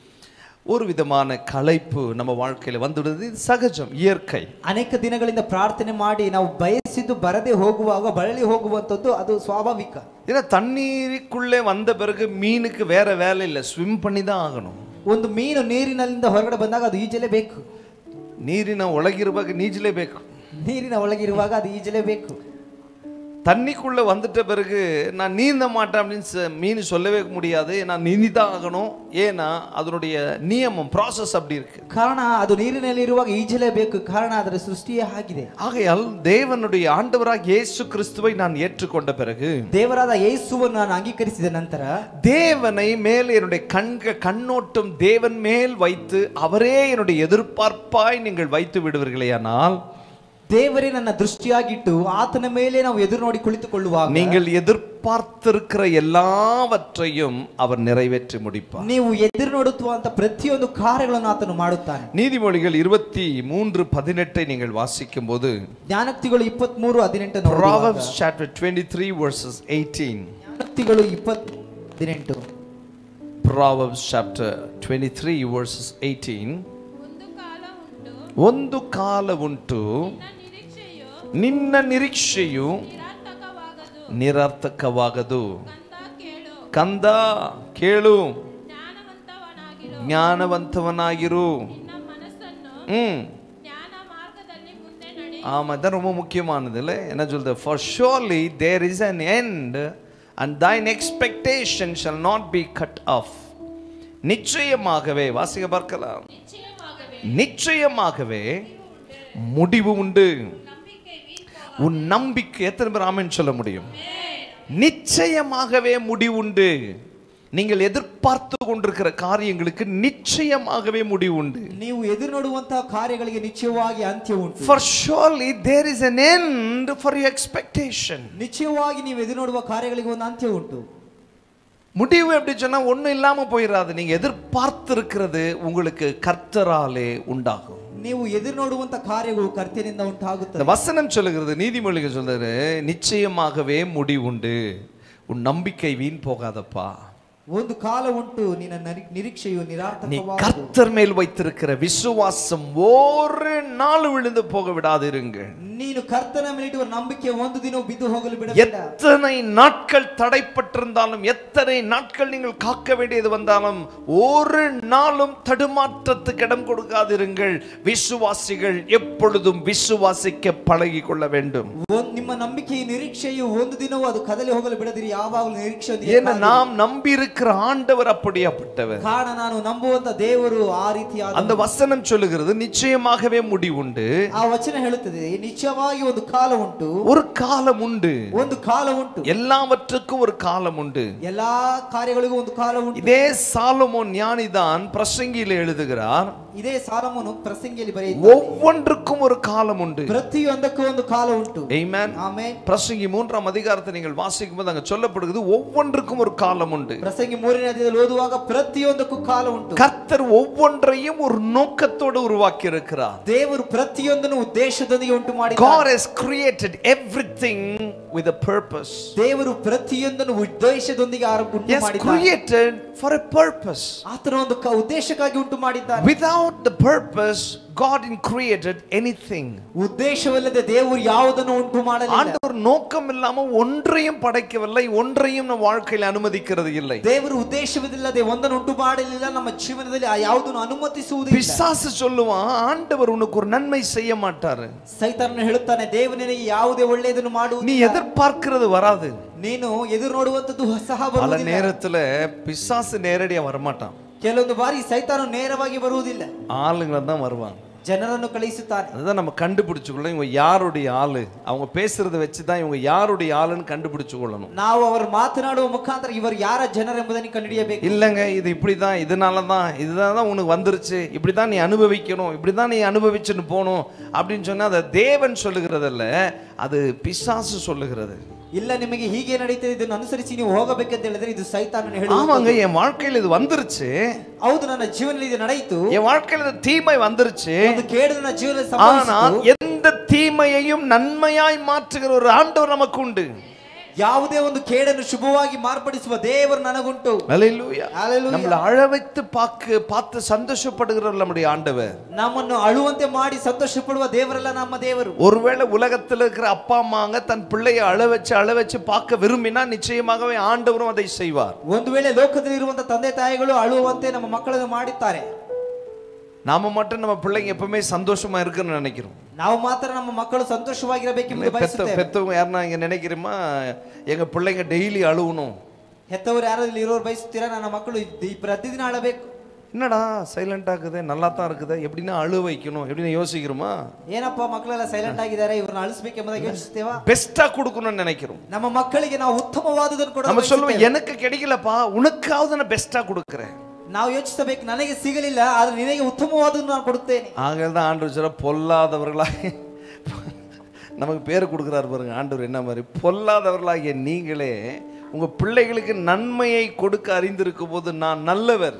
ஒரு விதமான களைப்பு நம்ம வாழ்க்கையில வந்துவிடுது இது சகஜம் இயற்கை ಅನೇಕ ದಿನಗಳಿಂದ ಪ್ರಾರ್ಥನೆ ಮಾಡಿ ನಾವು ಬಯಸಿದ್ದು ಬರದೆ ಹೋಗುವಾಗ ಬಳಲಿ ಹೋಗುವಂಥದ್ದು ಅದು ಸ್ವಾಭಾವಿಕ ஏன்னா தண்ணீருக்குள்ளே வந்த பிறகு மீனுக்கு வேற வேலை இல்லை ஸ்விம் பண்ணி தான் ஆகணும் ಒಂದು ಮೀನು ನೀರಿನಿಂದ ಹೊರಗಡೆ ಬಂದಾಗ ಅದು ಈಜಲೇಬೇಕು ನೀರಿನ ಒಳಗಿರುವಾಗ ನೀಜಲೇಬೇಕು ನೀರಿನ ಒಳಗಿರುವಾಗ ಅದು ಈಜಲೇಬೇಕು தண்ணிக்குள்ள வந்துட்ட பிறகு நான் நீந்த மாட்டேன் அப்படின்னு ச- மீன் சொல்லவே முடியாது நான் நீந்தி தான் ஆகணும் ஏன்னா அதனுடைய நியமம் ப்ராசஸ் அப்படி இருக்கு ಕಾರಣ ಅದು ನೀರಿನಲ್ಲಿ ಇರುವಾಗ ಈಜಲೇಬೇಕು ಕಾರಣ ಅದರ ಸೃಷ್ಟಿಯೇ ಆಗಿದೆ ஆகையால் தேவனுடைய ஆண்டவராக இயேசு கிறிஸ்துவை நான் ஏற்றுக்கொண்ட பிறகு ದೇವರಾದ ಯೇಸುವನ್ನು ನಾನು ಅಂಗೀಕರಿಸಿದ ನಂತರ தேவனை மேல் என்னுடைய கண்க கண்ணோட்டம் தேவன் மேல் வைத்து அவரே என்னுடைய எதிர்பார்ப்பாய் நீங்கள் வைத்து விடுவீர்களேயானால் ದೇವರೇ ನನ್ನ ದೃಷ್ಟಿಯಾಗಿಟ್ಟು ಆತನ ಮೇಲೆ ನಾವು ಎದುರು ನೋಡಿ ಕುಳಿತುಕೊಳ್ಳುವಾಗ நீங்கள் எதிர்பார்த்திருக்கிற எல்லாவற்றையும் அவர் நிறைவேற்றி முடிப்பார் ನೀವು ಎದುರು ನೋಡುವಂತ ಪ್ರತಿಯೊಂದು ಕಾರ್ಯಗಳನ್ನು ಆತನು ಮಾಡುತ್ತಾನೆ நீதிமொழிகள் இருபத்தி மூன்று பதினெட்டை நீங்கள் வாசிக்கும் போது ಜ್ಞಾನಕ್ತಿಗಳು ಇಪ್ಪತ್ತ್ ಮೂರು ಹದಿನೆಂಟು Proverbs chapter 23 verses 18 ಜ್ಞಾನಕ್ತಿಗಳು ಇಪ್ಪತ್ ಹದಿನೆಂಟು Proverbs chapter 23 verses 18 ಒಂದು ಕಾಲ ಉಂಟು ಒಂದು ಕಾಲ ಉಂಟು ನಿನ್ನ ನಿರೀಕ್ಷೆಯು ನಿನ್ನ ನಿರೀಕ್ಷೆಯು ನಿರರ್ಥಕವಾಗದು ನಿರರ್ಥಕವಾಗದು ಕಂದ ಕೇಳು ಕಂದ ಕೇಳು ಜ್ಞಾನವಂತವನಾಗಿರು ஞானவந்தவனாகிரு ನಿನ್ನ ಮನಸ್ಸನ್ನು ம் ಜ್ಞಾನ ಮಾರ್ಗದಲ್ಲಿ ಮುಂದೆ ನಡೆ ஆமாம் தான் ரொம்ப முக்கியமானது இல்லை என்ன சொல்றது for surely there is an end and thine expectation shall not be cut off நிச்சயமாகவே வாசிக்க பார்க்கலாம் ನಿಶ್ಚಯವಾಗவே நிச்சயமாகவே முடிவு உண்டு ನಂಬಿಕೆ ವೀಕ್ உன் நம்பிக்கை எத்தனை பேர் ஆமென் சொல்ல முடியும் நிச்சயமாகவே முடிவுண்டு நீங்கள் எதிர்பார்த்து கொண்டிருக்கிற காரியங்களுக்கு நிச்சயமாகவே முடிவு உண்டு ನೀವು ಎದುರು ನೋಡುವಂತಹ ಕಾರ್ಯಗಳಿಗೆ ನಿಶ್ಚಯವಾಗಿ ಅಂತ್ಯ ಉಂಟು For surely there is an end for your expectation. ನಿಶ್ಚಯವಾಗಿ ನೀವು ಎದುರು ನೋಡುವ ಕಾರ್ಯಗಳಿಗೆ ಒಂದು ಅಂತ್ಯ ಉಂಟು முடிவு எப்படி சொன்னா ஒண்ணும் இல்லாம போயிடாது நீங்க எதிர்பார்த்திருக்கிறது உங்களுக்கு கர்த்தராலே உண்டாகும் ನೀವು ಎದುರು ನೋಡುವಂತ ಕಾರ್ಯಗಳು ಕರ್ತನಿಂದ இந்த ಉಂಟಾಗುತ್ತದೆ வசனம் சொல்லுகிறது நீதிமொழிகள் சொல்றாரு நிச்சயமாகவே முடிவுண்டு உன் நம்பிக்கை வீண் போகாதப்பா ಒಂದು ಕಾಲ ಉಂಟು ನಿನ್ನ ನರಿ- ನಿರೀಕ್ಷೆಯು நீ ನಿರಾರ್ಥಕವಾದ கர்த்தர் மேல் வைத்திருக்கிற விசுவாசம் ஒரு நாள் விழுந்து போக விடாதிருங்கள் ನೀನು ಕರ್ತನ ಮೇಲಿಡುವ ನಂಬಿಕೆ ಒಂದು ದಿನ ಬಿದ್ದು ಹೋಗಲು ಬಿಡಬೇಡ எத்தனை நாட்கள் தடைப்பட்டிருந்தாலும் எத்தனை நாட்கள் நீங்கள் காக்க வேண்டியது வந்தாலும் ஒரு நாளும் தடுமாற்றத்துக்கு இடம் கொடுக்காதிருங்கள் விசுவாசிகள் எப்பொழுதும் விசுவாசிக்க பழகி கொள்ள வேண்டும் ಒಂದ್- ನಿಮ್ಮ ನಂಬಿಕೆಯ ನಿರೀಕ್ಷೆಯು ಒಂದು ದಿನವೂ ಅದು ಕದಲಿ ಹೋಗಲು ಬಿಡದಿರಿ ಯಾವಾಗಲೂ ನಿರೀಕ್ಷೆ ஏன்னா நாம் நம்பி இருக்கிற ஆண்டவர் அப்படியாப்பட்டவர் ಕಾರಣ ನಾನು ನಂಬುವಂತ ದೇವರು ಆ ರೀತಿಯಾದ அந்த வசனம் சொல்லுகிறது நிச்சயமாகவே முடிவுண்டு ಆ ವಚನ ಹೇಳುತ್ತದೆ ನಿಶ್ಚಯವಾಗಿ ಒಂದು ಕಾಲ ಉಂಟು ஒரு காலம் உண்டு ಒಂದು ಕಾಲ ಉಂಟು எல்லாவற்றுக்கும் ஒரு காலம் உண்டு ಎಲ್ಲಾ ಕಾರ್ಯಗಳಿಗೂ ಒಂದು ಕಾಲ ಉಂಟು இதே சாலமோன் ஞானிதான் பிரசங்கியில எழுதுகிறார் ಇದೇ ಸಾಲಮನು ಪ್ರಸಂಗಿಯಲ್ಲಿ ಬರೆಯುತ್ತಾನೆ ஒவ்வொன்றுக்கும் ஒரு காலம் உண்டு ಪ್ರತಿಯೊಂದಕ್ಕೂ ಒಂದು ಕಾಲ ಉಂಟು Amen. ಆಮೇಲೆ பிரசங்கி மூன்றாம் அதிகாரத்தை நீங்கள் வாசிக்கும் போது அங்க சொல்லப்படுகிறது ஒவ்வொன்றுக்கும் ஒரு காலம் உண்டு ಪ್ರಸಂಗಿ ಮೂರನೇ ಅಧ್ಯಾಯದಲ್ಲಿ ಓದುವಾಗ ಪ್ರತಿಯೊಂದಕ್ಕೂ ಕಾಲ ಉಂಟು கர்த்தர் ஒவ்வொன்றையும் ஒரு நோக்கத்தோடு உருவாக்கி இருக்கிறார் ದೇವರು ಪ್ರತಿಯೊಂದನ್ನು ಉದ್ದೇಶದೊಂದಿಗೆ ಉಂಟು ಮಾಡಿ God has created everything with a purpose. ದೇವರು ಪ್ರತಿಯೊಂದನ್ನು ಉದ್ದೇಶದೊಂದಿಗೆ ಆರ- He ಉಂಟು has ಮಾಡಿದ್ದಾನೆ created for a purpose. ಆತನ ಒಂದು ಕ- ಉದ್ದೇಶಕ್ಕಾಗಿ ಉಂಟು ಮಾಡಿದ್ದಾನೆ Without the purpose, God didn't created anything. ಉದ್ದೇಶವಲ್ಲದೆ ದೇವರು ಯಾವುದನ್ನು ಉಂಟು ಮಾಡಲಿಲ್ಲ ஆண்டவர் நோக்கம் இல்லாம ஒன்றையும் படைக்கவில்லை ஒன்றையும் நம் வாழ்க்கையில் அனுமதிக்கிறது இல்லை ದೇವರು ಉದ್ದೇಶವಿಲ್ಲದೆ ಒಂದನ್ನು ಉಂಟು ಮಾಡಲಿಲ್ಲ ನಮ್ಮ ಜೀವನದಲ್ಲಿ ಆ ಯಾವುದನ್ನು ಅನುಮತಿಸುವುದಿಲ್ಲ பிசாசு சொல்லுவான் ஆண்டவர் உனக்கு ஒரு நன்மை செய்ய மாட்டாரு ಸೈತಾನನು ಹೇಳುತ್ತಾನೆ ದೇವರು ನಿನಗೆ ಯಾವುದೇ ಒಳ್ಳೆಯದನ್ನು நீ ಮಾಡುವುದಿಲ್ಲ எதிர்பார்க்கிறது வராது ನೀನು ಎದುರು ನೋಡುವಂತದ್ದು ಸಹ பல ಬರುವುದಿಲ್ಲ நேரத்துல பிசாசு நேரடியா வரமாட்டான் ಕೆಲವೊಂದು ಬಾರಿ ಸೈತಾನು ನೇರವಾಗಿ ಬರುವುದಿಲ್ಲ ஆளுங்களை தான் வருவாங்க ಜನರನ್ನು ಕಳಿಸುತ್ತಾನೆ அதுதான் நம்ம கண்டுபிடிச்சுக்கொள்ளணும் இவங்க யாருடைய ஆளு அவங்க பேசுறத வச்சு தான் இவங்க யாருடைய ஆளுன்னு கண்டுபிடிச்சு கொள்ளணும் ನಾವು ಅವರು ಮಾತನಾಡುವ ಮುಖಾಂತರ ಇವರು ಯಾರ ಜನರೆಂಬುದನ್ನು ಕಂಡುಹಿಡಿಯಬೇಕು இல்லைங்க இது இப்படிதான் இதனால தான் இதுதான் தான் உனக்கு வந்துருச்சு இப்படி தான் நீ அனுபவிக்கணும் இப்படி தான் நீ அனுபவிச்சுன்னு போகணும் அப்படின்னு சொன்னா அதை தேவன் சொல்லுகிறதல்ல அது பிசாசு சொல்லுகிறது ಇಲ್ಲ ನಿಮಗೆ ಹೀಗೆ ನಡೀತದೆ ಇದನ್ನು ಅನುಸರಿಸಿ ನೀವು ಹೋಗಬೇಕಂತ ಹೇಳಿದ್ರೆ ಇದು ಸೈತಾನನು ಹೇಳುವ ஆமாங்க என் வாழ்க்கையில் இது வந்துருச்சு ಹೌದು ನನ್ನ ಜೀವನದಲ್ಲಿ ಇದು ನಡೆಯಿತು என் வாழ்க்கையில் இது தீமை வந்துருச்சு ಒಂದು ಕೇಡು ನನ್ನ ಜೀವನದಲ್ಲಿ ஆனால் ಸಂಭವಿಸಿತು எந்த தீமையையும் நன்மையாய் மாற்றுகிற ஒரு ஆண்டவர் நமக்கு உண்டு ಯಾವುದೇ ಒಂದು ಕೇಡನ್ನು ಶುಭವಾಗಿ ಮಾರ್ಪಡಿಸುವ ದೇವರು ನನಗುಂಟು அல்லேலூயா Hallelujah. நம்மளை அழ வைத்து பார்க்க பார்த்து சந்தோஷப்படுகிறவர் நம்முடைய ஆண்டவர் ನಮ್ಮನ್ನು ಅಳುವಂತೆ ಮಾಡಿ ಸಂತೋಷ ಪಡುವ ದೇವರಲ್ಲ ನಮ್ಮ ದೇವರು ஒருவேளை உலகத்தில் இருக்கிற அப்பா அம்மாங்க தன் பிள்ளையை அழ வச்சு அழ வச்சு பார்க்க விரும்பினா நிச்சயமாகவே ஆண்டவரும் அதை செய்வார் ಒಂದು ವೇಳೆ ಲೋಕದಲ್ಲಿ ಇರುವಂತ ತಂದೆ ತಾಯಿಗಳು ಅಳುವಂತೆ ನಮ್ಮ ಮಕ್ಕಳನ್ನು ಮಾಡುತ್ತಾರೆ நாம மட்டும் நம்ம பிள்ளைங்க எப்பவுமே சந்தோஷமா இருக்குன்னு நினைக்கிறோம் ನಾವು ಮಾತ್ರ ನಮ್ಮ ಮಕ್ಕಳು ಸಂತೋಷವಾಗಿರಬೇಕೆಂಬುದು பெத்த ಬಯಸುತ್ತೇವೆ பெத்தவங்க யாருன்னா இங்க நினைக்கிறோமா எங்க பிள்ளைங்க டெய்லி அழுவணும் ಹೆತ್ತವರು ಯಾರಾದ್ರೂ ಇರೋರು ಬಯಸುತ್ತೀರಾ ನನ್ನ ಮಕ್ಕಳು ಈ ಪ್ರತಿದಿನ ಅಳಬೇಕು என்னடா சைலண்ட் ஆகுது நல்லா தான் இருக்குது எப்படின்னா அழு வைக்கணும் எப்படின்னு யோசிக்கிறோமா ಏನಪ್ಪ ಮಕ್ಕಳೆಲ್ಲ ಸೈಲೆಂಟ್ ಆಗಿದ್ದಾರೆ ಇವ್ರನ್ನ ಅಳಿಸ್ಬೇಕೆಂಬುದಾಗಿ ಯೋಚಿಸ್ತೇವಾ பெஸ்டா கொடுக்கணும்னு நினைக்கிறோம் ನಮ್ಮ ಮಕ್ಕಳಿಗೆ ನಾವು ಉತ್ತಮವಾದುದನ್ನು ಕೂಡ நம்ம சொல்லுவோம் ಬಯಸುತ್ತೇವೆ. எனக்கு கிடைக்கலப்பா உனக்காவது நான் பெஸ்டா கொடுக்குறேன் ನಾವು ಯೋಚಿಸಬೇಕು ನನಗೆ ಸಿಗಲಿಲ್ಲ ಆದ್ರೆ ನಿನಗೆ ಉತ್ತಮವಾದನ್ನು ನಾನು ಕೊಡುತ್ತೇನೆ ஆக தான் ஆண்டவர் சொல்ல பொல்லாதவர்களாக நமக்கு பேர் கொடுக்குறாரு பாருங்க ஆண்டவர் என்ன மாதிரி பொல்லாதவர்களாகிய நீங்களே உங்க பிள்ளைகளுக்கு நன்மையை கொடுக்க அறிந்திருக்கும் போது நான் நல்லவர்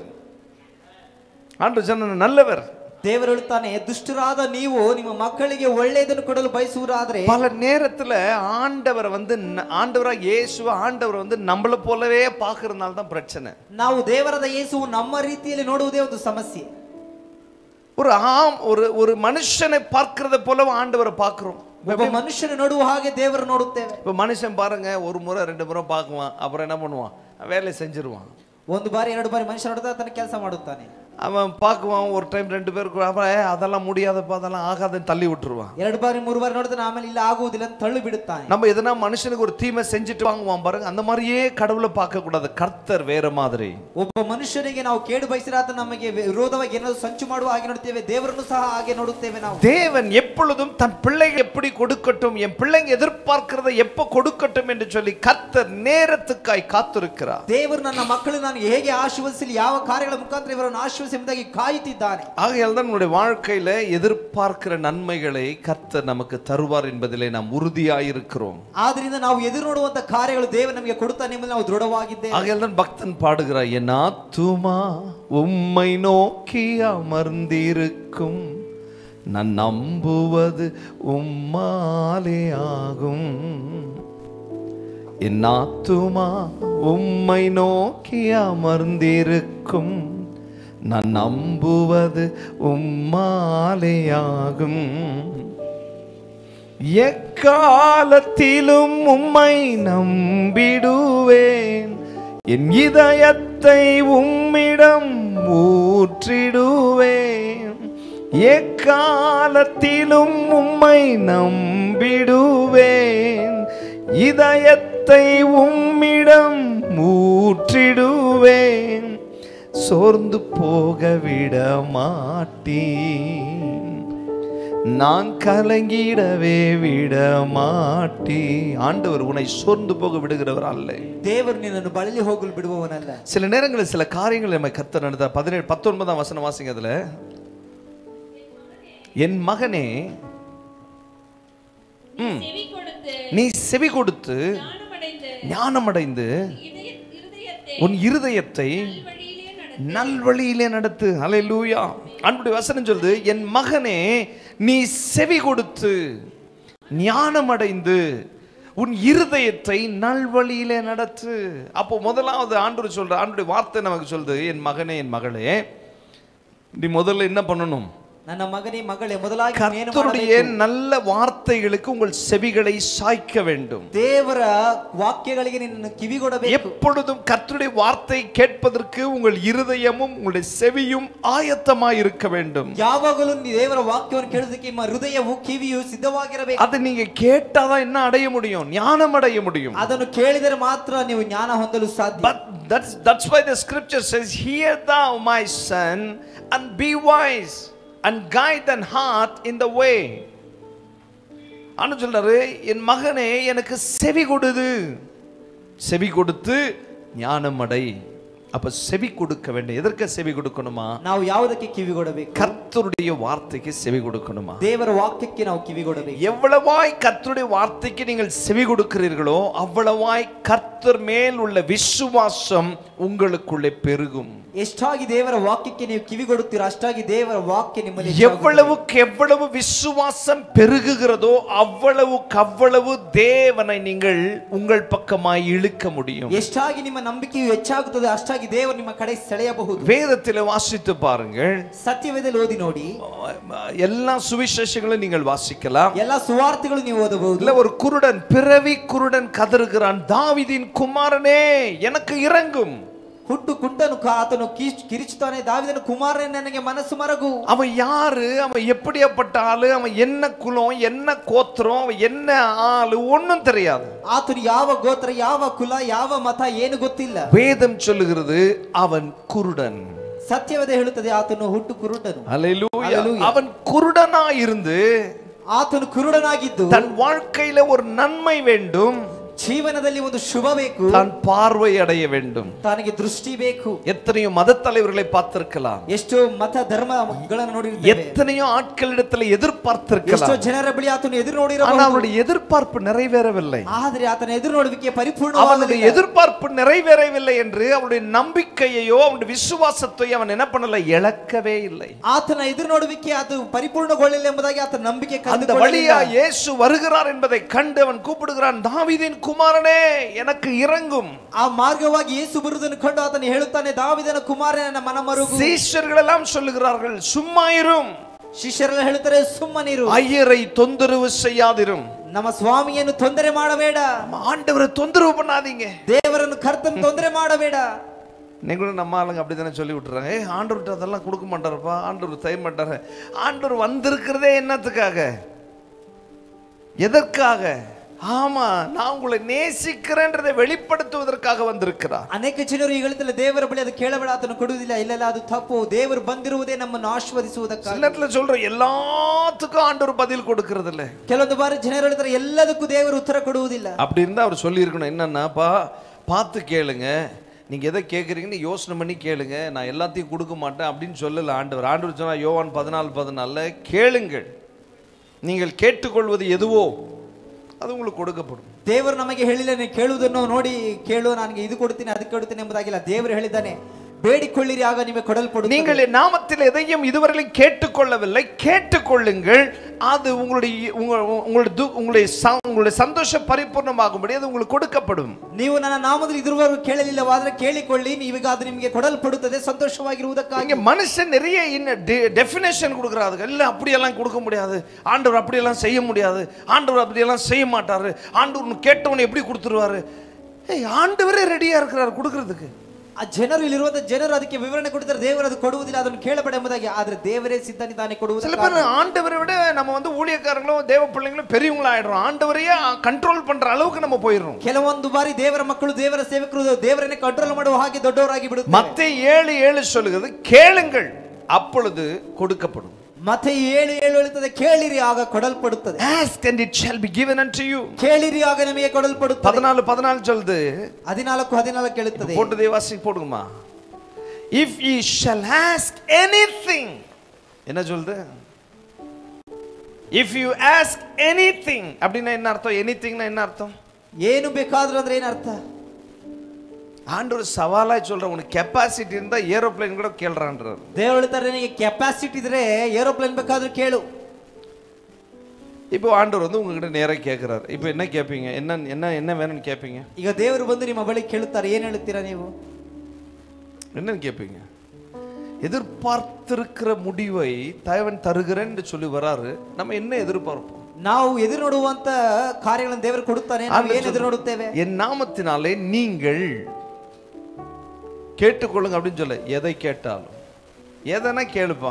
ஆண்டவர் சொன்ன "நான் நல்லவர் ದೇವರು ಹೇಳುತ್ತಾನೆ ದುಷ್ಟರಾದ ನೀವು ನಿಮ್ಮ ಮಕ್ಕಳಿಗೆ ಒಳ್ಳೆಯದನ್ನು ಕೊಡಲು ಬಯಸುವರಾದ್ರೆ பல நேரத்துல ஆண்டவரை வந்து ந- ஆண்டவரா இயேசுவ ஆண்டவரை வந்து நம்மளை போலவே பார்க்கறதுனால தான் பிரச்சனை ನಾವು ದೇವರದ ಯೇಸುವು ನಮ್ಮ ರೀತಿಯಲ್ಲಿ ನೋಡುವುದೇ ಒಂದು ಸಮಸ್ಯೆ ஒரு ஆம் ஒரு ஒரு மனுஷனை பார்க்கறத போல ஆண்டவரை பார்க்கிறோம் ಒಬ್ಬ ಮನುಷ್ಯನು ನೋಡುವ ಹಾಗೆ ದೇವರು ನೋಡುತ್ತೇವೆ இப்போ மனுஷன் பாருங்க ஒரு முறை ரெண்டு முறை பார்க்குவான் அப்புறம் என்ன பண்ணுவான் வேலையை செஞ்சிருவான் ಒಂದು ಬಾರಿ ಎರಡು ಬಾರಿ ಮನುಷ್ಯ ನೋಡುತ್ತಾ ತನ್ನ ಕೆಲಸ ಮಾಡುತ್ತಾನೆ அவன் பார்க்குவான் ஒரு டைம் ரெண்டு பேருக்கு அவன் "ஏய், அதெல்லாம் முடியாதப்பா அதெல்லாம் ஆகாதுன்னு தள்ளி விட்டுருவான் ಎರಡು ಬಾರಿ ಮೂರು ಬಾರಿ ನೋಡಿದ್ರೆ ಆಮೇಲೆ ಇಲ್ಲ ಆಗುವುದಿಲ್ಲ ಅಂತ ತಳ್ಳಿ ಬಿಡುತ್ತಾನೆ நம்ம எதனா மனுஷனுக்கு ஒரு தீமை செஞ்சுட்டு வாங்குவான் பாருங்க அந்த மாதிரியே கடவுளை பார்க்க கூடாது கர்த்தர் வேற மாதிரி ಒಬ್ಬ ಮನುಷ್ಯನಿಗೆ ನಾವು ಕೇಡು ಬಯಸಿರ ಆತ ನಮಗೆ ವಿರೋಧವಾಗಿ ಏನಾದ್ರು ಸಂಚು ಮಾಡುವ ಹಾಗೆ ನೋಡ್ತೇವೆ ದೇವರನ್ನು ಸಹ ಹಾಗೆ ನೋಡುತ್ತೇವೆ ನಾವು தேவன் எப்பொழுதும் தன் பிள்ளைகள் எப்படி கொடுக்கட்டும் என் பிள்ளைங்க எதிர்பார்க்கிறதை எப்ப கொடுக்கட்டும் என்று சொல்லி கர்த்தர் நேரத்துக்காய் காத்திருக்கிறார் ದೇವರು ನನ್ನ ಮಕ್ಕಳು ನಾನು ಹೇಗೆ ಆಶೀರ್ವದಿಸಲಿ ಯಾವ ಕಾರ್ಯಗಳ ಮುಖಾಂತರ ಇವರನ್ನು ಆಶೀರ್ವದಿಸುವುದಾಗಿ ಕಾಯುತ್ತಿದ್ದಾನೆ ஆகையால் தான் நம்முடைய வாழ்க்கையில எதிர்பார்க்கிற நன்மைகளை கர்த்தர் நமக்கு தருவார் என்பதிலே நாம் உறுதியாயிருக்கிறோம் ಆದ್ರಿಂದ ನಾವು ಎದುರು ನೋಡುವಂತ ಕಾರ್ಯಗಳು ದೇವರು ನಮಗೆ ಕೊಡುತ್ತಾನೆ ಎಂಬುದು ನಾವು ದೃಢವಾಗಿದ್ದೇವೆ ஆகையால் தான் பக்தன் பாடுகிறார் என் ஆத்துமா உம்மை நோக்கி அமர்ந்திருக்கும் நான் நம்புவது உம்மாலே ஆகும் என் ஆத்துமா உம்மை நோக்கி அமர்ந்திருக்கும் நான் நம்புவது உம்மாலே ஆகும் எக்காலத்திலும் உம்மை நம்பிடுவேன் என் இதயத்தை உம்மிடம் ஊற்றிடுவேன் எக்காலத்திலும் உம்மை நம்பிடுவேன் இதயத்தை உம்மிடம் ஊற்றிடுவேன் சோர்ந்து போக விட மாட்டேன் நான் கலங்கிடவே விட மாட்டே ஆண்டவர் உன்னை சோர்ந்து போக விடுகிறவர் அல்ல ದೇವರು ನಿನ್ನನ್ನು ಬಳಲಿ ಹೋಗಲು ಬಿಡುವವನಲ್ಲ சில நேரங்களில் சில காரியங்கள் நம்ம கத்த நடந்த பதினேழு பத்தொன்பதாம் வசனம் வாசிங்க அதுல என் மகனே ம், செவி கொடுத்து நீ செவி கொடுத்து ஞானமடைந்து ஞானமடைந்து இதய இருதயத்தை உன் இருதயத்தை வழியிலே நட நல்வழியிலே நடத்து அல்லேலூயா அன்புடைய வசனம் சொல்லுது என் மகனே நீ செவி கொடுத்து ஞானமடைந்து உன் இருதயத்தை நல்வழியிலே நடத்து அப்போ முதலாவது ஆண்டவர் சொல்ற ஆண்டுடைய வார்த்தை நமக்கு சொல்லுது என் மகனே என் மகளே நீ முதல்ல என்ன பண்ணணும் ನನ್ನ ಮಗನೇ ಮಗಳೇ ಮೊದಲಾಗಿ ನೀನು ಏನು கர்த்தருடைய ಮಾಡಬೇಕು? நல்ல வார்த்தைகளுக்கு உங்கள் செவிகளை சாய்க்க வேண்டும் ದೇವರ ವಾಕ್ಯಗಳಿಗೆ ನಿನ್ನನ್ನು ಕಿವಿಗೊಡಬೇಕು எப்பொழுதும் கர்த்தருடைய வார்த்தை கேட்பதற்கு உங்கள் இருதயமும் உங்களுடைய செவியும் ஆயத்தமாய் இருக்க வேண்டும் ಯಾವಾಗಲೂ ನೀ ದೇವರ ವಾಕ್ಯವನ್ನು ಕೇಳೋದಕ್ಕೆ ನಿಮ್ಮ ಹೃದಯವು ಕಿವಿಯು ಸಿದ್ಧವಾಗಿರಬೇಕು அது நீங்க கேட்டாதான் என்ன அடைய முடியும் ஞானம் அடைய முடியும் ಅದನ್ನು ಕೇಳಿದರೆ ಮಾತ್ರ ನೀವು ಜ್ಞಾನ ಹೊಂದಲು ಸಾಧ್ಯ but that's that's why the scripture says hear thou my son and be wise and guide thine heart in the way ஆண்டு சொல்றாரு என் மகனே எனக்கு செவி கொடுது செவி கொடுத்து ஞானம் அடை அப்ப செவி கொடுக்க வேண்டும் எதற்கு செவி கொடுக்கணுமா ನಾವು ಯಾವುದಕ್ಕೆ ಕಿವಿಗೊಡಬೇಕು கர்த்தருடைய வார்த்தைக்கு செவி கொடுக்கணுமா ದೇವರ ವಾಕ್ಯಕ್ಕೆ ನಾವು ಕಿವಿಗೊಡಬೇಕು எவ்வளவாய் கர்த்தருடைய வார்த்தைக்கு நீங்கள் செவி கொடுக்கிறீர்களோ அவ்வளவாய் கர்த்தர் மேல் உள்ள விசுவாசம் உங்களுக்குள்ளே பெருகும் ಎಷ್ಟಾಗಿ ದೇವರ ವಾಕ್ಯಕ್ಕೆ ನೀವು ಕಿವಿಗೊಡುತ್ತೀರೋ ಅಷ್ಟಾಗಿ ದೇವರ ವಾಕ್ಯ ನಿಮ್ಮಲ್ಲಿ ಹೆಚ್ಚಾಗುತ್ತದೆ. எவ்வளவுக்கு எவ்வளவு விசுவாசம் பெருகுகிறதோ அவ்வளவுக்கு அவ்வளவு தேவனை நீங்கள் உங்கள் பக்கமாய் இழுக்க முடியும் ಎಷ್ಟಾಗಿ ನಿಮ್ಮ ನಂಬಿಕೆಯು ಹೆಚ್ಚಾಗುತ್ತದೆ ಅಷ್ಟಾಗಿ ದೇವರು ನಿಮ್ಮ ಕಡೆ ಸೆಳೆಯಬಹುದು வேதத்தில் வாசித்து பாருங்கள் ಸತ್ಯವೇದಲ್ಲಿ ಓದಿ ನೋಡಿ எல்லா சுவிசேஷங்களும் நீங்கள் வாசிக்கலாம் ಎಲ್ಲ ಸುವಾರ್ತೆಗಳು ನೀವು ಓದಬಹುದು இல்ல ஒரு குருடன் பிறவி குருடன் கதறுகிறான் தாவிதின் குமாரனே எனக்கு இறங்கும் ಹುಟ್ಟು ಕುಂಟನು ಕ- ಆತನು ಕೀಚ್- ಕಿರಿಚುತ್ತಾನೆ ದಾವಿದನ ಕುಮಾರನೇ ನನಗೆ ಮನಸ್ಸು ಮರಗು அவன் யாரு அவன் எப்படியாப்பட்ட ஆளு அவன் என்ன குலம் என்ன கோத்திரம் அவன் என்ன ஆளு ஒண்ணும் தெரியாது ಆತನು ಯಾವ ಗೋತ್ರ ಯಾವ ಕುಲ ಯಾವ ಮತ ಏನು ಗೊತ್ತಿಲ್ಲ வேதம் சொல்லுகிறது அவன் குருடன் ಸತ್ಯವದೇ ಹೇಳುತ್ತದೆ ಆತನು ಹುಟ್ಟು ಕುರುಡನು அல்லேலூயா. அல்லேலூயா. அவன் குருடனா இருந்து ಆತನು ಕುರುಡನಾಗಿದ್ದು தன் வாழ்க்கையில ஒரு நன்மை வேண்டும் ಜೀವನದಲ್ಲಿ ಒಂದು ಶುಭ ಬೇಕು தான் பார்வை அடைய வேண்டும் ತನಗೆ ದೃಷ್ಟಿ ಬೇಕು எத்தனையோ மத தலைவர்களை பார்த்திருக்கலாம் ಎಷ್ಟೋ ಮತ ಧರ್ಮಗಳನ್ನು ನೋಡಿರ್ತೇವೆ எத்தனையோ ஆட்களிடத்துல ಎಷ್ಟೋ எதிர்பார்த்திருக்கலாம் ಜನರ ಬಳಿ ಆತನು ಎದುರು ஆனா ನೋಡಿರಬಹುದು அவனுடைய எதிர்பார்ப்பு நிறைவேறவில்லை ಆದ್ರೆ ಆತನ ಎದುರು ನೋಡುವಿಕೆ அவனுடைய ಪರಿಪೂರ್ಣವಾಗಲಿಲ್ಲ எதிர்பார்ப்பு நிறைவேறவில்லை என்று அவனுடைய நம்பிக்கையையோ அவனுடைய விசுவாசத்தையோ அவன் என்ன பண்ணல இழக்கவே இல்லை ಆತನ ಎದುರು ನೋಡುವಿಕೆ ಅದು ಪರಿಪೂರ್ಣಗೊಳ್ಳಿಲ್ಲ ಎಂಬುದಾಗಿ ಆತನ ನಂಬಿಕೆ அந்த ಕಳೆದುಕೊಳ್ಳಲಿಲ್ಲ. வழியா இயேசு வருகிறார் என்பதை கண்டு அவன் கூப்பிடுகிறான் தாவீதின் குமாரனே எனக்கு இறங்கும் ಆ ಮಾರ್ಗವಾಗಿ ಯೇಸು ಬರುವುದನ್ನು ಕಂಡು ಆತನು ಹೇಳುತ್ತಾನೆ ದಾವಿದನ ಕುಮಾರನ ಮನ ಮರುಗು சீஷர்கள் எல்லாம் சொல்லுகிறார்கள் சும்மா இரும் ಶಿಷ್ಯರೆಲ್ಲ ಹೇಳ್ತಾರೆ ಸುಮ್ಮನಿರು ஐயரை தொந்தரவு செய்யாதிரும் ನಮ್ಮ ಸ್ವಾಮಿಯನ್ನು ತೊಂದರೆ ಮಾಡಬೇಡ ஆண்டவரை தொந்தரவு பண்ணாதீங்க ದೇವರನ್ನು ಕರ್ತನ ತೊಂದರೆ ಮಾಡಬೇಡ நீங்களும் நம்ம ஆளுங்க அப்படி தானே சொல்லி விட்டுறாங்க ஏய் ஆண்டவர்கிட்ட அதெல்லாம் கொடுக்க மாட்டாருப்பா ஆண்டவர் செய்ய மாட்டாரு ஆண்டவர் வந்திருக்கிறதே என்னத்துக்காக எதற்காக ஆமா நான் உங்களை நேசிக்கிறேன்றதை வெளிப்படுத்துவதற்காக வந்திருக்கிறார் ಅನೇಕ ಜನರು ಈ ಗಳಿತಲ್ಲ ದೇವರ ಬಳಿ ಅದು ಕೇಳಬೇಡ ಆತನು ಕೊಡುವುದಿಲ್ಲ ಇಲ್ಲ ಅದು ತಪ್ಪು ದೇವರು ಬಂದಿರುವುದೇ ನಮ್ಮನ್ನು ಆಶೀರ್ವದಿಸುವುದಕ್ಕಾಗಿ சில இடத்துல சொல்றோம் எல்லாத்துக்கும் ஆண்டவர் பதில் கொடுக்கறது இல்ல ಕೆಲವೊಂದು ಬಾರಿ ಜನರು ಹೇಳ್ತಾರೆ ಎಲ್ಲದಕ್ಕೂ ದೇವರು ಉತ್ತರ ಕೊಡುವುದಿಲ್ಲ அப்படி இருந்தா அவர் சொல்லியிருக்கணும் என்னன்னாப்பா பார்த்து கேளுங்க நீங்க எதை கேட்குறீங்கன்னு யோசனை பண்ணி கேளுங்க நான் எல்லாத்தையும் கொடுக்க மாட்டேன் அப்படின்னு சொல்லல ஆண்டவர் ஆண்டவர் சொன்னா யோவான் பதினாலு பதினாலில் கேளுங்கள் நீங்கள் கேட்டுக்கொள்வது எதுவோ அது உங்களுக்கு கொடுக்கப்படும் ದೇವರು ನಮಗೆ ಹೇಳಿಲ್ಲ ನೀವು ಕೇಳುವುದನ್ನು ನೋಡಿ ಕೇಳು ನನಗೆ ಇದು ಕೊಡ್ತೀನಿ ಅದಕ್ಕೆ ಕೊಡ್ತೀನಿ ಎಂಬುದಾಗಿಲ್ಲ ದೇವರು ಹೇಳಿದ್ದಾನೆ ಬೇಡಿಕೊಳ್ಳಿರಿ ಆಗ ನಿಮಗೆ ಕೊಡಲ್ಪಡುತ್ತದೆ நீங்கள் என் நாமத்தில் எதையும் இதுவரையிலும் கேட்டுக்கொள்ளவில்லை கேட்டுக்கொள்ளுங்கள் அது உங்களுடைய உங்க- உங்களுடைய து- உங்களுடைய ச- உங்களுடைய சந்தோஷம் பரிபூர்ணமாகும்படி அது உங்களுக்கு கொடுக்கப்படும் ನೀವು ನನ್ನ ನಾಮದಲ್ಲಿ ಇದುವರೆಗೂ ಕೇಳಲಿಲ್ಲವಾದ್ರೆ ಕೇಳಿಕೊಳ್ಳಿ ನೀವೀಗ ಅದು ನಿಮಗೆ ಕೊಡಲ್ಪಡುತ್ತದೆ ಸಂತೋಷವಾಗಿರುವುದಕ್ಕಾಗಿ இங்க மனுஷன் நிறைய டெஃபினேஷன் கொடுக்குறாரு இல்ல அப்படியெல்லாம் கொடுக்க முடியாது ஆண்டவர் அப்படியெல்லாம் செய்ய முடியாது ஆண்டவர் அப்படியெல்லாம் செய்ய மாட்டாரு ஆண்டவர் கேட்டவனை எப்படி கொடுத்துருவாரு ஏய் ஆண்டவரே ரெடியா இருக்கிறாரு கொடுக்கறதுக்கு ಆ ಜನರು ಇಲ್ಲಿರುವಂತ ಜನರು ಅದಕ್ಕೆ ವಿವರಣೆ ಕೊಡ್ತಾರೆ ದೇವರು ಅದು ಕೊಡುವುದಿಲ್ಲ ಅದನ್ನು ಕೇಳಬೇಡ ಎಂಬುದಾಗಿ ಆದ್ರೆ ದೇವರೇ ಸಿದ್ಧನಿದ್ದಾನೆ சில ಕೊಡುವುದು பேர் ஆண்டவரை விட நம்ம வந்து ஊழியக்காரங்களும் தேவ பிள்ளைங்களும் பெரியவங்களா ஆயிடுறோம் ஆண்டவரையே கண்ட்ரோல் பண்ற அளவுக்கு நம்ம போயிடுறோம் ಕೆಲವೊಂದು ಬಾರಿ ದೇವರ ಮಕ್ಕಳು ದೇವರ ಸೇವಕರು ದೇವರನ್ನೇ ಕಂಟ್ರೋಲ್ ಮಾಡುವ ಹಾಗೆ ದೊಡ್ಡವರಾಗಿ ಬಿಡುತ್ತಾರೆ மத்த ஏழு ஏழு சொல்லுகிறது கேளுங்கள் அப்பொழுது கொடுக்கப்படும் ಮತ್ತೆ ಏಳು ಏಳು ಹೇಳುತ್ತದೆ ಕೇಳಿರಿ ಆಗ ಕೊಡಲ್ಪಡುತ್ತದೆ ask and it shall be given unto you ಕೇಳಿರಿ ಆಗ ನಿಮಗೆ ಕೊಡಲ್ಪಡುತ್ತದೆ பதினாலு பதினாலு சொல்லுது ಹದಿನಾಲ್ಕು ಹದಿನಾಲ್ಕು ಹೇಳುತ್ತದೆ போட்டு தேவாசி போடுங்கம்மா if ye shall ask anything என்ன சொல்லுது இஃப் யூ ஆஸ்க் எனிதிங் அப்படின்னா என்ன அர்த்தம் எனிதிங்னா என்ன அர்த்தம் ಏನು ಬೇಕಾದ್ರೂ ಅಂದ್ರೆ ಏನರ್ಥ ஆண்டவர் சவாலாய் சொல்ற உனக்கு கெப்பாசிட்டி இருந்தா ஏரோப்ளேன் கூட கேள்றான்றார் ದೇವರು ಹೇಳ್ತಾರೆ ನಿನಗೆ ಕೆಪಾಸಿಟಿ ಇದ್ರೆ ಏರೋಪ್ಲೇನ್ ಬೇಕಾದ್ರೂ ಕೇಳು இப்போ ஆண்டவர் வந்து உங்ககிட்ட நேராக கேட்குறாரு இப்போ என்ன கேட்பீங்க என்ன என்ன என்ன வேணும்னு கேட்பீங்க ಈಗ ದೇವರು ಬಂದು ನಿಮ್ಮ ಬಳಿ ಕೇಳುತ್ತಾರೆ ಏನ್ ಹೇಳುತ್ತೀರಾ ನೀವು என்னன்னு கேட்பீங்க எதிர்பார்த்திருக்கிற முடிவை தேவன் தருகிறேன் என்று சொல்லி வராரு நம்ம என்ன எதிர்பார்ப்போம் ನಾವು ಎದುರು ನೋಡುವಂತ ಕಾರ್ಯಗಳನ್ನು ದೇವರು ಕೊಡುತ್ತಾನೆ ನಾವು ஆண்டவர் ಏನ್ ಎದುರು ನೋಡುತ್ತೇವೆ என் நாமத்தினாலே நீங்கள் கேட்டுக்கொள்ளுங்க அப்படின்னு சொல்ல எதை கேட்டாலும் எதனா கேளுப்பா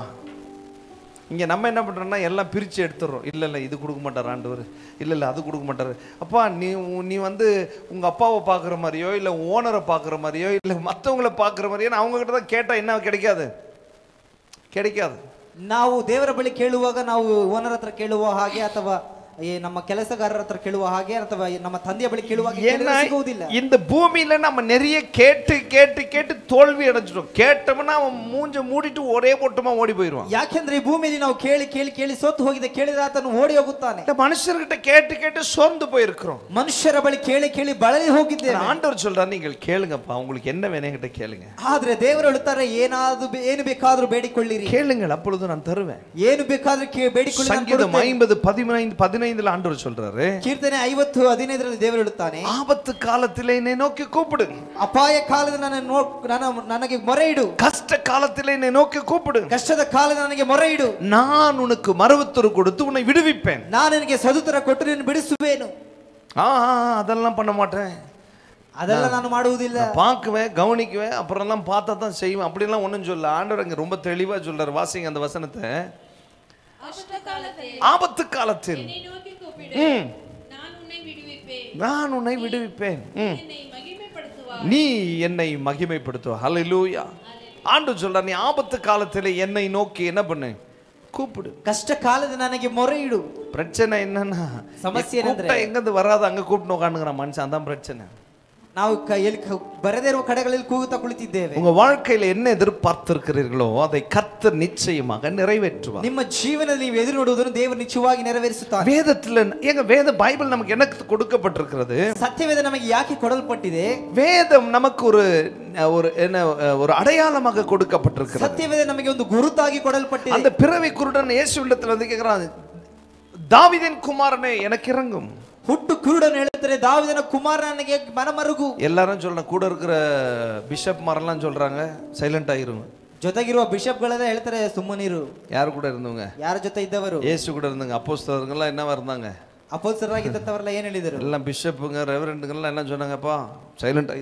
இங்க நம்ம என்ன பண்றோம்னா எல்லாம் பிரிச்சு எடுத்துடுறோம் இல்ல இல்ல இது கொடுக்க மாட்டார் ஆண்டவர் இல்ல இல்ல அது கொடுக்க மாட்டாரு அப்பா நீ உ- நீ வந்து உங்க அப்பாவை பார்க்குற மாதிரியோ இல்ல ஓனரை பார்க்குற மாதிரியோ இல்ல மற்றவங்கள பார்க்குற மாதிரியோ நான் அவங்க கிட்ட தான் கேட்டா என்ன கிடைக்காது கிடைக்காது ನಾವು ದೇವರ ಬಳಿ ಕೇಳುವಾಗ ನಾವು ಓನರ್ ಹತ್ರ ಕೇಳುವ ಹಾಗೆ ಅಥವಾ ಈ ನಮ್ಮ ಕೆಲಸಗಾರರ ಹತ್ರ ಕೇಳುವ ಹಾಗೆ ಅಥವಾ ನಮ್ಮ ತಂದೆಯ ಬಳಿ ಕೇಳುವಾಗ ஏன்னா ಕೇಳಿದ್ರೆ ಸಿಗುವುದಿಲ್ಲ இந்த பூமியில நம்ம நிறைய கேட்டு கேட்டு கேட்டு தோல்வி அடைஞ்சிடும் கேட்டோம்னா அவன் மூஞ்ச மூடிட்டு ஒரே ஓட்டமா ஓடி போயிடுவான் ಯಾಕೆಂದ್ರೆ ಈ ಭೂಮಿಯಲ್ಲಿ ನಾವು ಕೇಳಿ ಕೇಳಿ ಕೇಳಿ ಸೋತು ಹೋಗಿದೆ ಕೇಳಿದ ಆತನು ಓಡಿ ಹೋಗುತ್ತಾನೆ இந்த மனுஷர்கிட்ட கேட்டு கேட்டு சோர்ந்து போயிருக்கிறோம் ಮನುಷ್ಯರ ಬಳಿ ಕೇಳಿ ಕೇಳಿ ಬಳಲಿ ಹೋಗಿದ್ದೇವೆ ஆண்டவர் சொல்றாரு நீங்கள் கேளுங்கப்பா உங்களுக்கு என்ன வேணும் என்கிட்ட கேளுங்க ಆದ್ರೆ ದೇವರು ಹೇಳುತ್ತಾರೆ ಏನಾದ್ರು ಬೇ- ಏನು ಬೇಕಾದ್ರೂ ಬೇಡಿಕೊಳ್ಳಿರಿ கேளுங்கள் அப்பொழுது நான் தருவேன் ಏನು ಬೇಕಾದ್ರೂ ಕೇ- ಬೇಡಿಕೊಳ್ಳಿ ನಾನು சங்கீதம் ಕೊಡುತ್ತೇನೆ. ஐம்பது பதினைந்து பதினைந்துல ஆண்டவர் சொல்றாரு ಕೀರ್ತನೆ ಐವತ್ತು ಹದಿನೈದರಲ್ಲಿ ದೇವರು ಹೇಳುತ್ತಾನೆ ஆபத்து காலத்திலே என்னை நோக்கி கூப்பிடு ಅಪಾಯ ಕಾಲದ ನನ್ನ ನೋ ನನ್ನ ನನಗೆ ಮೊರೆ ಇಡು கஷ்ட காலத்திலே என்னை நோக்கி கூப்பிடு ಕಷ್ಟದ ಕಾಲದ ನನಗೆ ಮೊರೆ ಇಡು நான் உனக்கு மறுவத்துரு கொடுத்து உன்னை விடுவிப்பேன் ನಾನು ನಿನಗೆ ಸದುತ್ತರ ಕೊಟ್ಟು ನಿನ್ನ ಬಿಡಿಸುವೇನು ஆ ஆ, ஆ, அதெல்லாம் பண்ண மாட்டேன் ಅದೆಲ್ಲ ನಾನು ಮಾಡುವುದಿಲ್ಲ நான் பார்க்குவேன் கவனிக்குவேன் அப்புறம்லாம் பார்த்தா தான் செய்வேன் அப்படிலாம் ஒன்றும் சொல்ல ஆண்டவர் அங்கே ரொம்ப தெளிவாக சொல்றாரு வாசிங்க அந்த வசனத்தை ஆபத்து காலத்தில் ஆபத்து காலத்தில் என்னை நோக்கி கூப்பிடு ம். நான் உன்னை விடுவிப்பேன் நான் உன்னை விடுவிப்பேன் ம். என்னை மகிமைப்படுத்துவார் நீ என்னை மகிமைப்படுத்துவ ஹalleluya ஆண்டு சொல்ற நீ ஆபத்து காலத்தில் என்னை நோக்கி என்ன பண்ணு கூப்பிடு ಕಷ್ಟ ಕಾಲದ ನನಗೆ ಮೊರೆ ಇಡು பிரச்சனை என்னன்னா ಸಮಸ್ಯೆ ಏನಂದ್ರೆ- கூப்பிட்டா எங்கேருந்து வராது அங்க கூப்பிட்டு உட்காந்துக்கிறான் மனுஷன் அதான் பிரச்சனை ನಾವು ಕ- ಎಲ್ಲಿ ಕ- ಬರದೇ ಇರುವ ಕಡೆಗಳಲ್ಲಿ ಕೂಗುತ್ತಾ ಕುಳಿತಿದ್ದೇವೆ உங்க வாழ்க்கையில என்ன எதிர்பார்த்திருக்கிறீர்களோ அதை கர்த்தர் நிச்சயமாக நிறைவேற்றுவார் ನಿಮ್ಮ ಜೀವನದಲ್ಲಿ ನೀವು ಎದುರು ನೋಡುವುದನ್ನು ದೇವರು ನಿಜವಾಗಿ ನೆರವೇರಿಸುತ್ತಾನೆ வேதத்துல எங்க வேத பைபிள் நமக்கு என்ன கொடுக்கப்பட்டிருக்கிறது ಸತ್ಯವೇದ ನಮಗೆ ಯಾಕೆ ಕೊಡಲ್ಪಟ್ಟಿದೆ வேதம் நமக்கு ஒரு ஒரு என்ன ஒரு அடையாளமாக கொடுக்கப்பட்டிருக்கிறது ಸತ್ಯವೇದ ನಮಗೆ ಒಂದು ಗುರುತಾಗಿ ಕೊಡಲ್ಪಟ್ಟಿದೆ அந்த பிறவி குருடன் இயேசு இடத்துல வந்து கேட்கிறான் தாவிதின் குமாரனே எனக்கு இறங்கும் ಹುಟ್ಟು ಕುರುಡನು ಹೇಳುತ್ತಾರೆ ದಾವಿದನ ಕುಮಾರ ನನಗೆ ಮನಮರುಗು எல்லாரும் சொல்றாங்க கூட இருக்கிற பிஷப் மாரெல்லாம் சொல்றாங்க சைலண்ட் ஆயிருங்க ಜೊತೆಗಿರುವ ಬಿಷಪ್ಗಳೆಲ್ಲ ಹೇಳ್ತಾರೆ ಸುಮ್ಮನಿರು யார் கூட இருந்தவங்க ಯಾರ ಜೊತೆ ಇದ್ದವರು இயேசு கூட இருந்தவங்க அப்போஸ்தலர்கள்லாம் என்னவா இருந்தாங்க ಅಪೋಲ್ಸರಾಗಿದ್ದಂಥವರೆಲ್ಲ ಏನ್ ಹೇಳಿದರು எல்லாம் பிஷப்புங்க ரெவரெண்டுங்கெல்லாம் என்ன சொன்னாங்கப்பா சைலண்ட் ஆயிரும்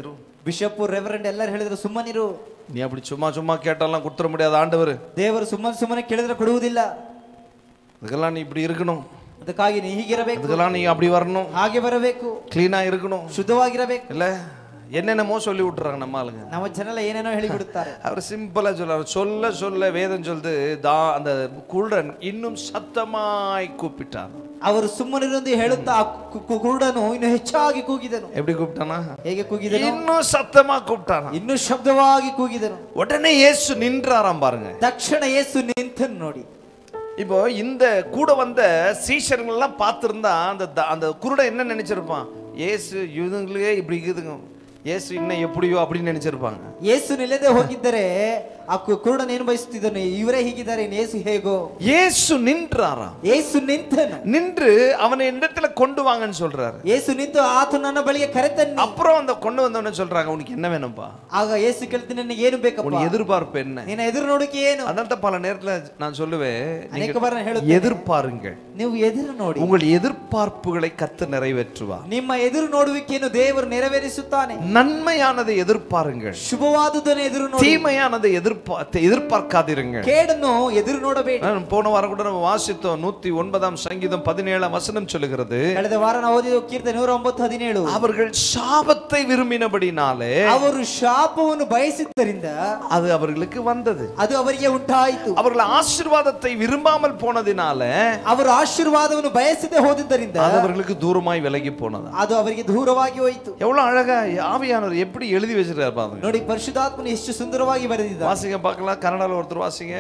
ಬಿಷಪ್ ರೆವರೆಂಡ್ ಎಲ್ಲರೂ ಹೇಳಿದ್ರು ಸುಮ್ಮನಿರು நீ அப்படி சும்மா சும்மா கேட்டாலாம் கொடுத்துட முடியாது ஆண்டவர் ದೇವರು ಸುಮ್ಮನೆ ಸುಮ್ಮನೆ ಕೇಳಿದ್ರೆ ಕೊಡುವುದಿಲ್ಲ இதுக்கெல்லாம் நீ இப்படி இருக்கணும் ಅದಕ್ಕಾಗಿ ನೀ ಹೀಗಿರಬೇಕು இதுக்கெல்லாம் நீ அப்படி வரணும் ಹಾಗೆ ಬರಬೇಕು க்ளீனா இருக்கணும் ಶುದ್ಧವಾಗಿರಬೇಕು இல்ல என்னென்னமோ சொல்லி விட்டுறாங்க நம்ம ஆளுங்க ನಮ್ಮ ಜನಲ್ಲ ಏನೇನೋ ಹೇಳಿ ಬಿಡುತ್ತಾರೆ அவர் சிம்பிளா சொல்றாரு சொல்ல சொல்ல வேதம் சொல்லுது தா அந்த குருடன் இன்னும் சத்தமாய் கூப்பிட்டான் ಅವರು ಸುಮ್ಮನಿருந்து ಹೇಳುತ್ತಾ ಆ ಕು- ಕು- ಕುರುಡನು ಇನ್ನು ಹೆಚ್ಚಾಗಿ ಕೂಗಿದನು எப்படி கூப்பிட்டானா ಹೇಗೆ ಕೂಗಿದನು இன்னும் சத்தமா கூப்பிட்டானா ಇನ್ನು ಶಬ್ದವಾಗಿ ಕೂಗಿದನು உடனே இயேசு நின்றாராம் பாருங்க ತಕ್ಷಣ ಯೇಸು ನಿಂತನು ನೋಡಿ இப்போ இந்த கூட வந்த சீஷர்கள் எல்லாம் பார்த்திருந்தா அந்த த- அந்த குருடன் என்ன நினைச்சிருப்பான் இயேசு இவங்களே இப்படி இருக்குதுங்க இயேசு இன்னும் எப்படியோ அப்படின்னு நினைச்சிருப்பாங்க ಯೇಸು ನಿಲ್ಲದೆ ಹೋಗಿದ್ದರೆ ಆ ಕು- ಕುರುಡನು ಏನು ಬಯಸುತ್ತಿದ್ದನು ಇವರೇ ಹೀಗಿದ್ದಾರೆ ಇನ್ನು ಯೇಸು ಹೇಗೋ இயேசு நின்றாராம் ಯೇಸು ನಿಂತನು நின்று அவனை இடத்துல கொண்டு வாங்கன்னு சொல்றாரு ಯೇಸು ನಿಂತು ಆತ ನನ್ನ ಬಳಿಗೆ ಕರೆತನ್ನಿ அப்புறம் அந்த கொண்டு வந்தவன சொல்றாங்க உனக்கு என்ன வேணும்பா ಆಗ ಯೇಸು ಕೇಳ್ತೀನಿ ನನಗೆ ಏನು ಬೇಕಪ್ಪ உன் எதிர்பார்ப்பு என்ன ನಿನ್ನ ಎದುರು ನೋಡಕ್ಕೆ ಏನು அதனால தான் பல நேரத்துல நான் சொல்லுவேன் ಅನೇಕ நீங்க ಬಾರ ನಾನು ಹೇಳುತ್ತೇನೆ எதிர்பாருங்கள் ನೀವು ಎದುರು ನೋಡಿ உங்கள் எதிர்பார்ப்புகளை கத்து நிறைவேற்றுவா ನಿಮ್ಮ ಎದುರು ನೋಡುವಿಕೆಯನ್ನು ದೇವರು ನೆರವೇರಿಸುತ್ತಾನೆ நன்மையானதை எதிர்பாருங்கள் ಶುಭವಾದುದನ್ನು ಎದುರು ನೋಡಿ தீமையானதை எதிர்பார்த்து எதிர்பார்க்காதிருங்கள் ಕೇಡನ್ನು ಎದುರು ನೋಡಬೇಡಿ நான் போன வாரம் கூட நம்ம வாசித்தோம் நூத்தி ஒன்பதாம் சங்கீதம் பதினேழாம் வசனம் சொல்லுகிறது ಕಳೆದ ವಾರ ನಾವು ಓದಿದ ಕೀರ್ತನೆ ನೂರ ಒಂಬತ್ತು ಹದಿನೇಳು அவர்கள் சாபத்தை விரும்பினபடினாலே ಅವರು ಶಾಪವನ್ನು ಬಯಸಿದ್ದರಿಂದ அது அவர்களுக்கு வந்தது ಅದು ಅವರಿಗೆ ಉಂಟಾಯಿತು அவர்கள் ஆசீர்வாதத்தை விரும்பாமல் போனதினால ಅವರು ಆಶೀರ್ವಾದವನ್ನು ಬಯಸದೆ ಹೋದಿದ್ದರಿಂದ அது அவர்களுக்கு தூரமாய் விலகி போனது ಅದು ಅವರಿಗೆ ದೂರವಾಗಿ ಹೋಯಿತು எவ்வளவு அழகா ஆவியானவர் எப்படி எழுதி வச்சிருக்காரு பாருங்க ನೋಡಿ ಪರಿಶುದ್ಧಾತ್ಮನು ಎಷ್ಟು ಸುಂದರವಾಗಿ ಬರೆದಿದ್ದ வாசிங்க பார்க்கலாம் கன்னடால ஒருத்தர் வாசிங்க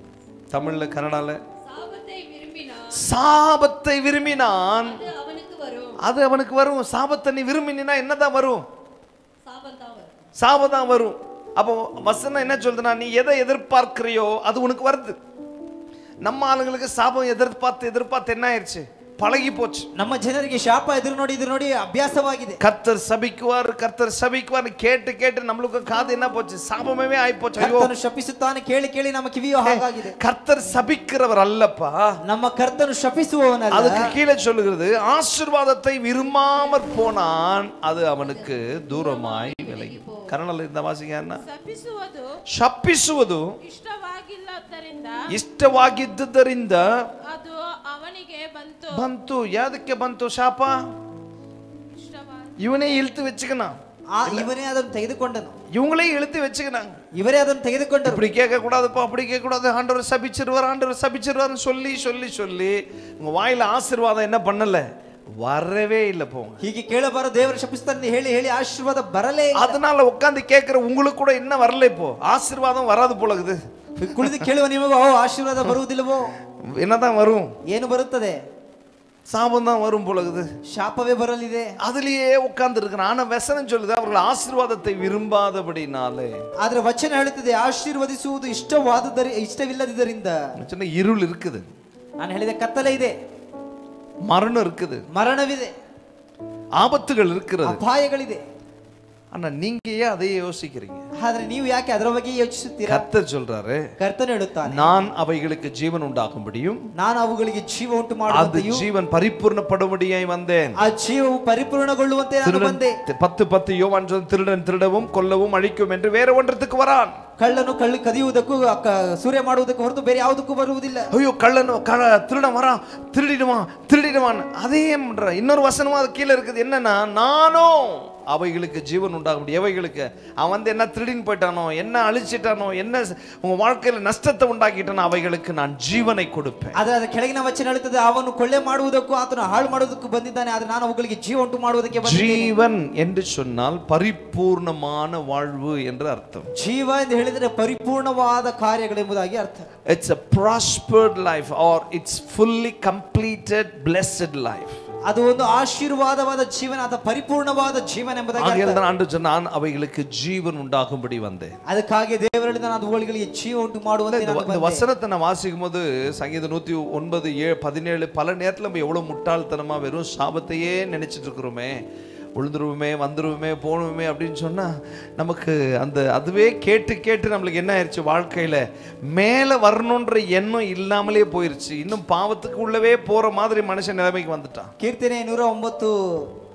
தமிழ்ல கன்னடால சாபத்தை விரும்பினான் சாபத்தை விரும்பினான் அது அவனுக்கு வரும் அது அவனுக்கு வரும் சாபத்தை நீ விரும்பினா என்னதான் வரும் சாபம் தான் வரும் சாபம் தான் வரும் அப்போ வசனம் என்ன சொல்றதுன்னா நீ எதை எதிர்பார்க்கிறியோ அது உனக்கு வருது நம்ம ஆளுங்களுக்கு சாபம் எதிர்பார்த்து எதிர்பார்த்து என்ன ஆயிடுச்சு பழகி போச்சு ನಮ್ಮ ಜನರಿಗೆ ಶಾಪ ಎದುರು ನೋಡಿ ಎದುರು ನೋಡಿ ಅಭ್ಯಾಸವಾಗಿದೆ கர்த்தர் சபிக்குவார் கர்த்தர் சபிக்குவார் கேட்டு கேட்டு நம்மளுக்கு காது என்ன போச்சு சாபமே ஆயிப்போச்சு ஐயோ ಕರ್ತನು ಶಪಿಸುತ್ತಾನೆ ಕೇಳಿ ಕೇಳಿ ನಮ್ಮ ಕಿವಿಯು ಹಾಗಾಗಿದೆ கர்த்தர் சபிக்கிறவர் அல்லப்பா ನಮ್ಮ ಕರ್ತನು ಶಪಿಸುವವನಲ್ಲ அதுக்கு கீழே சொல்லுகிறது ஆசீர்வாதத்தை விரும்பாமற் போனான் அது அவனுக்கு தூரமாய் விலகி கன்னடல இந்த வாசிங்க என்ன ತಪ್ಪಿಸುವುದು ಶಪಿಸುವುದು ಇಷ್ಟವಾಗಿಲ್ಲದರಿಂದ ಇಷ್ಟವಾಗಿದ್ದುದರಿಂದ ಅದು ಅವನಿಗೆ ಬಂತು ಬಂತು ಯಾದಕ್ಕೆ ಬಂತು ಶಾಪ ಇಷ್ಟವಾಗಿ ಇವನೇ ಇழுத்து வச்சுக்கணும் ಆ ಇವನೇ ಅದನ್ನು ತೆಗೆದುಕೊಂಡನು இவங்களே இழுத்து வச்சுக்கினாங்க ಇವರೇ ಅದನ್ನು ತೆಗೆದುಕೊಂಡರು இப்படி கேட்க கூடாதுப்பா அப்படி கேட்க கூடாது ஆண்டவர் சபிச்சிருவார் ஆண்டவர் சபிச்சிருவார்னு சொல்லி சொல்லி சொல்லி உங்க வாயில ஆசீர்வாதம் என்ன பண்ணல வரவே இல்லை போங்க ಹೀಗೆ ಕೇಳಬಾರದು ದೇವರು ಶಪಿಸ್ತಾನೆ ಹೇಳಿ ಹೇಳಿ ಆಶೀರ್ವಾದ ಬರಲೇ ಇಲ್ಲ. அதனால உட்காந்து கேட்கிற உங்களுக்கு கூட என்ன வரல இப்போ ஆசீர்வாதம் வராது போல இருக்குது ಕುಳಿತು ಕೇಳುವ ನಿಮಗೂ ಓ ಆಶೀರ್ವಾದ ಬರುವುದಿಲ್ಲವೋ என்னதான் வரும் ಏನು ಬರುತ್ತದೆ சாபம் தான் வரும் போல இருக்குது ಶಾಪವೇ ಬರಲಿದೆ அதுலயே உட்கார்ந்து இருக்கிறான் ஆனா வசனம் சொல்லுது அவர்கள் ஆசீர்வாதத்தை விரும்பாதபடினாலே ಆದ್ರೆ ವಚನ ಹೇಳುತ್ತದೆ ಆಶೀರ್ವದಿಸುವುದು ಇಷ್ಟವಾದುದರಿ ಇಷ್ಟವಿಲ್ಲದಿದ್ದರಿಂದ சின்ன இருள் இருக்குது ನಾನು ಹೇಳಿದ ಕತ್ತಲೆ ಇದೆ மரணம் இருக்குது ಮರಣವಿದೆ ஆபத்துகள் இருக்கிறது ಅಪಾಯಗಳಿದೆ ஆனா நீங்க ஏன் அதையே யோசிக்கிறீங்க ಆದ್ರೆ ನೀವು ಯಾಕೆ ಅದರ ಬಗ್ಗೆ ಯೋಚಿಸುತ್ತೀರಾ கர்த்தர் சொல்றாரு ಕರ್ತನು ಹೇಳುತ್ತಾನೆ நான் அவைகளுக்கு ஜீவன் உண்டாகும்படியும் ನಾನು ಅವುಗಳಿಗೆ ಜೀವ ಉಂಟು அது ಮಾಡುವಂತೆಯೂ ஜீவன் பரிபூர்ணப்படும்படியாய் வந்தேன் ಆ ಜೀವವು ಪರಿಪೂರ್ಣಗೊಳ್ಳುವಂತೆ ನಾನು திருடன் ಬಂದೆ பத்து பத்து யோவான் சொன்ன திருடன் திருடவும் கொல்லவும் அழிக்கும் என்று வேற ஒன்றத்துக்கு வரான் ಕಳ್ಳನು ಕಳ್ಳು ಕದಿಯುವುದಕ್ಕೂ ಕ- ಸೂರ್ಯ ಮಾಡುವುದಕ್ಕೂ ಹೊರತು ಬೇರೆ ಯಾವುದಕ್ಕೂ ಬರುವುದಿಲ್ಲ ஐயோ கள்ளன் க- திருடன் வரான் திருடிடுவான் திருடிடுவான் அதே பண்ற இன்னொரு வசனமா அது கீழே இருக்குது என்னன்னா நானும் அவைகளுக்கு ஜீவன் உண்டாகும் எவைகளுக்கு அவன் வந்து என்ன திருடின்னு போயிட்டானோ என்ன அழிச்சிட்டானோ என்ன உங்க வாழ்க்கையில நஷ்டத்தை உண்டாக்கிட்டானோ அவைகளுக்கு நான் ஜீவனை கொடுப்பேன் ಆದ್ರೆ ಅದರ ಕೆಳಗಿನ ವಚನ ಹೇಳುತ್ತದೆ ಅವನು ಕೊಳ್ಳೆ ಮಾಡುವುದಕ್ಕೂ ಆತನು ಹಾಳು ಮಾಡುವುದಕ್ಕೂ ಬಂದಿದ್ದಾನೆ ಆದ್ರೆ ನಾನು ಅವುಗಳಿಗೆ ಜೀವ ಉಂಟು ಮಾಡುವುದಕ್ಕೆ ಬಂದಿದ್ದೇನೆ ஜீவன் என்று சொன்னால் பரிபூர்ணமான வாழ்வு என்று அர்த்தம் ಜೀವ ಎಂದು ಹೇಳಿದರೆ ಪರಿಪೂರ್ಣವಾದ ಕಾರ್ಯಗಳೆಂಬುದಾಗಿ ಅರ್ಥ it's a prospered life or it's fully completed blessed life ಅದು ಒಂದು ಆಶೀರ್ವಾದವಾದ ಜೀವನ ಅಥವಾ ಪರಿಪೂರ್ಣವಾದ ಜೀವನ ಎಂಬುದಾಗಿ ஆகையால் ಅರ್ಥ. தான் ஆண்டு சொன்னான் அவைகளுக்கு ஜீவன் உண்டாகும்படி வந்தேன் ಅದಕ್ಕಾಗಿ ದೇವರಲ್ಲಿ ನಾನು ಅವುಗಳಿಗೆ ಜೀವ ಉಂಟು ಮಾಡುವಂತೆ இந்த ನಾನು வ- இந்த ಬಂದೆ. வசனத்தை நான் வாசிக்கும் போது சங்கீதம் நூத்தி ஒன்பது ஏ பதினேழு பல நேரத்துல நம்ம எவ்வளவு முட்டாள்தனமா வெறும் சாபத்தையே நினைச்சிட்டு இருக்கிறோமே விழுந்துருவோமே வந்துருவோமே போணுமே அப்படின்னு சொன்னா நமக்கு அந்த அதுவே கேட்டு கேட்டு நம்மளுக்கு என்ன ஆயிடுச்சு வாழ்க்கையில மேல வரணுன்ற எண்ணம் இல்லாமலே போயிருச்சு இன்னும் பாவத்துக்கு உள்ளவே போற மாதிரி மனுஷன் நிலைமைக்கு வந்துட்டான் ಕೀರ್ತನೆ ನೂರ ಒಂಬತ್ತು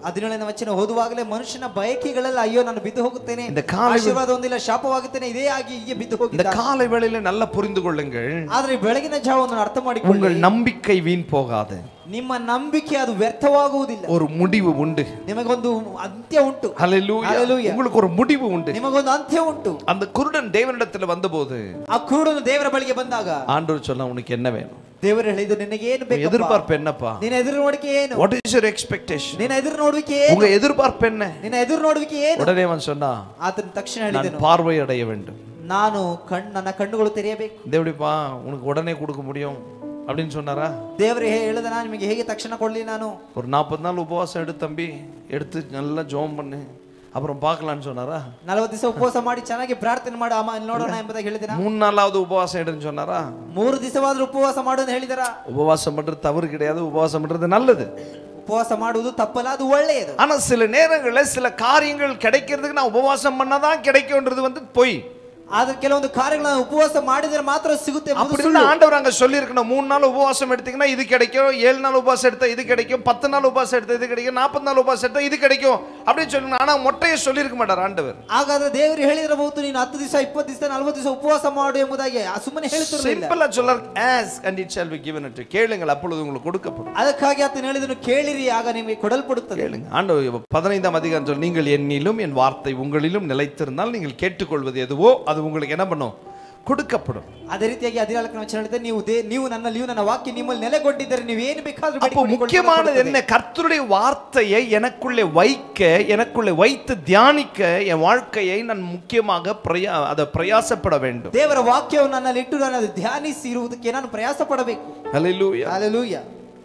ಹದಿನೇಳನೇ ವಚನ ಓದುವಾಗಲೇ ಮನುಷ್ಯನ ಬಯಕೆಗಳೆಲ್ಲ ಅಯ್ಯೋ ನಾನು ಬಿದ್ದು ಹೋಗುತ್ತೇನೆ இந்த காலை- ಆಶೀರ್ವಾದ ಹೊಂದಿಲ್ಲ ಶಾಪವಾಗುತ್ತೇನೆ ಇದೇ ಆಗಿ ಹೀಗೆ ಬಿದ್ದು இந்த ಹೋಗಿದ್ದ காலை வேளையில நல்லா புரிந்து கொள்ளுங்கள் ಆದ್ರೆ ಬೆಳಗಿನ ಜಾವವನ್ನು ಅರ್ಥ ಮಾಡಿಕೊಳ್ಳಿ உங்கள் நம்பிக்கை வீண் போகாது ನಿಮ್ಮ ನಂಬಿಕೆ ಅದು ವ್ಯರ್ಥವಾಗುವುದಿಲ್ಲ ஒரு முடிவு உண்டு ನಿಮಗೊಂದು ಅಂತ್ಯ ಉಂಟು ஹalleluya Hallelujah. உங்களுக்கு ஒரு முடிவு உண்டு ನಿಮಗೊಂದು ಅಂತ್ಯ ಉಂಟು அந்த குருடன் தேவனிடத்துல வந்தபோது ಆ ಕುರುಡನು ದೇವರ ಬಳಿಗೆ ಬಂದಾಗ ஆண்டவர் சொன்னா உனக்கு என்ன வேணும் ದೇವರು ಹೇಳಿದ್ದು ನಿನಗೆ ಏನು உன் ಬೇಕು எதிர்பார்ப்பு என்னப்பா ನಿನ್ನ ಎದುರು ನೋಡಿಕೆ ಏನು வாட் இஸ் யுவர் எக்ஸ்பெக்டேஷன் ನಿನ್ನ ಎದುರು ನೋಡುವಿಕೆ ಏನು உங்க எதிர்பார்ப்பு என்ன ನಿನ್ನ ಎದುರು ನೋಡುವಿಕೆ ಏನು உடனே அவன் சொன்னா ಆತನ ತಕ್ಷಣ நான் ಹೇಳಿದನು பார்வை அடைய வேண்டும் ನಾನು ಕಣ್ ನನ್ನ ಕಣ್ಣುಗಳು ತೆರೆಯಬೇಕು இது எப்படிப்பா உனக்கு உடனே கொடுக்க முடியும் அப்படின்னு சொன்னாரா ದೇವರು ಹೇಳಿದ ನಾನು ನಿಮಗೆ ಹೇಗೆ ತಕ್ಷಣ ಕೊಡ್ಲಿ ನಾನು ஒரு நாற்பது நாள் உபவாசம் எடு தம்பி எடுத்து நல்லா ஜோம் பண்ணு அப்புறம் பார்க்கலான்னு சொன்னாரா ನಲವತ್ತು ದಿವಸ ಉಪವಾಸ ಮಾಡಿ ಚೆನ್ನಾಗಿ ಪ್ರಾರ್ಥನೆ ಮಾಡು ಅಮ್ಮ ಇಲ್ಲಿ ನೋಡೋಣ ಎಂಬುದಾಗಿ ಹೇಳಿದಿನ மூணு நாளாவது உபவாசம் எடுன்னு சொன்னாரா ಮೂರು ದಿವಸವಾದ್ರೂ ಉಪವಾಸ ಮಾಡು ಅಂತ ಹೇಳಿದರ உபவாசம் பண்றது தவறு கிடையாது உபவாசம் பண்றது நல்லது ಉಪವಾಸ ಮಾಡುವುದು ತಪ್ಪಲ್ಲ ಅದು ಒಳ್ಳೆಯದು ஆனா சில நேரங்கள்ல சில காரியங்கள் கிடைக்கிறதுக்கு நான் உபவாசம் பண்ணாதான் கிடைக்கும்ன்றது வந்து பொய் ಆದ್ರೆ ಕೆಲವೊಂದು ಕಾರ್ಯಗಳನ್ನ ಉಪವಾಸ ಮಾಡಿದ್ರೆ ಮಾತ್ರ ಸಿಗುತ್ತೆ ಎಂಬುದು அப்படி ಸುಳ್ಳು. ஆண்டவர் அங்க சொல்லியிருக்கணும் மூணு நாள் உபவாசம் எடுத்தீங்கன்னா இது கிடைக்கும் ஏழு நாள் உபவாசம் எடுத்தா இது கிடைக்கும் பத்து நாள் உபவாசம் எடுத்தா இது கிடைக்கும் நாற்பது நாள் உபவாசம் எடுத்தா இது கிடைக்கும் அப்படின்னு சொல்லணும் ஆனா மொட்டையை சொல்லியிருக்க மாட்டார் ஆண்டவர் ಹಾಗಾದ್ರೆ ದೇವರು ಹೇಳಿರಬಹುದು ನೀನು ಹತ್ತು ದಿವಸ ಇಪ್ಪತ್ತು ದಿವಸ ನಲ್ವತ್ತು ದಿವಸ ಉಪವಾಸ ಮಾಡು ಎಂಬುದಾಗಿ ಆ ಸುಮ್ಮನೆ ಹೇಳ್ತಿರಲಿಲ್ಲ சிம்பிளா சொல்றார் as and it shall be given unto you. கேளுங்கள் அப்பொழுது உங்களுக்கு கொடுக்கப்படும் ಅದಕ್ಕಾಗಿ ಆತನು ಹೇಳಿದನು ಕೇಳಿರಿ ಆಗ ನಿಮಗೆ ಕೊಡಲ್ಪಡುತ್ತದೆ கேளுங்க ஆண்டவர் பதினைந்தாம் அதிகாரம் சொல்லி நீங்கள் என்னிலும் என் வார்த்தை உங்களிலும் நிலைத்திருந்தால் நீங்கள் கேட்டுக்கொள்வது எதுவோ அது உங்களுக்கு என்ன பண்ணும் கொடுக்கப்படும் ಅದೇ ರೀತಿಯಾಗಿ ಹದಿನಾಲ್ಕನೇ ವಚನ ಹೇಳಿದ್ರೆ ನೀವು ದೇ- ನೀವು ನನ್ನಲ್ಲಿಯೂ ನನ್ನ ವಾಕ್ಯ ನಿಮ್ಮಲ್ಲಿ ನೆಲೆಗೊಂಡಿದ್ದರೆ ನೀವು ಏನು ಬೇಕಾದ್ರೂ அப்போ ಬೇಡಿಕೊಳ್ಳಿ, முக்கியமானது ಕೊಡಲ್ಪಡುತ್ತದೆ. என்ன கர்த்தருடைய வார்த்தையை எனக்குள்ளே வைக்க எனக்குள்ளே வைத்து தியானிக்க என் வாழ்க்கையை நான் முக்கியமாக பிரயா அதை பிரயாசப்பட வேண்டும் ದೇವರ ವಾಕ್ಯವನ್ನು ನನ್ನಲ್ಲಿ ಇಟ್ಟು ನಾನು ಅದು ಧ್ಯಾನಿಸಿ ಇರುವುದಕ್ಕೆ ನಾನು ಪ್ರಯಾಸ ಪಡಬೇಕು ஹalleluya ಹಾಲೆಲೂಯ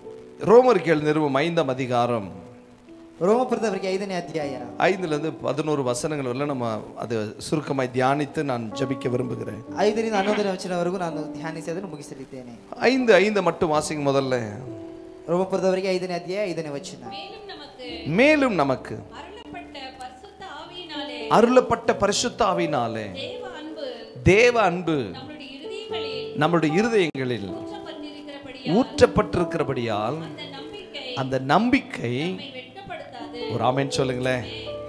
ரோமர்கள் நிறுவம் ஐந்தாம் அதிகாரம் ರೋಮಪುರದವರಿಗೆ ಐದನೇ ಅಧ್ಯಾಯ ஐந்துல இருந்து பதினோரு வசனங்கள் வரல நம்ம அது சுருக்கமாய் தியானித்து நான் ஜெபிக்க விரும்புகிறேன் ಐದರಿಂದ ಹನ್ನೊಂದನೇ ವಚನವರೆಗೂ ನಾನು ಧ್ಯಾನಿಸಿ ಅದನ್ನು ಮುಗಿಸಲಿದ್ದೇನೆ ஐந்து ஐந்து மட்டும் வாசிங்க முதல்ல ರೋಮಪುರದವರಿಗೆ ಐದನೇ ಅಧ್ಯಾಯ ಐದನೇ ವಚನ மேலும் நமக்கு மேலும் நமக்கு அருளப்பட்ட பரிசுத்த ஆவியினாலே அருளப்பட்ட பரிசுத்தாவினாலே தேவ அன்பு தேவ அன்பு நம்முடைய இருதயங்களில் நம்முடைய இருதயங்களில் ஊற்றப்பட்டிருக்கிறபடியால் ஊற்றப்பட்டிருக்கிறபடியால் அந்த நம்பிக்கை அந்த நம்பிக்கை நம்மை வெட்கப்படுத்தாது ஒரு ஆமென் சொல்லுங்களேன்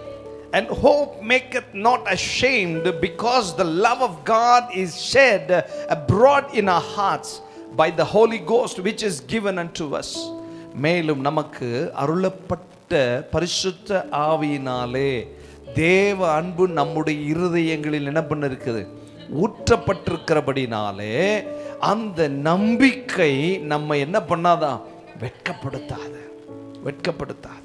And hope maketh not ashamed because the love of God is shed abroad in our hearts by the Holy Ghost which is given unto us. மேலும் நமக்கு அருளப்பட்ட பரிசுத்த ஆவியினாலே தேவ அன்பு நம்முடைய இருதயங்களில் என்ன பண்ண இருக்குது ஊற்றப்பட்டிருக்கிறபடினாலே அந்த நம்பிக்கை நம்ம என்ன பண்ணாதான் வெட்கப்படுத்தாத வெட்கப்படுத்தாத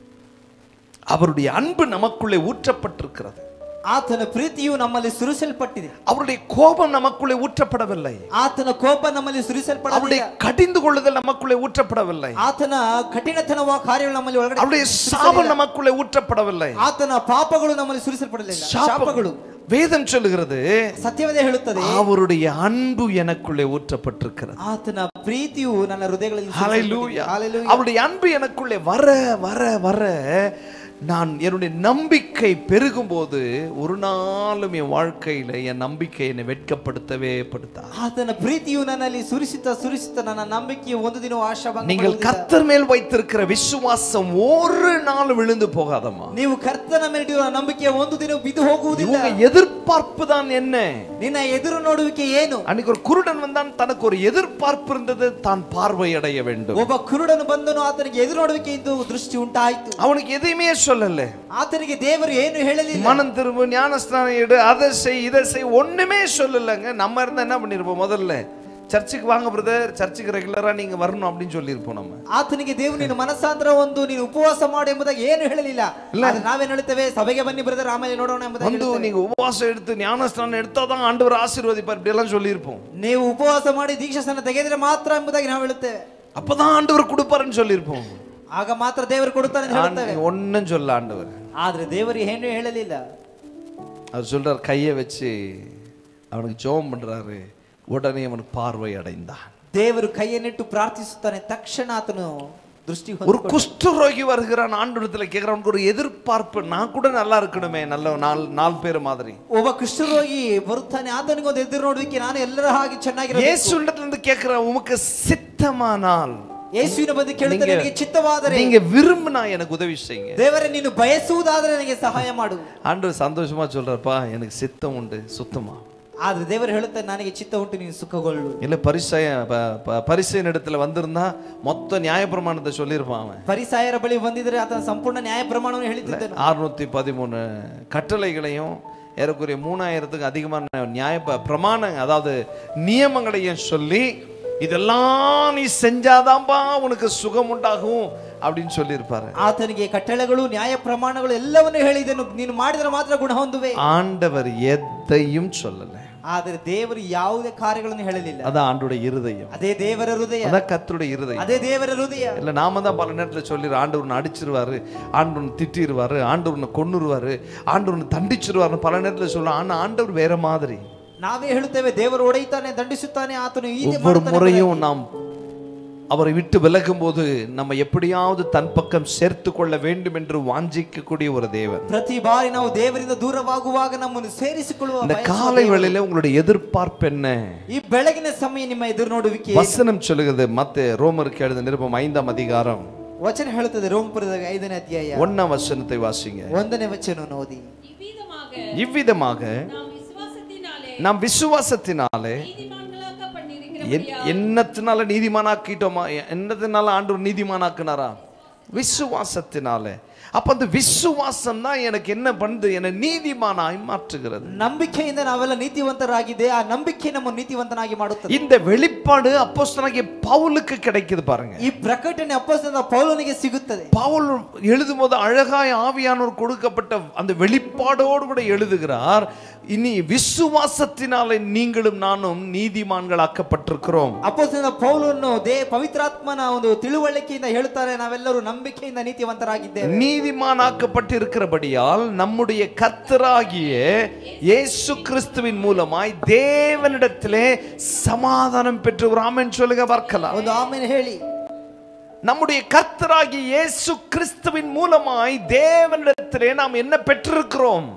அவருடைய அன்பு நமக்குள்ளே ஊற்றப்பட்டிருக்கிறது ಆತನ ಪ್ರೀತಿಯು ನಮ್ಮಲ್ಲಿ ಸುರಿಸಲ್ಪಟ್ಟಿದೆ அவருடைய கோபம் நமக்குள்ளே ஊற்றப்படவில்லை ಆತನ ಕೋಪ ನಮ್ಮಲ್ಲಿ அவருடைய ಸುರಿಸಲ್ಪಡಲಿಲ್ಲ கடிந்து கொள்ளுதல் நமக்குள்ளே ஊற்றப்படவில்லை ಆತನ ಕಠಿಣತನವ ಕಾರ್ಯಗಳು ನಮ್ಮಲ್ಲಿ ಒಳಗಡೆ அவருடைய சாபம் நமக்குள்ளே ஊற்றப்படவில்லை ಆತನ ಪಾಪಗಳು ನಮ್ಮಲ್ಲಿ ಸುರಿಸಲ್ಪಡಲಿಲ್ಲ ಶಾಪಗಳು வேதம் சொல்லுகிறது ಸತ್ಯವದೇ ಹೇಳುತ್ತದೆ அவருடைய அன்பு எனக்குள்ளே ஊற்றப்பட்டிருக்கிறது ಆತನ ಪ್ರೀತಿಯು ನನ್ನ ಹೃದಯಗಳಲ್ಲಿ ஹalleluya. ಸುರಿಸಲ್ಪಟ್ಟಿದೆ. Hallelujah. அவருடைய அன்பு எனக்குள்ளே வர வர வர நான் என்னுடைய நம்பிக்கை பெருகும்போது ஒரு நாளும் என் வாழ்க்கையில என் நம்பிக்கை என்னை வெட்கப்படுத்தவே படுத்தா ಆತನ ಪ್ರೀತಿಯು ನನ್ನಲ್ಲಿ ಸುರಿಸುತ್ತ ಸುರಿಸುತ್ತ ನನ್ನ ನಂಬಿಕೆಯು ಒಂದು ದಿನ ಆಶಾಭಂಗ நீங்கள் ಮಾಡುವುದಿಲ್ಲ. கர்த்தர் மேல் வைத்திருக்கிற விசுவாசம் ஒரு நாள் விழுந்து போகாதம்மா ನೀವು ಕರ್ತನ ಮೇಲಿರುವ ನಂಬಿಕೆ ಒಂದು ದಿನ ಬಿದ್ದು ಹೋಗುವುದಿಲ್ಲ இவங்க எதிர்பார்ப்பு தான் என்ன ನಿನ್ನ ಎದುರು ನೋಡುವಿಕೆ ಏನು அன்னைக்கு ஒரு குருடன் வந்தான் தனக்கு ஒரு எதிர்பார்ப்பு இருந்தது தான் பார்வை அடைய வேண்டும் ಒಬ್ಬ ಕುರುಡನು ಬಂದನು ಆತನಿಗೆ ಎದುರು ನೋಡುವಿಕೆ ಇದ್ದು ದೃಷ್ಟಿ ಉಂಟಾಯಿತು அவனுக்கு எதையுமே சொல்லல ಆತನಿಗೆ ದೇವರು ಏನು ಹೇಳಲಿಲ್ಲ மனம் திரும்ப ஞானஸ்தானம் எடு அதை செய் இதை செய் ஒண்ணுமே சொல்லலைங்க நம்ம இருந்தா என்ன பண்ணிருப்போம் முதல்ல சர்ச்சுக்கு வாங்க பிரதர் சர்ச்சுக்கு ரெகுலரா நீங்க வரணும் அப்படின்னு சொல்லியிருப்போம் நம்ம ಆತನಿಗೆ ದೇವರು ನಿನ್ನ ಮನಸ್ಸಾಂತರ ಒಂದು ನೀನು ಉಪವಾಸ ಮಾಡು ಎಂಬುದಾಗಿ ಏನು ಹೇಳಲಿಲ್ಲ ಆದ್ರೆ ನಾವೇನ್ ಹೇಳ್ತೇವೆ ಸಭೆಗೆ ಬನ್ನಿ ಬ್ರದರ್ ಆಮೇಲೆ ನೋಡೋಣ ಎಂಬುದಾಗಿ வந்து ಹೇಳ್ತೇವೆ. நீங்க உபவாசம் எடுத்து ஞானஸ்தானம் எடுத்தாதான் ஆண்டவர் ஆசீர்வதிப்பார் இப்படி எல்லாம் சொல்லியிருப்போம் ನೀವು ಉಪವಾಸ ಮಾಡಿ ದೀಕ್ಷಾಸನ ತೆಗೆದ್ರೆ ಮಾತ್ರ ಎಂಬುದಾಗಿ ನಾವು ಹೇಳುತ್ತೇವೆ அப்பதான் ஆண்டவர் கொடுப்பாருன்னு சொல்லியிருப்போம் ಆಗ ಮಾತ್ರ ದೇವರು ಕೊಡುತ್ತಾನೆ ಅಂತ ಹೇಳುತ್ತೇವೆ ஒன்னும் சொல்ல ஆண்டவர் ಆದ್ರೆ ದೇವರು ಏನು ಹೇಳಲಿಲ್ಲ அவர் சொல்றார் கையை வச்சு அவனுக்கு ஜெபம் பண்றாரு உடனே அவனுக்கு பார்வை அடைந்தான் ದೇವರು ಕೈಯನ್ನಿಟ್ಟು ಪ್ರಾರ್ಥಿಸುತ್ತಾನೆ ತಕ್ಷಣ ಆತನು ದೃಷ್ಟಿ ஒரு ಹೊಂದಿಕೊಂಡ. குஷ்டரோகி வருகிறான் ஆண்டவரத்துல கேட்கிறான் ஒரு எதிர்பார்ப்பு நான் கூட நல்லா இருக்கணுமே நல்ல நாலு நாலு பேர் மாதிரி ಒಬ್ಬ ಕುಷ್ಠರೋಗಿ ಬರುತ್ತಾನೆ ಆತನಿಗೆ ಒಂದು ಎದುರು ನೋಡುವಿಕೆ ನಾನು ಎಲ್ಲರ ಹಾಗೆ ಚೆನ್ನಾಗಿರಬೇಕು இயேசுண்டத்துல இருந்து கேட்கிறான் உமக்கு சித்தமானால் ಯೇಸುವಿನ ಬಂದು ಕೇಳುತ್ತಾರೆ நீங்க- ನನಗೆ ಚಿತ್ತವಾದರೆ நீங்க விரும்பினா எனக்கு உதவி செய்யுங்க ದೇವರೇ ನೀನು ಬಯಸುವುದಾದರೆ ನನಗೆ ಸಹಾಯ ಮಾಡು ஆண்டவர் சந்தோஷமா சொல்றாருப்பா எனக்கு சித்தம் உண்டு சுத்தமா ಆದ್ರೆ ದೇವರು ಹೇಳುತ್ತಾರೆ ನನಗೆ ಚಿತ್ತ ಉಂಟು ನೀನು ಸುಖಗೊಳ್ಳು இல்ல பரிசய பரிசையின் இடத்துல வந்திருந்தா மொத்த நியாயப்பிரமாணத்தை சொல்லியிருப்பான் அவன் ಪರಿಸಾಯರ ಬಳಿ ಬಂದಿದ್ರೆ ಆತನ ಸಂಪೂರ್ಣ ನ್ಯಾಯ ಪ್ರಮಾಣವನ್ನು ಹೇಳಿದ್ದನು அறுநூத்தி பதிமூணு கட்டளைகளையும் ஏறக்குறைய மூணாயிரத்துக்கு அதிகமான நியாய ப- பிரமாண அதாவது நியமங்களையும் சொல்லி இதெல்லாம் நீ செஞ்சாதான்பா உனக்கு சுகம் உண்டாகும் அப்படின்னு சொல்லியிருப்பாரு ಆತನಿಗೆ ಕಟ್ಟಳೆಗಳು ನ್ಯಾಯ ಪ್ರಮಾಣಗಳು ಎಲ್ಲವನ್ನು ಹೇಳಿದನು ನೀನು ಮಾಡಿದ್ರೆ ಮಾತ್ರ ಗುಣ ಹೊಂದುವೆ ஆண்டவர் எதையும் சொல்லல ಆದರೆ ದೇವರು ಯಾವುದೇ ಕಾರ್ಯಗಳನ್ನು ಹೇಳಲಿಲ್ಲ அதான் ஆண்டுடைய இருதயம் ಅದೇ ದೇವರ ಹೃದಯ அதான் கர்த்தருடைய இருதயம் ಅದೇ ದೇವರ ಹೃದಯ இல்ல நாம தான் பல நேரத்துல சொல்லிடுறோம் ஆண்டவர் அடிச்சிருவாரு ஆண்டவர் திட்டிடுவாரு ஆண்டவர் கொன்னுருவாரு ஆண்டவர் தண்டிச்சிருவாரு பல நேரத்துல சொல்றோம் ஆனா ஆண்டவர் வேற மாதிரி ನಾವೇ ಹೇಳುತ್ತೇವೆ ದೇವರು ಹೊಡೆಯುತ್ತಾನೆ ದಂಡಿಸುತ್ತಾನೆ ಆತನು ಈ ರೀತಿ ஒவ்வொரு ಮಾಡುತ್ತಾನೆ முறையும் நாம் அவரை விட்டு விலகும் போது நம்ம எப்படியாவது தன் பக்கம் சேர்த்து கொள்ள வேண்டும் என்று வாஞ்சிக்கக்கூடிய ஒரு தேவன் ಪ್ರತಿ ಬಾರಿ ನಾವು ದೇವರಿಂದ ದೂರವಾಗುವಾಗ ನಮ್ಮನ್ನು ಸೇರಿಸಿಕೊಳ್ಳುವ இந்த ಬಯಸುವ காலை ದೇವರು. வேளையில உங்களுடைய எதிர்பார்ப்பு என்ன ಈ ಬೆಳಗಿನ ಸಮಯ ನಿಮ್ಮ ಎದುರು ನೋಡುವಿಕೆ வசனம் சொல்லுகிறது மத்த ரோமருக்கு எழுத நிருபம் ஐந்தாம் அதிகாரம் ವಚನ ಹೇಳುತ್ತದೆ ರೋಮಪುರದ ಐದನೇ ಅಧ್ಯಾಯ ஒன்னாம் வசனத்தை வாசிங்க ಒಂದನೇ ವಚನ ಓದಿ இவ்விதமாக இவ்விதமாக நாம் விசுவாசத்தினாலே நாம் விசுவாசத்தினாலே நீதிமான்களாக்கப்பட்டிருக்கிறபடியால் என்- என்னத்தினால நீதிமானாக்கிட்டோமா என்னத்தினால ஆண்டவர் நீதிமானாக்குனாரா விசுவாசத்தினாலே அப்ப அந்த விசுவாசம் தான் எனக்கு என்ன பண்ணுது என்னை நீதிமானாய் மாற்றுகிறது ನಂಬಿಕೆಯಿಂದ ನಾವೆಲ್ಲ ನೀತಿವಂತರಾಗಿದೆ ಆ ನಂಬಿಕೆ ನಮ್ಮನ್ನು ನೀತಿವಂತನಾಗಿ ಮಾಡುತ್ತದೆ இந்த வெளிப்பாடு அப்போஸ்தலனாகிய பவுலுக்கு கிடைக்குது பாருங்க ಈ ಪ್ರಕಟಣೆ ಅಪ್ಪಸ್ತನ ಪೌಲನಿಗೆ ಸಿಗುತ್ತದೆ பவுல் எழுதும்போது அழகாய் ஆவியானவர் கொடுக்கப்பட்ட அந்த வெளிப்பாடோடு கூட எழுதுகிறார் இனி விசுவாசத்தினாலே நீங்களும் நானும் நீதிமான்களாக்கப்பட்டிருக்கிறோம் ಅಪ್ಪಸ್ತನ ಪೌಲನ್ನು ದೇ ಪವಿತ್ರಾತ್ಮನ ಒಂದು ತಿಳುವಳಿಕೆಯಿಂದ ಹೇಳ್ತಾರೆ ನಾವೆಲ್ಲರೂ ನಂಬಿಕೆಯಿಂದ ನೀತಿವಂತರಾಗಿದ್ದೇವೆ நீதிமானாக்கப்பட்டிருக்கிறபடியால் நம்முடைய கர்த்தராகிய இயேசு கிறிஸ்துவின் மூலமாய் தேவனிடத்திலே சமாதானம் பெற்று ஒரு ஆமென் சொல்லுங்க பார்க்கலாம் ಒಂದು ಆಮೇಲೆ ಹೇಳಿ நம்முடைய கர்த்தராகிய இயேசு கிறிஸ்துவின் மூலமாய் தேவனிடத்திலே நாம் என்ன பெற்றிருக்கிறோம்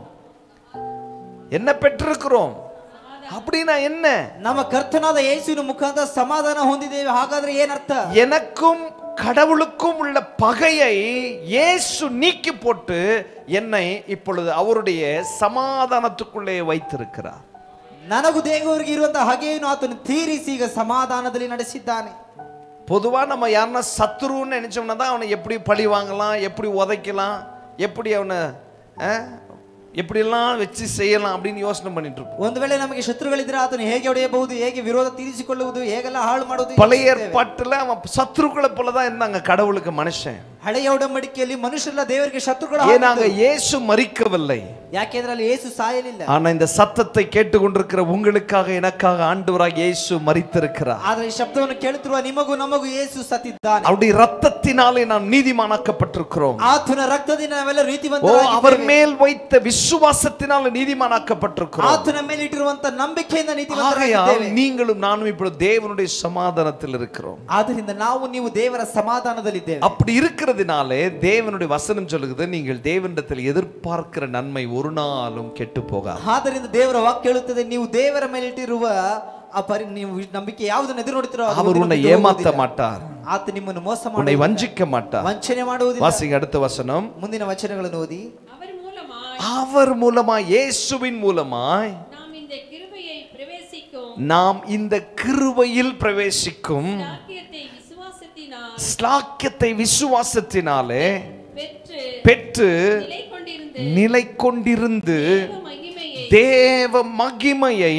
என்ன பெற்றிருக்கிறோம் அப்படின்னா என்ன ನಮ್ಮ ಕರ್ತನಾದ ಯೇಸುವಿನ ಮುಖಾಂತರ ಸಮಾಧಾನ ಹೊಂದಿದ್ದೇವೆ ಹಾಗಾದ್ರೆ ಏನರ್ಥ எனக்கும் கடவுளுக்கும் உள்ள பகையை இயேசு நீக்கி போட்டு என்னை இப்பொழுது அவருடைய சமாதானத்துக்குள்ளே வைத்திருக்கிறார் ನನಗೂ ದೇವರಿಗೆ ಇರುವಂತಹ ಹಗೆಯನ್ನು ಆತನು ತೀರಿಸಿ ಈಗ ಸಮಾಧಾನದಲ್ಲಿ ನಡೆಸಿದ್ದಾನೆ பொதுவா நம்ம யாருன்னா சத்துருன்னு நினைச்சோம்னா தான் அவனை எப்படி பழி வாங்கலாம் எப்படி உதைக்கலாம் எப்படி அவனை அஹ், எப்படியெல்லாம் வச்சு செய்யலாம் அப்படின்னு யோசனை பண்ணிட்டு இருப்போம் ಒಂದು ವೇಳೆ ನಮಗೆ ಶತ್ರುಗಳಿದ್ರೆ ಆತನು ಹೇಗೆ ಹೊಡೆಯಬಹುದು ಹೇಗೆ ವಿರೋಧ ತೀರಿಸಿಕೊಳ್ಳುವುದು ಹೇಗೆಲ್ಲ ಹಾಳು ಮಾಡುವುದು பழைய ಯೋಚಿಸುತ್ತೇವೆ. ஏற்பாட்டுல அவன் சத்துருக்களை போல தான் இருந்தாங்க கடவுளுக்கு மனுஷன் ಹಳೆಯ ಒಡಂಬಡಿಕೆಯಲ್ಲಿ ಮನುಷ್ಯರೆಲ್ಲ ದೇವರಿಗೆ ಶತ್ರುಗಳು ஏனாங்க ಆಗಿದ್ದರು. இயேசு மறிக்கவில்லை ಯಾಕೆಂದ್ರೆ ಅಲ್ಲಿ ಯೇಸು ಸಾಯಲಿಲ್ಲ ஆனா இந்த சத்தத்தை கேட்டுக்கொண்டிருக்கிற உங்களுக்காக எனக்காக ஆண்டவராக இயேசு மறித்திருக்கிறார் ಆದ್ರೆ ಈ ಶಬ್ದವನ್ನು ಕೇಳುತ್ತಿರುವ ನಿಮಗೂ ನಮಗೂ ಯೇಸು ಸತ್ತಿದ್ದಾನೆ அவருடைய ரத்தத்தினாலே நாம் நீதிமானாக்கப்பட்டிருக்கிறோம் ಆತನ ರಕ್ತದಿಂದ ನಾವೆಲ್ಲ ஓ ನೀತಿವಂತರಾಗಿದ್ದೇವೆ. அவர் மேல் வைத்த விசுவாசத்தினால நீதிமானாக்கப்பட்டிருக்கிறோம் ಆತನ ಮೇಲೆ ಇಟ್ಟಿರುವಂತ ನಂಬಿಕೆಯಿಂದ ஆகையால் ನೀತಿವಂತರಾಗಿದ್ದೇವೆ நீங்களும் நானும் இப்பொழுது தேவனுடைய சமாதானத்தில் இருக்கிறோம் ಆದ್ದರಿಂದ ನಾವು ನೀವು ದೇವರ ಸಮಾಧಾನದಲ್ಲಿದ್ದೇವೆ அப்படி இருக்கிறதுனாலே தேவனுடைய வசனம் சொல்லுகிறது நீங்கள் தேவனிடத்தில் எதிர்பார்க்கிற நன்மை ஒரு நாளும் கெட்டு போகாது ಆದ್ದರಿಂದ ದೇವರ ವಾಕ್ಯ ಹೇಳುತ್ತದೆ ನೀವು ದೇವರ ಮೇಲೆ ಇಟ್ಟಿರುವ ಆ ಪರಿ ನೀವು ನಂಬಿಕೆ ಯಾವುದನ್ನು ಎದುರು ನೋಡುತ್ತೀರೋ ಅದು அவர் உன்னை ನಿಮಗೆ ஏமாத்த ಹೋಗುವುದಿಲ್ಲ. மாட்டார் ಆತ ನಿಮ್ಮನ್ನು ಮೋಸ உன்னை ಮಾಡುವುದಿಲ್ಲ. வஞ்சிக்க மாட்டார் ವಂಚನೆ ಮಾಡುವುದಿಲ್ಲ வாசிங்க அடுத்த வசனம் ಮುಂದಿನ ವಚನಗಳನ್ನು ಓದಿ அவர் மூலமாய் அவர் மூலமாய் இயேசுவின் மூலமாய் நாம் இந்த கிருபையை பிரவேசிக்கும் நாம் இந்த கிருபையில் பிரவேசிக்கும் சாக்கியத்தை விசுவாசத்தினால் ஸ்லாக்கியத்தை விசுவாசத்தினாலே பெற்று பெற்று நிலை கொண்டிருந்து நிலை கொண்டிருந்து தேவ மகிமையை தேவ மகிமையை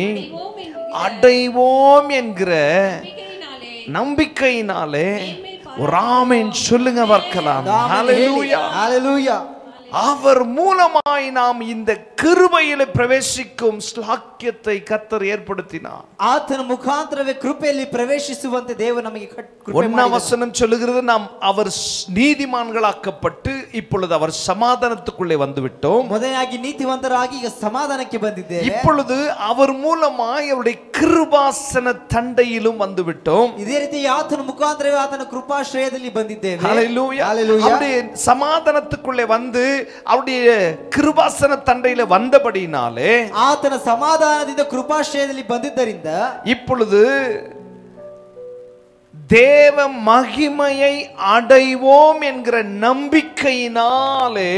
அடைவோம் அடைவோம் என்கிற என்கிற நம்பிக்கையினாலே நம்பிக்கையினாலே ஒரு ஆமென் சொல்லுங்க பார்க்கலாம் ஹalleluya ಹಾಲೆಲೂಯಾ அவர் மூலமாய் நாம் இந்த கிருபையில பிரவேசிக்கும் ஸ்லாக்கியத்தை கத்தர் ஏற்படுத்தினார் ಆತನ ಮುಖಾಂತರವೇ ಕೃಪೆಯಲ್ಲಿ ಪ್ರವೇಶಿಸುವಂತೆ ದೇವರು ನಮಗೆ ಕಟ್- ಕೃಪೆ ஒன்னாம் ಮಾಡಿದನು. வசனம் சொல்லுகிறது நாம் அவர் ஸ்- நீதிமான்களாக்கப்பட்டு இப்பொழுது அவர் சமாதானத்துக்குள்ளே வந்து விட்டோம் ಮೊದಲಾಗಿ ನೀತಿವಂತರಾಗಿ ಈಗ ಸಮಾಧಾನಕ್ಕೆ ಬಂದಿದ್ದೇವೆ இப்பொழுது அவர் மூலமாய் அவருடைய கிருபாசன தண்டையிலும் வந்து விட்டோம் ಇದೇ ರೀತಿ ಆತನ ಮುಖಾಂತರವೇ ಆತನ ಕೃಪಾಶ್ರಯದಲ್ಲಿ ಬಂದಿದ್ದೇವೆ ஹalleluya. Hallelujah. அவருடைய சமாதானத்துக்குள்ளே வந்து அவருடைய கிருபாசன தண்டையில வந்தபடினாலே ಆತನ ಸಮಾಧಾನದಿಂದ ಕೃಪಾಶ್ರಯದಲ್ಲಿ ಬಂದಿದ್ದರಿಂದ இப்பொழுது தேவ மகிமையை அடைவோம் என்கிற நம்பிக்கையினாலே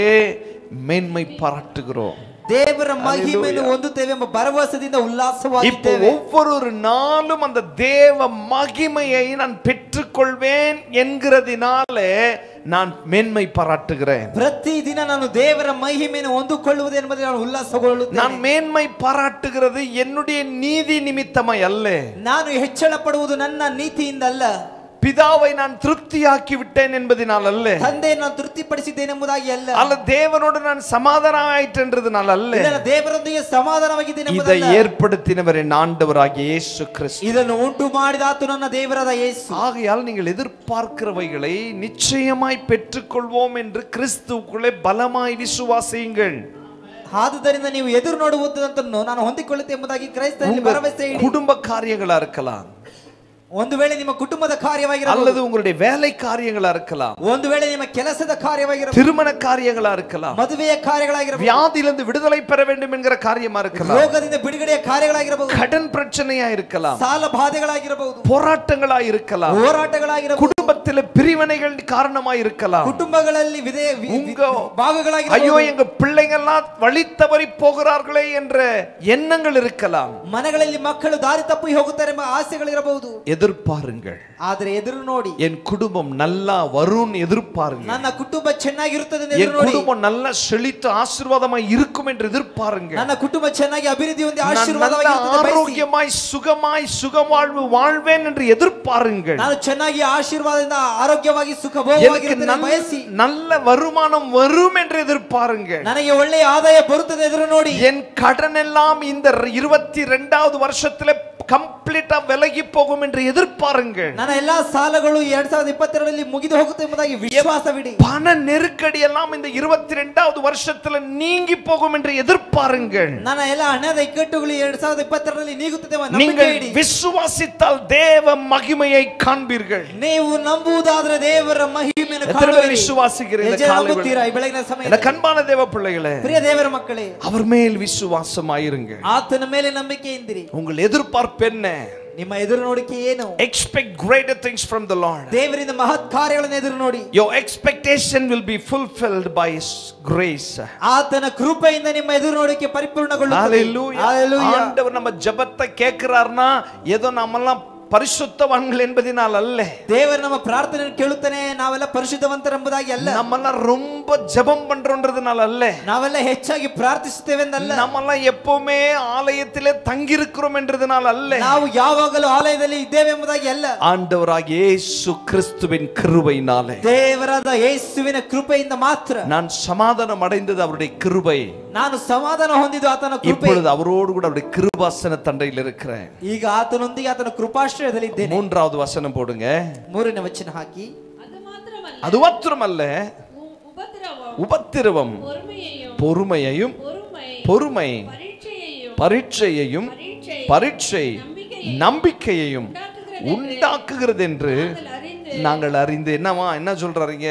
மேன்மை பாராட்டுகிறோம் ದೇವರ ಮಹಿಮೆಯನ್ನು ಹೊಂದುತ್ತೇವೆ ಎಂಬ ಭರವಸೆಯಿಂದ இப்போ ಉಲ್ಲಾಸವಾಗಿದ್ದೇವೆ ஒவ்வொரு நாளும் அந்த தேவ மகிமையை நான் பெற்றுக்கொள்வேன் என்கிறதினாலே நான் மேன்மை பாராட்டுகிறேன் ಪ್ರತಿದಿನ ನಾನು ದೇವರ ಮಹಿಮೆಯನ್ನು ಹೊಂದಿಕೊಳ್ಳುವುದು ಎಂಬುದೇ ನಾನು நான் ಉಲ್ಲಾಸಗೊಳ್ಳುತ್ತೇನೆ மேன்மை பாராட்டுகிறது என்னுடைய நீதி நிமித்தமாய் அல்ல ನಾನು ಹೆಚ್ಚಳ ಪಡುವುದು ನನ್ನ ನೀತಿಯಿಂದ ಅಲ್ಲ பிதாவை நான் திருப்தியாக்கி விட்டேன் என்பதனால் அல்ல ತಂದೆ ನಾನು ತೃಪ್ತಿಪಡಿಸಿದ್ದೇನೆ ಎಂಬುದಾಗಿ ಅಲ್ಲ அல்ல தேவனோடு நான் சமாதானம் ஆயிற்றென்றதுனால் அல்ல ಇದನ್ನ ದೇವರೊಂದಿಗೆ ಸಮಾಧಾನವಾಗಿದ್ದೇನೆ இதை ಎಂಬುದಲ್ಲ. ஏற்படுத்தினவர் என் ஆண்டவராகிய இயேசு கிறிஸ்து ಇದನ್ನು ಉಂಟು ಮಾಡಿದ ಆತು ನನ್ನ ದೇವರಾದ ಯೇಸು ஆகையால் நீங்கள் எதிர்பார்க்கிறவைகளை நிச்சயமாய் பெற்றுக்கொள்வோம் என்று கிறிஸ்துவுக்குள்ளே பலமாய் விசுவாசியுங்கள் ಆದುದರಿಂದ ನೀವು ಎದುರು ನೋಡುವುದನ್ನು ನಾನು ಹೊಂದಿಕೊಳ್ಳುತ್ತೆ ಎಂಬುದಾಗಿ ಕ್ರೈಸ್ತರಲ್ಲಿ ಭರವಸೆ ಇಡಿ குடும்ப காரியங்களா இருக்கலாம் ಒಂದು ವೇಳೆ ನಿಮ್ಮ ಕುಟುಂಬದ ಕಾರ್ಯವಾಗಿರಬಹುದು அல்லது உங்களுடைய வேலை காரியங்களா இருக்கலாம் ಒಂದು ವೇಳೆ ನಿಮ್ಮ ಕೆಲಸದ ಕಾರ್ಯವಾಗಿರಬಹುದು திருமண காரியங்களா இருக்கலாம் ಮದುವೆಯ ಕಾರ್ಯಗಳಾಗಿರಬಹುದು வியாதியிலிருந்து விடுதலை பெற வேண்டும் என்கிற காரியமா இருக்கலாம் ರೋಗದಿಂದ ಬಿಡುಗಡೆಯ ಕಾರ್ಯಗಳಾಗಿರಬಹುದು கடன் பிரச்சனையா இருக்கலாம் ಸಾಲ ಬಾಧೆಗಳಾಗಿರಬಹುದು போராட்டங்களா இருக்கலாம் ಹೋರಾಟಗಳಾಗಿರಬಹುದು குடும்பத்தில் பிரிவினைகள் காரணமா இருக்கலாம் ಕುಟುಂಬಗಳಲ್ಲಿ ವಿಧೇ ವಿ- ವಿ- உங்க ஐயோ ಭಾಗಗಳಾಗಿರಬಹುದು எங்க பிள்ளைங்கெல்லாம் வழி தவறி போகிறார்களே என்ற எண்ணங்கள் இருக்கலாம் ಮನೆಗಳಲ್ಲಿ ಮಕ್ಕಳು ದಾರಿ ತಪ್ಪಿ ಹೋಗುತ್ತಾರೆ ಎಂಬ ಆಸೆಗಳಿರಬಹುದು எதிர்பாருங்கள் ಆದ್ರೆ ಎದುರು ನೋಡಿ என் குடும்பம் நல்லா வரும்னு எதிர்பாருங்க ನನ್ನ ಕುಟುಂಬ ಚೆನ್ನಾಗಿರುತ್ತದೆ ಎಂದು என் ಎದುರು ನೋಡಿ குடும்பம் நல்ல செழித்து ஆசீர்வாதமாய் இருக்கும் என்று எதிர்பாருங்க ನನ್ನ ಕುಟುಂಬ ಚೆನ್ನಾಗಿ ಅಭಿವೃದ್ಧಿ ಹೊಂದಿ நான் நல்ல ಆಶೀರ್ವಾದವಾಗಿರುತ್ತದೆ ಬಯಸಿ. ஆரோக்கியமாய் சுகமாய் சுகவாழ்வு வாழ்வேன் என்று எதிர்பாருங்கள் ನಾನು ಚೆನ್ನಾಗಿ ಆಶೀರ್ವಾದದಿಂದ ಆರೋಗ್ಯವಾಗಿ ಸುಖ எனக்கு ಭೋಗವಾಗಿರುತ್ತೇನೆ நல்ல- ಬಯಸಿ நல்ல வருமானம் வரும் என்று எதிர்பாருங்கள் ನನಗೆ ಒಳ್ಳೆಯ ಆದಾಯ ಬರುತ್ತದೆ ಎದುರು ನೋಡಿ என் கடன் எல்லாம் இந்த இருபத்தி ரெண்டாவது வருஷத்துல கம்ப்ளீட்டா விலகி போகும் என்று எதிர்பாருங்கள் ನನ್ನ ಎಲ್ಲಾ ಸಾಲಗಳು ಎರಡ್ ಸಾವಿರದ ಇಪ್ಪತ್ತೆರಡರಲ್ಲಿ ಮುಗಿದು ಹೋಗುತ್ತೆ ಎಂಬುದಾಗಿ ವಿಶ್ವಾಸವಿಡಿ பண நெருக்கடி எல்லாம் இந்த இருபத்தி ரெண்டாவது வருஷத்துல நீங்கி போகும் என்று எதிர்பாருங்கள் ನನ್ನ ಎಲ್ಲ ಹಣದ ಇಕ್ಕಟ್ಟುಗಳು ಎರಡ್ ಸಾವಿರದ ಇಪ್ಪತ್ತೆರಡರಲ್ಲಿ ನೀಗುತ್ತದೆ ಎಂಬ ನಂಬಿಕೆ நீங்கள் ಇಡಿ விசுவாசித்தால் தேவ மகிமையை காண்பீர்கள் ನೀವು ನಂಬುವುದಾದ್ರೆ ದೇವರ ಮಹಿಮೆಯನ್ನು எத்தனை பேர் ಕಾಣುವಿರಿ. விசுவாசிக்கிறீங்க ಎಷ್ಟು ಜನ காலை வேளை? ನಂಬುತ್ತೀರಾ ಈ ಬೆಳಗಿನ என ಸಮಯ கண்பான தேவ பிள்ளைகளே ಪ್ರಿಯ ದೇವರ ಮಕ್ಕಳೇ அவர் மேல் விசுவாசமாயிருங்கள் ಆತನ ಮೇಲೆ ನಂಬಿಕೆ ಇಂದಿರಿ உங்கள் எதிர்பார்ப்பு என்ன ನಿಮ್ಮ ಎದುರು ನೋಡಿಕೆ ಏನು expect greater things from the lord ದೇವರಿಂದ ಮಹತ್ ಕಾರ್ಯಗಳನ್ನು ಎದುರು ನೋಡಿ your expectation will be fulfilled by his grace ಆತನ ಕೃಪೆಯಿಂದ ನಿಮ್ಮ ಎದುರು ನೋಡಿಕೆ ಪರಿಪೂರ್ಣಗೊಳ್ಳುತ್ತದೆ Hallelujah. Hallelujah. ஆண்டவர் நம்ம ஜெபத்தை கேட்கிறார்னா ஏதோ நம்மெல்லாம் பரிசுத்தவான்கள் என்பதினால் அல்ல ದೇವರು ನಮ್ಮ ಪ್ರಾರ್ಥನೆಯನ್ನು ಕೇಳುತ್ತಾನೆ ನಾವೆಲ್ಲ ಪರಿಶುದ್ಧವಂತರೆಂಬುದಾಗಿ ಅಲ್ಲ நம்மெல்லாம் ரொம்ப ஜெபம் பண்றோன்றதுனால அல்ல ನಾವೆಲ್ಲ ಹೆಚ್ಚಾಗಿ ಪ್ರಾರ್ಥಿಸುತ್ತೇವೆ ಎಂದಲ್ಲ நம்மெல்லாம் எப்பவுமே ஆலயத்திலே தங்கியிருக்கிறோம் என்றதுனால அல்ல ನಾವು ಯಾವಾಗಲೂ ಆಲಯದಲ್ಲಿ ಇದ್ದೇವೆ ಎಂಬುದಾಗಿ ಅಲ್ಲ ஆண்டவராகிய இயேசு கிறிஸ்துவின் கிருபையினாலே ದೇವರಾದ ಯೇಸುವಿನ ಕೃಪೆಯಿಂದ ಮಾತ್ರ நான் சமாதானம் அடைந்தது அவருடைய கிருபை ನಾನು ಸಮಾಧಾನ ಹೊಂದಿದ್ದು ಆತನ ಕೃಪೆ இப்பொழுது அவரோடு கூட அவருடைய கிருபாசன தண்டையில் இருக்கிறேன் ಈಗ ಆತನೊಂದಿಗೆ ಆತನ ಕೃಪಾಶ್ರಯದಲ್ಲಿ ಇದ್ದೇನೆ மூன்றாவது வசனம் போடுங்க ಮೂರನೇ ವಚನ ಹಾಕಿ அது மாத்திரமல்ல அது மாத்திரமல்ல உ- உபத்திரவம் உபத்திரவம் பொறுமையையும் பொறுமையையும் பொறுமை பொறுமை பரீட்சையையும் பரீட்சையையும் பரீட்சை பரீட்சை நம்பிக்கையை நம்பிக்கையையும் உண்டாக்குகிறது உண்டாக்குகிறது என்று நாங்கள் அறிந்து நாங்கள் அறிந்து என்னவா என்ன சொல்றாருங்க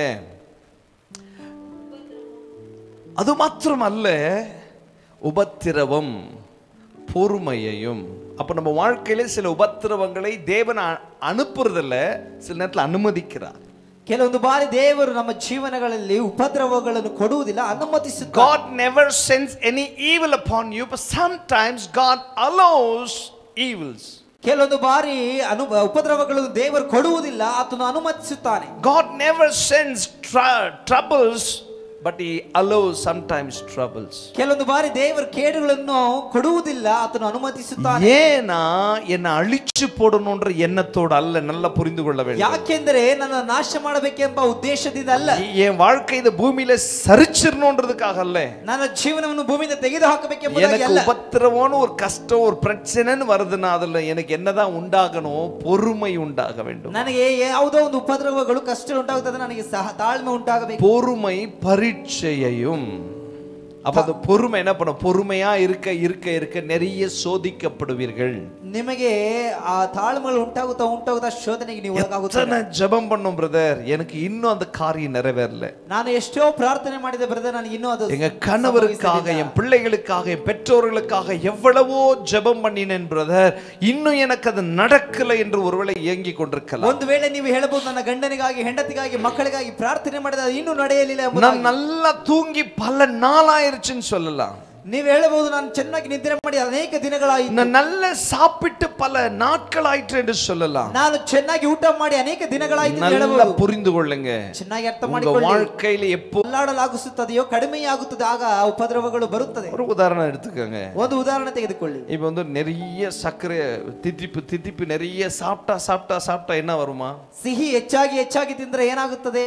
அது மாத்திரம் அல்ல உபத்திரவம் பொறுமையையும் அப்ப நம்ம வாழ்க்கையில சில உபத்திரவங்களை தேவன் அ- அனுப்புறதில்ல சில நேரத்தில் அனுமதிக்கிறார் ಕೆಲವೊಂದು ಬಾರಿ ದೇವರು ನಮ್ಮ ಜೀವನಗಳಲ್ಲಿ ಉಪದ್ರವಗಳನ್ನು ಕೊಡುವುದಿಲ್ಲ ಅನುಮತಿಸುತ್ತಾರೆ God never sends any evil upon you, but sometimes God allows evils. ಕೆಲವೊಂದು ಬಾರಿ ಅನು ಉಪದ್ರವಗಳನ್ನು ದೇವರು ಕೊಡುವುದಿಲ್ಲ ಆತನು ಅನುಮತಿಸುತ್ತಾನೆ God never sends tr- troubles, but He allows sometimes troubles. ಕೆಲವೊಂದು ಬಾರಿ ದೇವರು ಕೇಡುಗಳನ್ನು ಕೊಡುವುದಿಲ್ಲ ಆತನು ಅನುಮತಿಸುತ್ತಾನೆ ஏன்னா என்னை அழிச்சு போடணுன்ற எண்ணத்தோட அல்ல நல்லா புரிந்து கொள்ள வேண்டும் ಯಾಕೆಂದರೆ ನನ್ನ ನಾಶ ಮಾಡಬೇಕೆಂಬ ಉದ್ದೇಶದಿಂದ ಅಲ್ಲ என் வாழ்க்கை இந்த பூமியில சரிச்சிடணுன்றதுக்காக அல்ல ನನ್ನ ಜೀವನವನ್ನು ಭೂಮಿಯಿಂದ ತೆಗೆದು ಹಾಕಬೇಕೆಂಬುದಾಗಿ எனக்கு ಅಲ್ಲ உபத்திரவம்னு ஒரு கஷ்டம் ஒரு பிரச்சனைன்னு வருதுன்னா அதுல எனக்கு என்னதான் உண்டாகணும் பொறுமை உண்டாக வேண்டும் ನನಗೆ ಯಾವುದೋ ಒಂದು ಉಪದ್ರವಗಳು ಕಷ್ಟ ಉಂಟಾಗುತ್ತದೆ ನನಗೆ ಸಹ ತಾಳ್ಮೆ ಉಂಟಾಗಬೇಕು பொறுமை பரீட்சையையும் அப்ப அந்த பொறுமை என்ன பண்ணும் பொறுமையா இருக்க இருக்க இருக்க நிறைய சோதிக்கப்படுவீர்கள் ನಿಮಗೆ ಆ ತಾಳ್ಮೆಗಳು ಉಂಟಾಗುತ್ತಾ ಉಂಟಾಗುತ್ತಾ ಶೋಧನೆಗೆ ನೀವು எத்தனை ಒಳಗಾಗುತ್ತಾರೆ ஜெபம் பண்ணும் பிரதர் எனக்கு இன்னும் அந்த காரியம் நிறைவேறல ನಾನು ಎಷ್ಟೋ ಪ್ರಾರ್ಥನೆ ಮಾಡಿದೆ ಬ್ರದರ್ ನನಗೆ ಇನ್ನೂ ಅದು எங்க கணவருக்காக ಸಂಭವಿಸಲಿಲ್ಲ. என் பிள்ளைகளுக்காக என் பெற்றோர்களுக்காக எவ்வளவோ ஜெபம் பண்ணினேன் பிரதர் இன்னும் எனக்கு அது நடக்கல என்று ஒருவேளை இயங்கி கொண்டிருக்கலாம் ಒಂದು ವೇಳೆ ನೀವು ಹೇಳಬಹುದು ನನ್ನ ಗಂಡನಿಗಾಗಿ ಹೆಂಡತಿಗಾಗಿ ಮಕ್ಕಳಿಗಾಗಿ ಪ್ರಾರ್ಥನೆ ಮಾಡಿದ ಅದು ಇನ್ನೂ ನಡೆಯಲಿಲ್ಲ ಎಂಬುದಾಗಿ. நான் நல்லா தூங்கி பல நாளாயிருச்சுன்னு சொல்லலாம் ನೀವು ಹೇಳಬಹುದು ನಾನು ಚೆನ್ನಾಗಿ ನಿದ್ರೆ ಮಾಡಿ ಅನೇಕ ದಿನಗಳಾಯಿತು நான் நல்ல சாப்பிட்டு பல நாட்கள் ஆயிற்று என்று சொல்லலாம் ನಾನು ಚೆನ್ನಾಗಿ ಊಟ ಮಾಡಿ ಅನೇಕ ದಿನಗಳಾಯಿತು ಎಂದು நல்லா ಹೇಳಬಹುದು புரிந்து கொள்ளுங்க ಚೆನ್ನಾಗಿ ಅರ್ಥ உங்க ಮಾಡಿಕೊಳ್ಳಿ வாழ்க்கையில எப்போ ಅಲ್ಲಾಡಲಾಗಿಸುತ್ತದೆಯೋ ಕಡಿಮೆಯಾಗುತ್ತದೆ ಆಗ ಉಪದ್ರವಗಳು ಬರುತ್ತದೆ ஒரு உதாரணம் எடுத்துக்கோங்க ಒಂದು ಉದಾಹರಣೆ ತೆಗೆದುಕೊಳ್ಳಿ இப்போ வந்து நிறைய சர்க்கரை தித்திப்பு தித்திப்பு நிறைய சாப்பிட்டா சாப்பிட்டா சாப்பிட்டா என்ன வருமா ಸಿಹಿ ಹೆಚ್ಚಾಗಿ ಹೆಚ್ಚಾಗಿ ತಿಂದ್ರೆ ಏನಾಗುತ್ತದೆ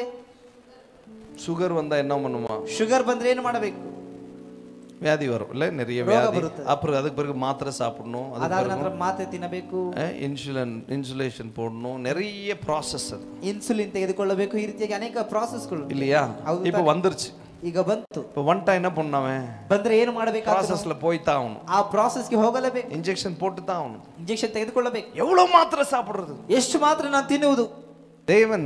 சுகர் வந்தா என்ன பண்ணுமா ಶುಗರ್ ಬಂದ್ರೆ ಏನು ಮಾಡಬೇಕು வியாதி வரும் இல்ல நிறைய ரோகம் வியாதி வருது. அப்புறம் அதுக்கு பிறகு மாத்திரை சாப்பிடணும் அதுக்கு ಅದಾದ பிறகு, ನಂತರ ಮಾತೆ ತಿನ್ನಬೇಕು அஹ், இன்சுலின் இன்சுலேஷன் போடணும் நிறைய ப்ராசஸ் அது ಇನ್ಸುಲಿನ್ ತೆಗೆದುಕೊಳ್ಳಬೇಕು ಈ ರೀತಿಯಾಗಿ ಅನೇಕ ಪ್ರಾಸೆಸ್ಗಳು இல்லையா ಹೌದು இப்போ ತಾನೇ. வந்துருச்சு ಈಗ ಬಂತು இப்போ வந்துட்டா என்ன பண்ணாவன் ಬಂದ್ರೆ ಏನು ಮಾಡಬೇಕಾಗ್ತದೆ ப்ராசஸ்ல போய் தான் ஆகணும் ಆ ಪ್ರಾಸೆಸ್ಗೆ ಹೋಗಲೇಬೇಕು இன்ஜெக்ஷன் போட்டு தான் ஆகணும் ಇಂಜೆಕ್ಷನ್ ತೆಗೆದುಕೊಳ್ಳಬೇಕು எவ்வளவு மாத்திரை சாப்பிடுறது ಎಷ್ಟು ಮಾತ್ರ ನಾನು ತಿನ್ನುವುದು தேவன்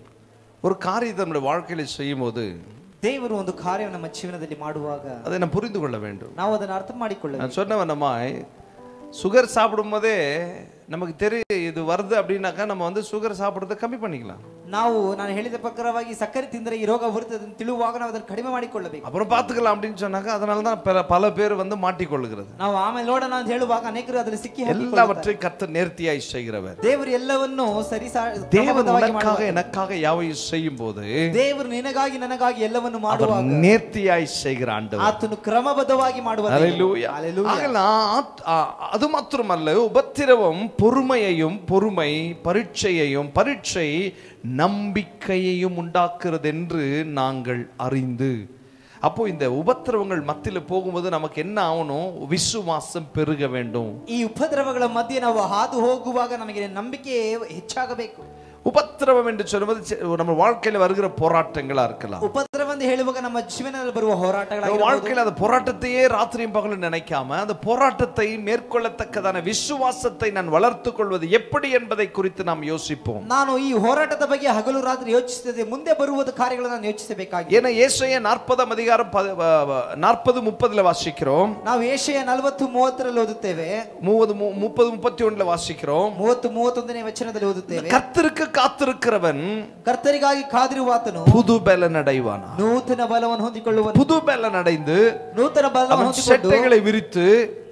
ஒரு காரியத்தை நம்முடைய வாழ்க்கையில செய்யும் போது ದೇವರು ಒಂದು ಕಾರ್ಯ ನಮ್ಮ ಜೀವನದಲ್ಲಿ ಮಾಡುವಾಗ அதை நான் புரிந்து கொள்ள வேண்டும் ನಾವು ಅದನ್ನು ಅರ್ಥ ಮಾಡಿಕೊಳ್ಳಬೇಕು நான் சொன்னவனமாய் சுகர் சாப்பிடும் போதே நமக்கு தெரியும் இது வருது அப்படின்னாக்கா நம்ம வந்து சுகர் சாப்பிடுறத கம்மி பண்ணிக்கலாம் ನಾವು ನಾನು ಹೇಳಿದ ಪ್ರಕಾರವಾಗಿ ಸಕ್ಕರೆ ತಿಂದರೆ ಈ ರೋಗ ಬರುತ್ತದೆ ಅಂತ ತಿಳುವಾಗ ನಾವು ಅದನ್ನು ಕಡಿಮೆ ಮಾಡಿಕೊಳ್ಳಬೇಕು அப்புறம் பார்த்துக்கலாம் அப்படின்னு சொன்னாக்கா அதனால தான் பல பல பேர் வந்து மாட்டிக்கொள்ளுகிறது ನಾವು ಆಮೇಲೆ ನೋಡೋಣ ಅಂತ ಹೇಳುವಾಗ ಅನೇಕರು ಅದರಲ್ಲಿ ಸಿಕ್ಕಿ ಹಾಕಿಕೊಳ್ಳುತ್ತಾರೆ. எல்லாவற்றையும் கர்த்தர் நேர்த்தியாய் செய்கிறவர் ದೇವರು ಎಲ್ಲವನ್ನು ಸರಿ ಸಾ- தேவன் ಕ್ರಮಬದ್ಧವಾಗಿ உனக்காக ಮಾಡುವಾಗ. எனக்காக யாவையும் செய்யும் போது ದೇವರು ನಿನಗಾಗಿ ನನಗಾಗಿ ಎಲ್ಲವನ್ನು அவர் ಮಾಡುವಾಗ நேர்த்தியாய் செய்கிற ஆண்டவர் ಆತನು ಕ್ರಮಬದ್ಧವಾಗಿ ಮಾಡುವ ದೇವರು. ஹalleluya. Hallelujah. ஆகலாம், ஆத்- ஆ- அது மாத்திரமல்ல உபத்திரவம் பொறுமையையும் பொறுமை பரீட்சையையும் பரீட்சை நம்பிக்கையையும் உண்டாக்குறது என்று நாங்கள் அறிந்து அப்போ இந்த உபத்திரவங்கள் மத்தியில போகும்போது நமக்கு என்ன ஆகணும் விசுவாசம் பெருக வேண்டும் ಈ ಉಪದ್ರವಗಳ ಮಧ್ಯೆ ನಾವು ಹಾದು ಹೋಗುವಾಗ ನಮಗೆ ನಂಬಿಕೆ ಹೆಚ್ಚಾಗಬೇಕು உபத்திரவம் என்று சொல்வது சி- நம்ம வாழ்க்கையில வருகிற போராட்டங்களா இருக்கலாம் ಉಪದ್ರವ ಎಂದು ಹೇಳುವಾಗ ನಮ್ಮ ಜೀವನದಲ್ಲಿ ಬರುವ நம்ம ಹೋರಾಟಗಳ வாழ்க்கையில அந்த போராட்டத்தையே ராத்திரியும் பகலும் நினைக்காம அந்த போராட்டத்தை மேற்கொள்ளத்தக்கதான விசுவாசத்தை நான் வளர்த்துக் கொள்வது எப்படி என்பதை குறித்து நாம் யோசிப்போம் ನಾನು ಈ ಹೋರಾಟದ ಬಗ್ಗೆ ಹಗಲು ರಾತ್ರಿ ಯೋಚಿಸುತ್ತದೆ ಮುಂದೆ ಬರುವುದು ಕಾರ್ಯಗಳನ್ನು ನಾನು ಯೋಚಿಸಬೇಕಾಗಿದೆ ஏன்னா ஏசாயா நாற்பதாம் அதிகாரம் நாற்பது முப்பதுல வாசிக்கிறோம் ನಾವು ಏಷಯ ನಲವತ್ತು ಮೂವತ್ತರಲ್ಲಿ ಓದುತ್ತೇವೆ மூவது மு- முப்பது முப்பத்தி ஒண்ணுல வாசிக்கிறோம் ಮೂವತ್ತು ಮೂವತ್ತೊಂದನೇ ವಚನದಲ್ಲಿ ಓದುತ್ತೇವೆ கர்த்தருக்கு காத்திருக்கிறவன் ಕರ್ತರಿಗಾಗಿ ಕಾದಿರುವಾತನು புது பலன் அடைவானா ನೂತನ ಬಲವನ್ನು ಹೊಂದಿಕೊಳ್ಳುವನು புது பலன் அடைந்து ನೂತನ ಬಲವನ್ನು அவன் ಹೊಂದಿಕೊಂಡು செட்டைகளை விரித்து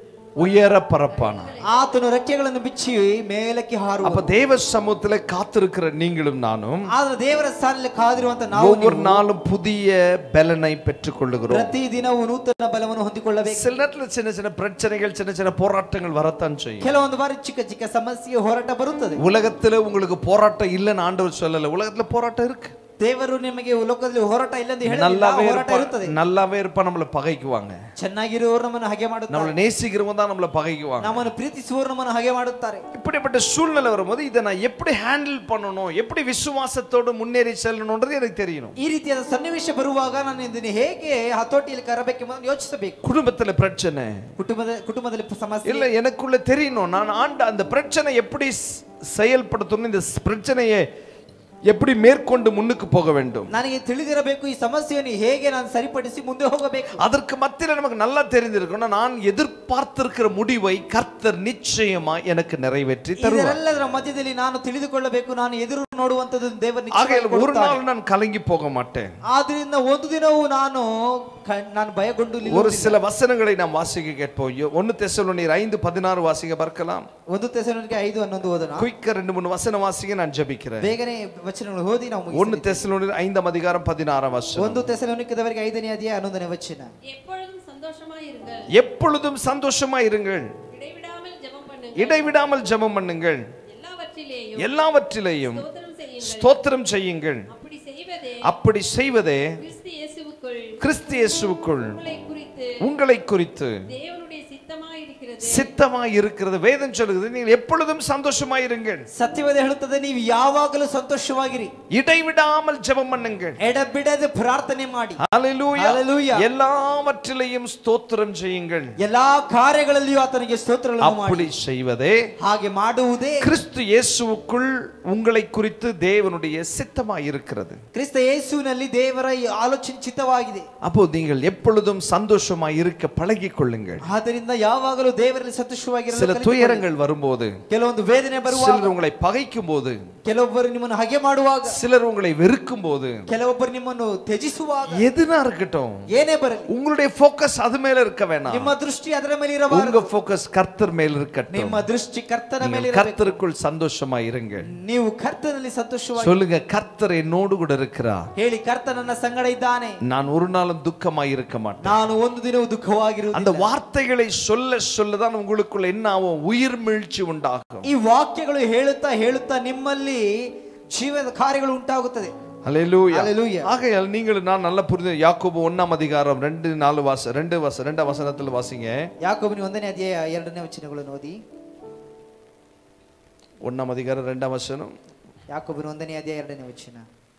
உயர பறப்பானா ಆತನು ರೆಕ್ಕೆಗಳನ್ನು ಬಿಚ್ಚಿ ಮೇಲಕ್ಕೆ ಹಾರುವ அப்ப தேவ சமூகத்துல காத்திருக்கிற நீங்களும் நானும் ಆದ್ರೆ ದೇವರ ಸ್ಥಾನದಲ್ಲಿ ಕಾದಿರುವಂತ ನಾವು ஒவ்வொரு நாளும் புதிய பலனை பெற்றுக் கொள்ளுகிறோம் ಪ್ರತಿ ದಿನವೂ ನೂತನ ಬಲವನ್ನು ಹೊಂದಿಕೊಳ್ಳಬೇಕು சில நேரத்துல சின்ன சின்ன பிரச்சனைகள் சின்ன சின்ன போராட்டங்கள் வரத்தான் செய்யும் ಕೆಲವೊಂದು ಬಾರಿ ಚಿಕ್ಕ ಚಿಕ್ಕ ಸಮಸ್ಯೆ ಹೋರಾಟ ಬರುತ್ತದೆ உலகத்துல உங்களுக்கு போராட்டம் இல்லைன்னு ஆண்டவர் சொல்லல உலகத்துல போராட்டம் இருக்கு ದೇವರು ನಿಮಗೆ ಲೋಕದಲ್ಲಿ ಹೋರಾಟ ಇಲ್ಲ ಎಂದು ಹೇಳಿಲ್ಲ நல்லாவே ಹೋರಾಟ இருப்பா ಇರುತ್ತದೆ நல்லாவே இருப்பா நம்மளை பகைக்குவாங்க ಚೆನ್ನಾಗಿರುವವರು ನಮ್ಮನ್ನು ಹಾಗೆ ಮಾಡುತ್ತಾರೆ நம்மளை நேசிக்கிறவங்க தான் நம்மளை பகைக்குவாங்க ನಮ್ಮನ್ನು ಪ್ರೀತಿಸುವವರು ನಮ್ಮನ್ನು ಹಾಗೆ ಮಾಡುತ್ತಾರೆ இப்படிப்பட்ட சூழ்நிலை வரும்போது இதை நான் எப்படி ஹேண்டில் பண்ணணும் எப்படி விசுவாசத்தோடு முன்னேறி செல்லணும்ன்றது எனக்கு தெரியணும் ಈ ರೀತಿಯಾದ ಸನ್ನಿವೇಶ ಬರುವಾಗ ನಾನು ಇದನ್ನು ಹೇಗೆ ಹತೋಟಿಯಲ್ಲಿ ಕರಬೇಕೆಂಬುದನ್ನು ಯೋಚಿಸಬೇಕು குடும்பத்துல பிரச்சனை ಕುಟುಂಬದ ಕುಟುಂಬದಲ್ಲಿ ಸಮಸ್ಯೆ இல்ல எனக்குள்ள தெரியணும் நான் ஆண்ட அந்த பிரச்சனை எப்படி ஸ்- செயல்படுத்தணும் இந்த ஸ்- பிரச்சனையை எப்படி மேற்கொண்டு முன்னுக்கு போக வேண்டும் ನನಗೆ ತಿಳಿದಿರಬೇಕು ಈ ಸಮಸ್ಯೆಯನ್ನು ಹೇಗೆ ನಾನು ಸರಿಪಡಿಸಿ ಮುಂದೆ ಹೋಗಬೇಕು அதற்கு மத்தியில நமக்கு நல்லா தெரிஞ்சிருக்கணும் நான் எதிர்பார்த்திருக்கிற முடிவை கர்த்தர் நிச்சயமா எனக்கு நிறைவேற்றி தருவார் ಇದರೆಲ್ಲದರ ಮಧ್ಯದಲ್ಲಿ ನಾನು ತಿಳಿದುಕೊಳ್ಳಬೇಕು ನಾನು ಎದುರು ನೋಡುವಂತದ್ದು ದೇವರ ஆகையால் ஒரு நாள் நான் கலங்கி போக மாட்டேன் ಆದ್ರಿಂದ ಒಂದು ದಿನವೂ ನಾನು ಕ- ನಾನು ಭಯಗೊಂಡು ஒரு ನಿಲ್ಲುವುದಿಲ್ಲ. சில வசனங்களை நாம் வாசிக்க கேட்போம் யோ- ஒன்னு தெசலோனியர் ஐந்து பதினாறு வாசிக்க பார்க்கலாம் ಒಂದು ತೆಸಲೋನಿಗೆ ಐದು ಹನ್ನೊಂದು ಓದೋಣ குயிக்க ரெண்டு மூணு வசனம் வாசிக்க நான் ஜெபிக்கிறேன் ಬೇಗನೆ ವಚನಗಳು ಓದಿ ನಾವು ஒன்னு ಮುಗಿಸ್ತೀವಿ. தெசலோனியர் ஐந்தாம் அதிகாரம் பதினாறாம் வசனம் ಒಂದು ತೆಸಲೋನಿಕದವರಿಗೆ ಐದನೇ ಅಧ್ಯಾಯ ಹನ್ನೊಂದನೇ ವಚನ எப்பொழுதும் சந்தோஷமாயிருங்கள் எப்பொழுதும் சந்தோஷமா இருங்கள் இடைவிடாமல் ஜெபம் பண்ணுங்கள் இடைவிடாமல் ஜெபம் பண்ணுங்கள் எல்லாவற்றிலேயும் எல்லாவற்றிலேயும் ஸ்தோத்திரம் செய்யுங்கள் ஸ்தோத்திரம் செய்யுங்கள் அப்படி செய்வதே அப்படி செய்வதே கிறிஸ்து இயேசுவுக்குள் கிறிஸ்து இயேசுவுக்குள் உங்களை குறித்து உங்களை குறித்து தேவனுடைய சித்தமாயிருக்கிறது இருக்கிறது சித்தமாய் இருக்கிறது வேதம் சொல்லுகிறது நீங்கள் எப்பொழுதும் சந்தோஷமாயிருங்கள் ಸತ್ಯವೇದ ಹೇಳುತ್ತದೆ ನೀವು ಯಾವಾಗಲೂ ಸಂತೋಷವಾಗಿರಿ இடைவிடாமல் ஜெபம் பண்ணுங்கள் ಎಡಬಿಡದೆ ಪ್ರಾರ್ಥನೆ ಮಾಡಿ ஹalleluya Hallelujah. எல்லாவற்றிலையும் ஸ்தோத்திரம் செய்யுங்கள் ಎಲ್ಲಾ ಕಾರ್ಯಗಳಲ್ಲಿಯೂ ಆತನಿಗೆ ಸ್ತೋತ್ರಗಳನ್ನು ಮಾಡಿ அப்படி செய்வதே ಹಾಗೆ ಮಾಡುವುದೇ கிறிஸ்து இயேசுவுக்குள் உங்களை குறித்து தேவனுடைய சித்தமாய் இருக்கிறது ಕ್ರಿಸ್ತ ಯೇಸುವಿನಲ್ಲಿ ದೇವರ ಈ ಆಲೋಚನೆ ಚಿತ್ತವಾಗಿದೆ அப்போ நீங்கள் எப்பொழுதும் சந்தோஷமாய் இருக்க பழகிக் கொள்ளுங்கள் ಆದ್ದರಿಂದ ಯಾವಾಗಲೂ ದೇವರಲ್ಲಿ சில ಸಂತೋಷವಾಗಿರಲು ಕಲಿತುಕೊಳ್ಳಿ. துயரங்கள் வரும்போது ಕೆಲವೊಂದು ವೇದನೆ ಬರುವಾಗ சிலர் உங்களை பகைக்கும் போது ಕೆಲವೊಬ್ಬರು ನಿಮ್ಮನ್ನು ಹಗೆ ಮಾಡುವಾಗ சிலர் உங்களை வெறுக்கும் போது ಕೆಲವೊಬ್ಬರು ನಿಮ್ಮನ್ನು ತ್ಯಜಿಸುವಾಗ எதுனா இருக்கட்டும் ಏನೇ ಬರಲಿ உங்களுடைய போக்கஸ் அது மேல இருக்க வேணாம் ನಿಮ್ಮ ದೃಷ್ಟಿ ಅದರ ಮೇಲೆ உங்க ಇರಬಾರದು போக்கஸ் கர்த்தர் மேல் இருக்கட்டும் ನಿಮ್ಮ ದೃಷ್ಟಿ ಕರ್ತನ ಮೇಲೆ நீங்கள் ಇರಬೇಕು கர்த்தருக்குள் சந்தோஷமா இருங்கள் ನೀವು ಕರ್ತನಲ್ಲಿ ಸಂತೋಷವಾಗಿ சொல்லுங்க கர்த்தர் என்னோடு கூட இருக்கிறார் ಹೇಳಿ ಕರ್ತ ನನ್ನ ಸಂಗಡ ಇದ್ದಾನೆ நான் ஒரு நாளும் துக்கமாய் இருக்க மாட்டேன் ನಾನು ಒಂದು ದಿನವೂ ದುಃಖವಾಗಿರುವುದಿಲ್ಲ அந்த வார்த்தைகளை சொல்ல சொல்லதான் உங்களுக்குள்ள என்ன ஆகும் உயிர் மீழ்ச்சி உண்டாகும் ಈ ವಾಕ್ಯಗಳು ಹೇಳುತ್ತಾ ಹೇಳುತ್ತಾ ನಿಮ್ಮಲ್ಲಿ ಜೀವದ ಕಾರ್ಯಗಳು ಉಂಟಾಗುತ್ತದೆ அல்லேலூயா Hallelujah. ஆகையால் நீங்கள் நான் நல்லா புரிந்து யாக்கோபு ஒண்ணாம் அதிகாரம் ரெண்டு நாலு வாச ரெண்டு வாச ரெண்டாம் வசனத்துல வாசிங்க ಯಾಕೋಬನಿ ಒಂದನೇ ಅಧ್ಯಾಯ ಎರಡನೇ ವಚನಗಳನ್ನು ಓದಿ ஒண்ணாம் அதிகாரம் ரெண்டாம் வசனம் ಯಾಕೋಬನ ಒಂದನೇ ಅಧ್ಯಾಯ ಎರಡನೇ ವಚನ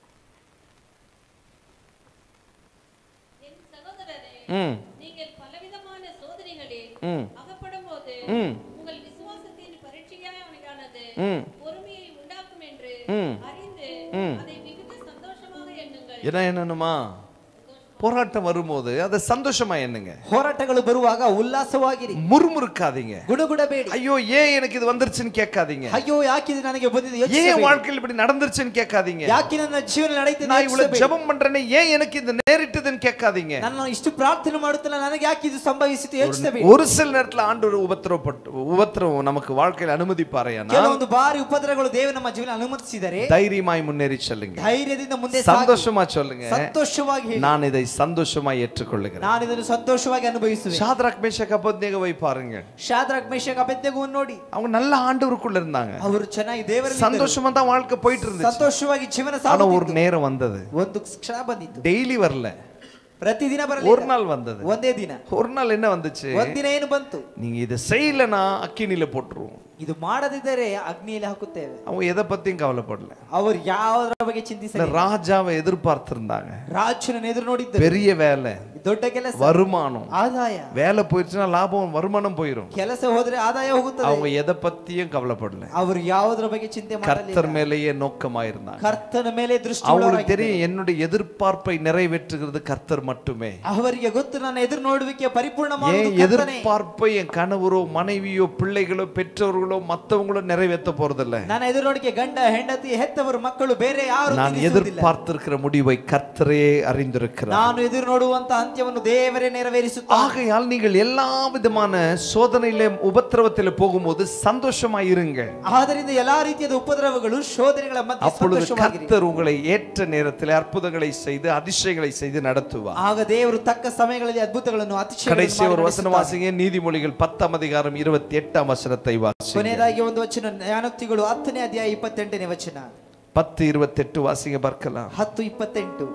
என் சகோதரரே ம் நீங்கள் பலவிதமான சோதனைகளில் ம் அகப்படும் போது ம் உங்கள் விசுவாசத்தின் பரீட்சையானது ம் பொறுமையை உண்டாக்கும் என்று ம். அறிந்து ம். அதை மிகுந்த சந்தோஷமாக எண்ணுங்கள் என்ன என்னணுமா போராட்டம் வரும்போது அதை சந்தோஷமா எண்ணுங்க ಹೋರಾಟಗಳು ಬರುವಾಗ ಉಲ್ಲಾಸವಾಗಿರಿ முறுமுறுக்காதீங்க ಗುಣಗುಡಬೇಡಿ ஐயோ ஏன் எனக்கு இது வந்துருச்சுன்னு கேட்காதீங்க ಅಯ್ಯೋ ಯಾಕಿது ನನಗೆ ಬಂದಿದೆ ஏன் ಯೋಚಿಸಬೇಡಿ. வாழ்க்கையில் இப்படி நடந்துருச்சுன்னு கேட்காதீங்க ಯಾಕೆ ನನ್ನ ಜೀವನ ನಡೀತಿದೆ நான் இவ்வளவு ಯೋಚಿಸಬೇಡಿ. ஜெபம் பண்றேனே ஏன் எனக்கு இது நேரிட்டதுன்னு கேட்காதீங்க ನಾನು ಇಷ್ಟು ಪ್ರಾರ್ಥನೆ ಮಾಡುತ್ತಲ್ಲ ನನಗೆ ಯಾಕೆ ಇದು ಸಂಭವಿಸಿತು ಯೋಚಿಸಬೇಡಿ ஒரு சில நேரத்துல ஆண்டு உபத்திரவப்பட்டு உபத்திரவம் நமக்கு வாழ்க்கையில் அனுமதிப்பாரையா ಕೆಲವೊಂದು ಬಾರಿ ಉಪದ್ರವಗಳು ದೇವರು ನಮ್ಮ ಜೀವನ ಅನುಮತಿಸಿದರೆ தைரியமாய் முன்னேறி சொல்லுங்க ಧೈರ್ಯದಿಂದ ಮುಂದೆ ಸಾಗಿ சந்தோஷமா சொல்லுங்க ಸಂತೋಷವಾಗಿ ಹೇಳಿ நான் இதை சந்தோஷமாய் ஏற்றுக்கொள்ளுகிறேன் ನಾನು ಇದನ್ನು ಸಂತೋಷವಾಗಿ ಅನುಭವಿಸುವೆ சாத்ராக் மேஷக் அபத்நேகவை பாருங்க ಶಾದ್ರಾಕ್ ಮೇಷಕ್ ಅಭ್ಯರ್ಥಿಯನ್ನು ನೋಡಿ அவங்க நல்ல ஆண்டவருக்குள்ள இருந்தாங்க ಅವರು ಚೆನ್ನಾಗಿ ದೇವರಲ್ಲಿ சந்தோஷமா தான் வாழ்க்கை போயிட்டு இருந்துச்சு ಸಂತೋಷವಾಗಿ ಜೀವನ ஆனா ஒரு ಸಾಗುತ್ತಿತ್ತು நேரம் வந்தது ಒಂದು ಕ್ಷಣ ಬಂದಿತ್ತು டெய்லி வரல ಪ್ರತಿದಿನ ஒரு ಬರಲಿಲ್ಲ நாள் வந்தது ಒಂದೇ ದಿನ ஒரு நாள் என்ன வந்துச்சு ಒಂದಿನ ಏನು ಬಂತು நீங்க இதை செய்யலனா அக்கினியில போட்டுருவோம் ಇದು ಮಾಡದಿದ್ದರೆ ಅಗ್ನಿಯಲ್ಲಿ ಹಾಕುತ್ತೇವೆ அவங்க எதை பத்தியும் கவலைப்படல ಅವರು ಯಾವುದರ ಬಗ್ಗೆ இந்த ಚಿಂತಿಸಲಿಲ್ಲ ராஜாவை எதிர்பார்த்திருந்தாங்க ರಾಜನ ಎದುರು ನೋಡಿದ್ದರು பெரிய வேலை ದೊಡ್ಡ ಕೆಲಸ வருமானம் ಆದಾಯ வேலை போயிடுச்சுன்னா லாபம் வருமானம் போயிடும் ಕೆಲಸ ಹೋದ್ರೆ ಆದಾಯ ಹೋಗುತ್ತದೆ அவங்க எதை பத்தியும் கவலைப்படல ಅವರು ಯಾವುದರ ಬಗ್ಗೆ ಚಿಂತೆ ಮಾಡಲಿಲ್ಲ கர்த்தர் மேலேயே நோக்கமாயிருந்தாங்க ಕರ್ತನ ಮೇಲೆ ದೃಷ್ಟಿ அவங்களுக்கு ಉಳ್ಳವರಾಗಿದ್ದರು. தெரியும் என்னுடைய எதிர்பார்ப்பை நிறைவேற்றுகிறது கர்த்தர் மட்டுமே ಅವರಿಗೆ ಗೊತ್ತು ನನ್ನ ಎದುರು ನೋಡುವಿಕೆ ಪರಿಪೂರ್ಣ ஏன் ಮಾಡುವುದು ಕರ್ತನೇ. எதிர்பார்ப்பை என் கணவரோ மனைவியோ பிள்ளைகளோ பெற்றோர்களோ மத்தவங்களோ நிறைவேற்ற போறதில்ல ನನ್ನ ಎದುರು ನೋಡಿಕೆ ಗಂಡ ಹೆಂಡತಿ ಹೆತ್ತವರು ಮಕ್ಕಳು ಬೇರೆ ಯಾರು நான் ತೀರಿಸುವುದಿಲ್ಲ. எதிர்பார்த்திருக்கிற முடிவை கர்த்தரே அறிந்திருக்கிறார் ನಾನು ಎದುರು ನೋಡುವಂತ ಅಂತ್ಯವನ್ನು ದೇವರೇ ನೆರವೇರಿಸುತ್ತಾ ஆகையால் நீங்கள் எல்லா விதமான சோதனையில உபத்திரவத்தில போகும்போது சந்தோஷமாய் இருங்க ಆದ್ದರಿಂದ ಎಲ್ಲಾ ರೀತಿಯಾದ ಉಪದ್ರವಗಳು ಶೋಧನೆಗಳ ಮಧ್ಯೆ அப்பொழுது ಸಂತೋಷವಾಗಿರಿ கர்த்தர் உங்களை ஏற்ற நேரத்தில் அற்புதங்களை செய்து அதிசயங்களை செய்து நடத்துவார் ಆಗ ದೇವರು ತಕ್ಕ ಸಮಯಗಳಲ್ಲಿ ಅದ್ಭುತಗಳನ್ನು கடைசி ஒரு ಅತಿಶಯ வசனம் வாசிங்க நீதிமொழிகள் பத்தாம் அதிகாரம் இருபத்தி எட்டாம் வசனத்தை வாசிங்க ಕೊನೆಯದಾಗಿ ಒಂದು ವಚನ ಜ್ಞಾನೋಕ್ತಿಗಳು ಹತ್ತನೇ ಅಧ್ಯಾಯ ಇಪ್ಪತ್ತೆಂಟನೇ ವಚನ பத்து இருபத்தெட்டு வாசிங்க பார்க்கலாம் ಹತ್ತು ಇಪ್ಪತ್ತೆಂಟು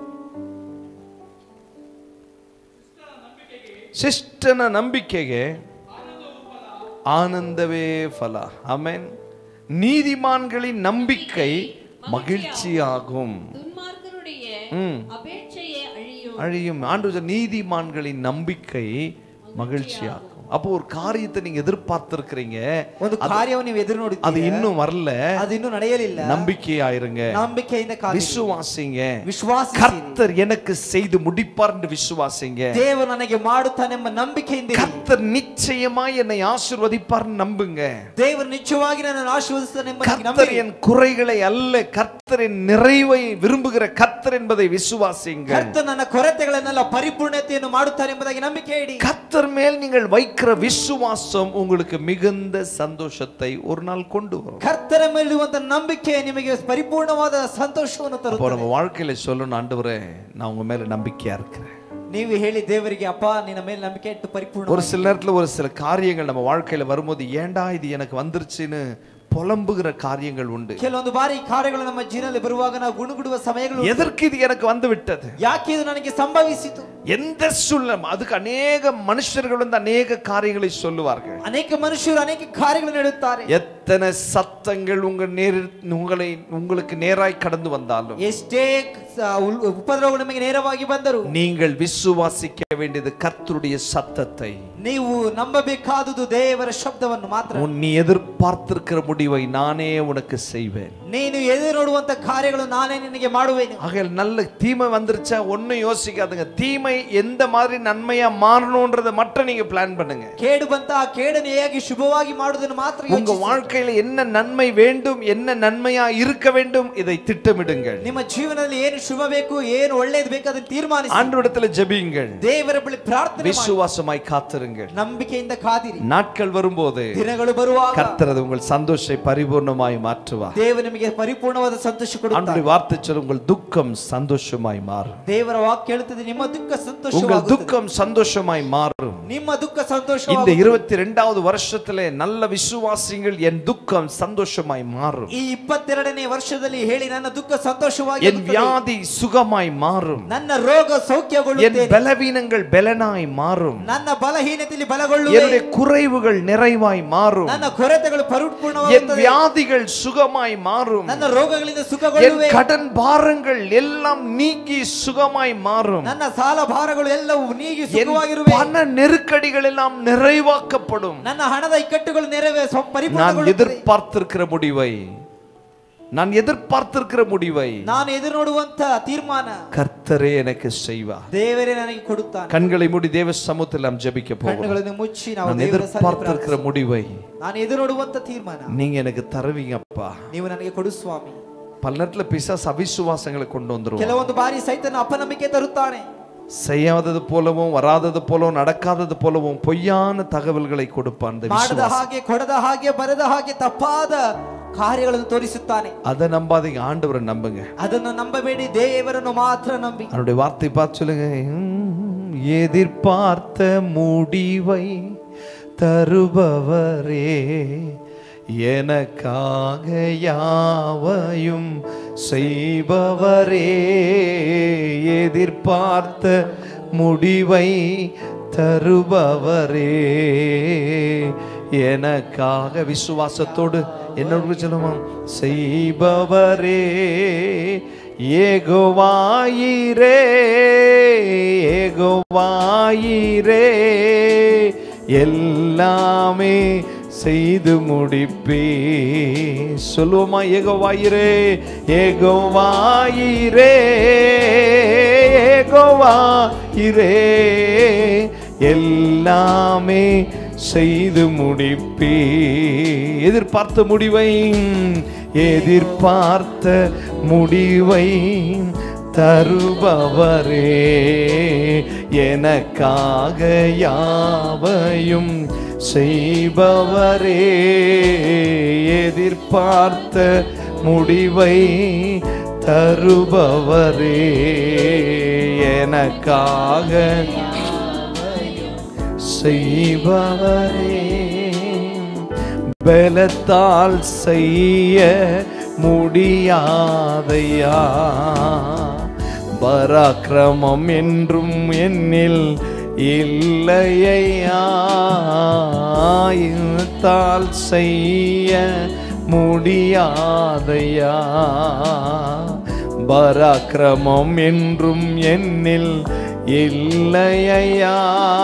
ಶಿಷ್ಟನ ನಂಬಿಕೆಗೆ ஆனந்தவே ಫಲ ಆಮೆನ್ நீதிமான்களின் நம்பிக்கை மகிழ்ச்சியாகும் துன்மார்க்கருடைய ம். அபேட்சையே அழியும் அழியும் ஆண்டு நீதிமான்களின் நம்பிக்கை மகிழ்ச்சியாகும் அப்போ ஒரு காரியத்தை நீங்க எதிர்பார்த்திருக்கிறீங்க ಒಂದು ಕಾರ್ಯವನ್ನು ನೀವು ಎದುರು அது ನೋಡಿದ್ದೀರಿ இன்னும் வரல ಅದು ಇನ್ನೂ ನಡೆಯಲಿಲ್ಲ நம்பிக்கையாயிருங்க ನಂಬಿಕೆಯಿಂದ ಕಾದಿರಿ. விசுவாசிங்க ವಿಶ್ವಾಸಿಸಿರಿ கர்த்தர் எனக்கு செய்து முடிப்பார் என்று விசுவாசிங்க ದೇವರು ನನಗೆ ಮಾಡುತ್ತಾನೆಂಬ ನಂಬಿಕೆಯಿಂದ ಇರಿ. கர்த்தர் நிச்சயமாய் என்னை ஆசீர்வதிப்பார் நம்புங்க ದೇವರು ನಿಜವಾಗಿ ನನ್ನನ್ನು ಆಶೀರ್ವದಿಸುತ್ತಾನೆಂಬ கர்த்தர் ನಂಬಿಕೆ என் குறைகளை அல்ல கர்த்தரின் நிறைவை விரும்புகிற கர்த்தர் என்பதை விசுவாசிங்க ಕರ್ತ ನನ್ನ ಕೊರತೆಗಳನ್ನೆಲ್ಲ ಪರಿಪೂರ್ಣತೆಯನ್ನು ಮಾಡುತ್ತಾನೆ ಎಂಬುದಾಗಿ ನಂಬಿಕೆ ಇಡಿ கர்த்தர் மேல் நீங்கள் வைக்கிற விசுவாசம் உங்களுக்கு மிகுந்த சந்தோஷத்தை ஒரு நாள் கொண்டு வரும் ಕರ್ತನ ಮೇಲಿರುವಂತ ನಂಬಿಕೆ ನಿಮಗೆ ಪರಿಪೂರ್ಣವಾದ ಸಂತೋಷವನ್ನು அப்போ ತರುತ್ತದೆ நம்ம வாழ்க்கையில சொல்லணும் ஆண்டவரே நான் உங்க மேல நம்பிக்கையா இருக்கிறேன் ನೀವು ಹೇಳಿ ದೇವರಿಗೆ ಅಪ್ಪ ನಿನ್ನ ಮೇಲೆ ನಂಬಿಕೆ ಇಟ್ಟು ಪರಿಪೂರ್ಣ ஒரு சில நேரத்துல ஒரு சில காரியங்கள் நம்ம வாழ்க்கையில வரும்போது ஏன்டா இது எனக்கு வந்துருச்சுன்னு புலம்புகிற காரியங்கள் உண்டு ಕೆಲವೊಂದು ಬಾರಿ ಈ ಕಾರ್ಯಗಳು ನಮ್ಮ ಜೀವನದಲ್ಲಿ ಬರುವಾಗ ನಾವು ಗುಣಗುಡುವ ಸಮಯಗಳು ಉಂಟು. எதற்கு இது எனக்கு வந்து விட்டது ಯಾಕೆ ಇದು ನನಗೆ ಸಂಭವಿಸಿತು எந்த சூழ்நிலை அதுக்கு அநேக மனுஷர்கள் வந்து அநேக காரியங்களை சொல்லுவார்கள் ಅನೇಕ ಮನುಷ್ಯರು ಅನೇಕ ಕಾರ್ಯಗಳನ್ನು ಹೇಳುತ್ತಾರೆ எத்தனை சத்தங்கள் உங்க நேர் உங்களை உங்களுக்கு நேராய் கடந்து வந்தாலும் ಎಷ್ಟೇ ಸ- ಉಲ್- ಉಪದ್ರವಗಳು ನಿಮಗೆ ನೇರವಾಗಿ ಬಂದರು நீங்கள் விசுவாசிக்க வேண்டியது கர்த்தருடைய சத்தத்தை ನೀವು ನಂಬಬೇಕಾದುದು ದೇವರ ಶಬ್ದವನ್ನು ಮಾತ್ರ உன் நீ எதிர்பார்த்திருக்கிற முடிவை நானே உனக்கு செய்வேன் ನೀನು ಎದುರು ನೋಡುವಂತ ಕಾರ್ಯಗಳು ನಾನೇ ನಿನಗೆ ಮಾಡುವೆನು ஆகையால் நல்ல தீமை வந்துருச்சா ஒன்னும் யோசிக்காதுங்க தீமை எந்த மாதிரி நன்மையா மாறணும்ன்றதை மட்டும் நீங்க பிளான் பண்ணுங்க ಕೇಡು ಬಂತ ಆ ಕೇಡನ್ನು ಹೇಗೆ ಶುಭವಾಗಿ ಮಾಡುವುದನ್ನು ಮಾತ್ರ உங்க ಯೋಚಿಸಿ. வாழ்க்கையில என்ன நன்மை வேண்டும் என்ன நன்மையா இருக்க வேண்டும் இதை திட்டமிடுங்கள் ನಿಮ್ಮ ಜೀವನದಲ್ಲಿ ಏನು ಶುಭ ಬೇಕು ಏನು ಒಳ್ಳೇದು ಬೇಕು ಅದನ್ನು ತೀರ್ಮಾನಿಸಿ ஆண்டவரிடத்துல ஜெபியுங்கள் ದೇವರ ಬಳಿ ಪ್ರಾರ್ಥನೆ ಮಾಡಿ. விசுவாசமாய் காத்திருங்கள் ನಂಬಿಕೆಯಿಂದ ಕಾದಿರಿ நாட்கள் வரும்போது ದಿನಗಳು ಬರುವಾಗ கர்த்தர் அது உங்கள் சந்தோஷை பரிபூர்ணமாய் மாற்றுவார் ದೇವ ನಿಮಗೆ ಪರಿಪೂರ್ಣವಾದ ಸಂತೋಷ ಕೊಡುತ್ತಾರೆ ஆண்டுடைய வார்த்தை சொல்ல உங்கள் துக்கம் சந்தோஷமாய் மாறும் ದೇವರ ವಾಕ್ಯ ಹೇಳುತ್ತದೆ ನಿಮ್ಮ ದುಃಖ உங்கள் ಸಂತೋಷವಾಗುತ್ತದೆ துக்கம் சந்தோஷமாய் மாறும் ನಿಮ್ಮ ದುಃಖ இந்த ಸಂತೋಷ இருபத்தி ரெண்டாவது வருஷத்திலே நல்ல விசுவாசிகள் என் துக்கம் சந்தோஷமாய் மாறும் ಈ ಇಪ್ಪತ್ತೆರಡನೇ ವರ್ಷದಲ್ಲಿ ಹೇಳಿ ನನ್ನ ದುಃಖ ಸಂತೋಷವಾಗಿ என் வியாதி சுகமாய் மாறும் ನನ್ನ ರೋಗ என் ಸೌಖ್ಯಗೊಳ್ಳುತ್ತೇನೆ பலவீனங்கள் பலனாய் மாறும் ನನ್ನ ಬಲಹೀನತೆಯಲ್ಲಿ ಬಲಗೊಳ್ಳುವೆ என்னுடைய குறைவுகள் நிறைவாய் மாறும் ನನ್ನ ಕೊರತೆಗಳು என் ಪರಿಪೂರ್ಣವಾಗುತ್ತದೆ வியாதிகள் சுகமாய் மாறும் ನನ್ನ ರೋಗಗಳಿಂದ என் ಸುಖಗೊಳ್ಳುವೆ கடன் பாரங்கள் எல்லாம் நீங்கி சுகமாய் மாறும் ನನ್ನ ಸಾಲ ಭಾರಗಳು ಎಲ್ಲವೂ ನೀಗಿ என் ಸುಖವಾಗಿರುವೆ பண நெருக்கடிகள் எல்லாம் நிறைவாக்கப்படும் ನನ್ನ ಹಣದ ಇಕ್ಕಟ್ಟುಗಳು ನೆರವೇ ಸ್ವ- நான் ಪರಿಪೂರ್ಣಗೊಳ್ಳುತ್ತದೆ எதிர்பார்த்திருக்கிற முடிவை நான் எதிர்பார்த்திருக்கிற முடிவை ನಾನು ಎದುರು ನೋಡುವಂತ ತೀರ್ಮಾನ கர்த்தரே எனக்கு செய்வார் ದೇವರೇ ನನಗೆ ಕೊಡುತ್ತಾನೆ கண்களை மூடி தேவ சமூகத்தில் நாம் ஜெபிக்க போகிறோம் ಕಣ್ಣುಗಳನ್ನು ಮುಚ್ಚಿ ನಾವು நான் ದೇವರ ಸನ್ನಿಧಿಯಲ್ಲಿ எதிர்பார்த்திருக்கிற முடிவை ಪ್ರಾರ್ಥಿಸೋಣ. ನಾನು ಎದುರು ನೋಡುವಂತ ತೀರ್ಮಾನ நீங்க எனக்கு தருவீங்கப்பா ನೀವು ನನಗೆ ಕೊಡು ಸ್ವಾಮಿ பல நேரத்துல பிசாசு அவிசுவாசங்களை கொண்டு வந்துருவோம் ಕೆಲವೊಂದು ಬಾರಿ ಸೈತನ ಅಪನಂಬಿಕೆ ತರುತ್ತಾನೆ செய்யாதது போலவும் வராதது போலவும் நடக்காதது போலவும் பொய்யான தகவல்களை கொடுப்பான் இந்த ಮಾಡದ விசுவாசி. ಹಾಗೆ ಕೊಡದ ಹಾಗೆ ಬರದ ಹಾಗೆ ತಪ್ಪಾದ ಕಾರ್ಯಗಳನ್ನು ತೋರಿಸುತ್ತಾನೆ அதை நம்பாதீங்க ஆண்டவரை நம்புங்க ಅದನ್ನು ನಂಬಬೇಡಿ ದೇವರನ್ನು ಮಾತ್ರ ನಂಬಿ அவருடைய வார்த்தை பார்த்து சொல்லுங்க "உம், எதிர்பார்த்த முடிவை தருபவரே எனக்காக யாவையும் செய்பவரே எதிர்பார்த்த முடிவை தருபவரே எனக்காக விசுவாசத்தோடு என்னோடு சொல்லுவோம் செய்பவரே ஏகோவாயிரே ஏகோவாயிரே எல்லாமே செய்து முடிப்பே சொல்லுவோமா ஏகோவாயிரே ஏகோவாயிரே ஏகோவாயிரே எல்லாமே செய்து முடிப்பே எதிர்பார்த்த முடிவை எதிர்பார்த்த முடிவை தருபவரே எனக்காக யாவையும் செய்பவரே எதிர்பார்த்த முடிவை தருபவரே எனக்காக செய்பவரே பலத்தால் செய்ய முடியாதையா பராக்கிரமம் என்றும் என்னில் இல்லையா தால் செய்ய முடியாதையா பராக்கிரமம் என்றும் என்னில் இல்லையா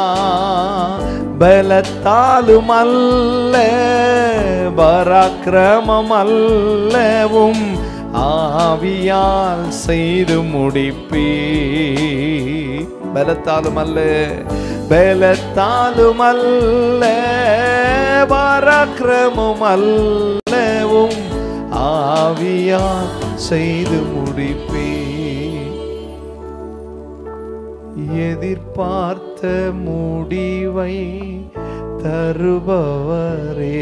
பலத்தாலும் அல்ல பராக்கிரமம் அல்லவும் ஆவியால் செய்து முடிப்பீ பலத்தாலும் அல்ல பலத்தாலும் அல்ல பராக்கிரமம் அல்லவும் ஆவியால் செய்து முடிப்பீ எதிர்பார்த்த முடிவை தருபவரே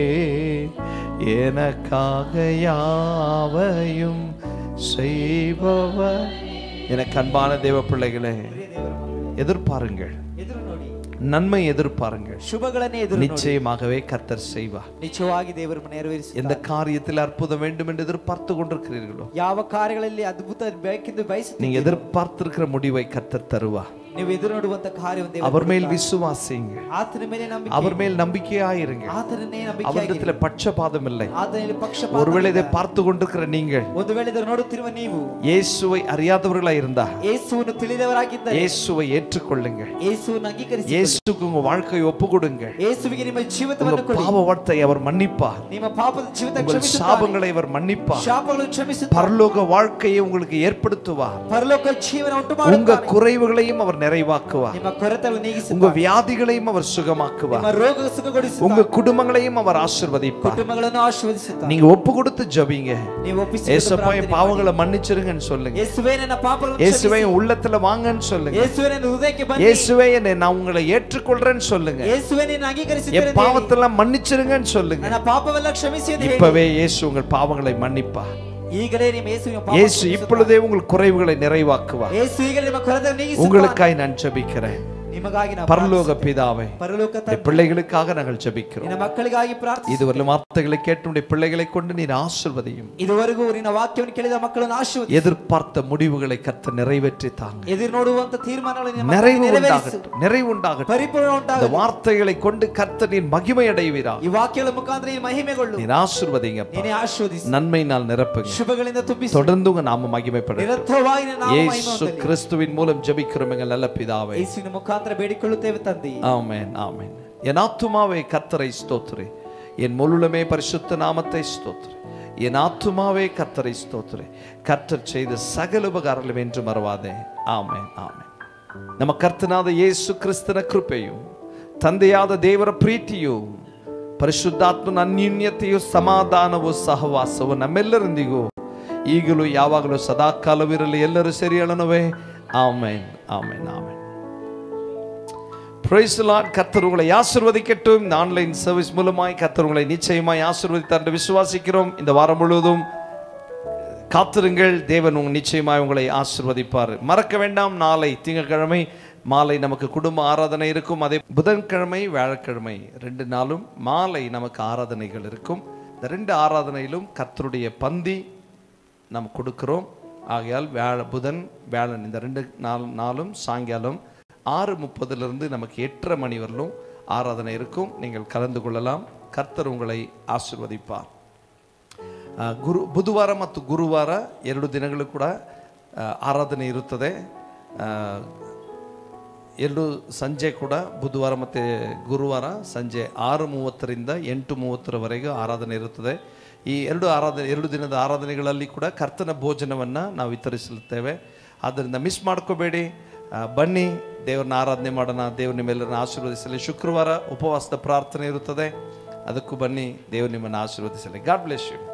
எனக்காக யாவையும் செய்பவர் எனக்கு அன்பான தேவ பிள்ளைகளே எதிர்பாருங்கள் ಎದುರು ನೋಡಿ நன்மை எதிர்பாருங்கள் ಶುಭಗಳನ್ನೇ ಎದುರು ನೋಡಿ நிச்சயமாகவே கர்த்தர் செய்வார் ನಿಜವಾಗಿ ದೇವರು ನೆರವೇರಿಸಿ எந்த காரியத்தில் அற்புதம் வேண்டும் என்று எதிர்பார்த்து கொண்டிருக்கிறீர்களோ ಯಾವ ಕಾರ್ಯಗಳಲ್ಲಿ ಅದ್ಭುತ ಬೇಕೆಂದು ಬಯಸುತ್ತೀರಿ நீங்க எதிர்பார்த்திருக்கிற முடிவை கர்த்தர் தருவார் ನೀವು ಎದುರು ನೋಡುವಂತ ಕಾರ್ಯವನ್ನು ದೇವರು அவர் மேல் ಕೊಡುತ್ತಾರೆ. விசுவாசிங்க ಆತನ ಮೇಲೆ ನಂಬಿಕೆ அவர் மேல் நம்பிக்கையாயிருங்க ಆತನನ್ನೇ அவரிடத்துல ನಂಬಿಕೆ பட்சபாதம் இல்லை ಆತನಲ್ಲಿ ಪಕ್ಷಪಾತ ஒருவேளை இதை ಇಲ್ಲ. பார்த்து கொண்டிருக்கிற நீங்கள் ಒಂದು ವೇಳೆ ಇದನ್ನು ನೋಡುತ್ತಿರುವ ನೀವು இயேசுவை அறியாதவர்களா இருந்தா ಯೇಸುವನ್ನು ತಿಳಿದವರಾಗಿದ್ದರೆ இயேசுவை ஏற்றுக்கொள்ளுங்க ಯೇಸುವನ್ನು ಅಂಗೀಕರಿಸಿ இயேசுக்கு உங்க வாழ்க்கையை ஒப்பு கொடுங்க ಯೇಸುವಿಗೆ ನಿಮ್ಮ உங்க ಜೀವಿತವನ್ನು ಕೊಡಿ பாவ வார்த்தை அவர் மன்னிப்பார் ನಿಮ್ಮ ಪಾಪದ ಜೀವಿತ உங்கள் ಕ್ಷಮಿಸುತ್ತಾನೆ சாபங்களை அவர் மன்னிப்பார் ಶಾಪಗಳನ್ನು ಕ್ಷಮಿಸುತ್ತಾನೆ பரலோக வாழ்க்கையை உங்களுக்கு ஏற்படுத்துவார் ಪರಲೋಕ ಜೀವನ ಉಂಟು உங்க ಮಾಡುತ್ತಾನೆ குறைவுகளையும் அவர் நிறைவாக்குவார் ನಿಮ್ಮ ಕೊರತೆಗಳನ್ನು உங்க ನೀಗಿಸುತ್ತಾನೆ வியாதிகளையும் அவர் சுகமாக்குவார் ನಿಮ್ಮ ರೋಗ ಸುಖಗೊಳಿಸುತ್ತಾನೆ உங்க குடும்பங்களையும் அவர் ஆசிர்வதிப்பார் ಕುಟುಂಬಗಳನ್ನು ಆಶೀರ್ವದಿಸುತ್ತಾನೆ நீங்க ஒப்பு கொடுத்து ஜபிங்க ನೀವು ಒಪ್ಪಿಸಿ ஏசப்பா என் பாவங்களை மன்னிச்சிருங்கன்னு சொல்லுங்க ಯೇಸುವೆ ನನ್ನ ಪಾಪಗಳನ್ನು இயேசுவை ಕ್ಷಮಿಸಿ. என் உள்ளத்துல வாங்கன்னு சொல்லுங்க ಯೇಸುವೆ ನನ್ನ ಹೃದಯಕ್ಕೆ ಬನ್ನಿ இயேசுவே என்னை நான் உங்களை ஏற்றுக்கொள்றேன்னு சொல்லுங்க ಯೇಸುವೆ ನಿನ್ನ ಅಂಗೀಕರಿಸಿದ್ದೇನೆ என் பாவத்தெல்லாம் மன்னிச்சிருங்கன்னு சொல்லுங்க ನನ್ನ ಪಾಪವೆಲ್ಲ ಕ್ಷಮಿಸಿ ಎಂದು ಹೇಳಿ. இப்பவே இயேசு உங்கள் பாவங்களை மன்னிப்பார் ಈಗಲೇ ನಿಮ್ಮ ಯೇಸುವಿನ ಪಾಪ இயேசு ಕ್ಷಮಿಸುತ್ತಾನೆ. இப்பொழுதே உங்கள் குறைவுகளை நிறைவாக்குவார் ಯೇಸು ಈಗಲೇ ನಿಮ್ಮ ಕೊರತೆ ನೀಗಿಸುತ್ತಾನೆ உங்களுக்காய் நான் ஜெபிக்கிறேன் ನಿಮಗಾಗಿ ನಾವು பரலோக பிதாவே ಪರಲೋಕ இந்த ತಂದೆ, பிள்ளைகளுக்காக நாங்கள் ஜெபிக்கிறோம் ನಿನ್ನ ಮಕ್ಕಳಿಗಾಗಿ ಪ್ರಾರ್ಥಿಸಿ இதுவரை வார்த்தைகளை கேட்டு உடைய பிள்ளைகளை கொண்டு நீர் ஆசிர்வதையும் ಇದುವರೆಗೂ ನಿನ್ನ ವಾಕ್ಯವನ್ನು ಕೇಳಿದ ಮಕ್ಕಳನ್ನು ಆಶೀರ್ವದಿ எதிர்பார்த்த முடிவுகளை கத்த நிறைவேற்றி தாங்க ಎದುರು ನೋಡುವಂತ ತೀರ್ಮಾನಗಳನ್ನು ನಿನ್ನ நிறைவு ಮಕ್ಕಳಿಗೆ ನೆರವೇರಿಸು. உண்டாகட்டும் நிறைவு உண்டாகட்டும் ಪರಿಪೂರ್ಣ இந்த ಉಂಟಾಗಲಿ வார்த்தைகளை கொண்டு கர்த்த நீர் மகிமை அடைவீரா ಈ ವಾಕ್ಯಗಳ ಮುಖಾಂತರ ನೀನು ಮಹಿಮೆಗೊಳ್ಳು நீர் ஆசிர்வதிங்கப்பா ನೀನೇ ಆಶೀರ್ವದಿಸು நன்மையினால் நிரப்புங்க ಶುಭಗಳಿಂದ ತುಂಬಿಸು தொடர்ந்து உங்க நாம மகிமைப்படும் ನಿರಂತರವಾಗಿ ನಿನ್ನ ನಾಮ ಮಹಿಮೆ இயேசு ಹೊಂದಲಿ. கிறிஸ்துவின் மூலம் ஜெபிக்கிறோம் எங்கள் நல்ல பிதாவே ಯೇಸುವಿನ ಮುಖಾಂತರ ಬೇಡಿಕೊಳ್ಳುತ್ತೇವೆ ತಂದೆ ஆமென் ஆமென் என் ஆத்துமாவே கர்த்தரை ஸ்தோத்திரி என் முழுமே பரிசுத்த நாமத்தை ஸ்தோத்திரி என் ஆத்துமாவே கர்த்தரை ஸ்தோத்திரி கர்த்தர் செய்த சகல உபகாரங்களும் என்று மறவாதே ಆಮೆನ್ ಆಮೆನ್ ನಮ್ಮ ಕರ್ತನಾದ ಯೇಸು ಕ್ರಿಸ್ತನ ಕೃಪೆಯು ತಂದೆಯಾದ ದೇವರ ಪ್ರೀತಿಯು ಪರಿಶುದ್ಧಾತ್ಮನ ಅನ್ಯೂನ್ಯತೆಯು ಸಮಾಧಾನವು ಸಹವಾಸವು ನಮ್ಮೆಲ್ಲರೊಂದಿಗೂ ಈಗಲೂ ಯಾವಾಗಲೂ ಸದಾಕಾಲವಿರಲಿ ಎಲ್ಲರೂ ಸರಿ ಹೇಳನುವೆ ಆಮೇನ್ ಆಮೇನ್ ಆಮೇನ್ பிரைஸ் லார்ட் கர்த்தர் உங்களை ஆசிர்வதிக்கட்டும் இந்த ஆன்லைன் சர்வீஸ் மூலமாய் கர்த்தர் உங்களை நிச்சயமாய் ஆசிர்வதித்தார் என்று விசுவாசிக்கிறோம் இந்த வாரம் முழுவதும் காத்திருங்கள் தேவன் உங்க நிச்சயமாய் உங்களை ஆசிர்வதிப்பார் மறக்க வேண்டாம் நாளை திங்கட்கிழமை மாலை நமக்கு குடும்ப ஆராதனை இருக்கும் அதே புதன்கிழமை வியாழக்கிழமை ரெண்டு நாளும் மாலை நமக்கு ஆராதனைகள் இருக்கும் இந்த ரெண்டு ஆராதனையிலும் கர்த்தருடைய பந்தி நாம் கொடுக்கிறோம் ஆகையால் வியாழ புதன் வியாழன் இந்த ரெண்டு நாள் நாளும் சாயங்காலம் ஆறு முப்பதுலேருந்து நமக்கு எட்டரை மணி வரலும் ஆராதனை இருக்கும் நீங்கள் கலந்து கொள்ளலாம் கர்த்தர் உங்களை ಆಶೀರ್ವದಿப்பார் ಆ, ಗುರು ಬುಧವಾರ ಮತ್ತು ಗುರುವಾರ ಎರಡು ದಿನಗಳು ಕೂಡ ಆ, ಆರಾಧನೆ ಇರುತ್ತದೆ ಆ, ಎರಡು ಸಂಜೆ ಕೂಡ ಬುಧವಾರ ಮತ್ತು ಗುರುವಾರ ಸಂಜೆ ಆರು ಮೂವತ್ತರಿಂದ ಎಂಟು ಮೂವತ್ತರವರೆಗೂ ಆರಾಧನೆ ಇರುತ್ತದೆ ಈ ಎರಡು ಆರಾಧನೆ ಎರಡು ದಿನದ ಆರಾಧನೆಗಳಲ್ಲಿ ಕೂಡ ಕರ್ತನ ಭೋಜನವನ್ನು ನಾವು ವಿತರಿಸುತ್ತೇವೆ ಆದ್ದರಿಂದ ಮಿಸ್ ಮಾಡ್ಕೋಬೇಡಿ ಆ, ಬನ್ನಿ ದೇವ್ರನ್ನ ಆರಾಧನೆ ಮಾಡೋಣ ದೇವ್ರ ನಿಮ್ಮೆಲ್ಲರನ್ನ ಆಶೀರ್ವದಿಸಲಿ ಶುಕ್ರವಾರ ಉಪವಾಸದ ಪ್ರಾರ್ಥನೆ ಇರುತ್ತದೆ ಅದಕ್ಕೂ ಬನ್ನಿ ದೇವ್ರು ನಿಮ್ಮನ್ನು ಆಶೀರ್ವದಿಸಲಿ ಗಾಡ್ ಬ್ಲೆಸ್ ಯು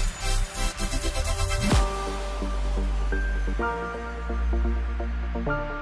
Thank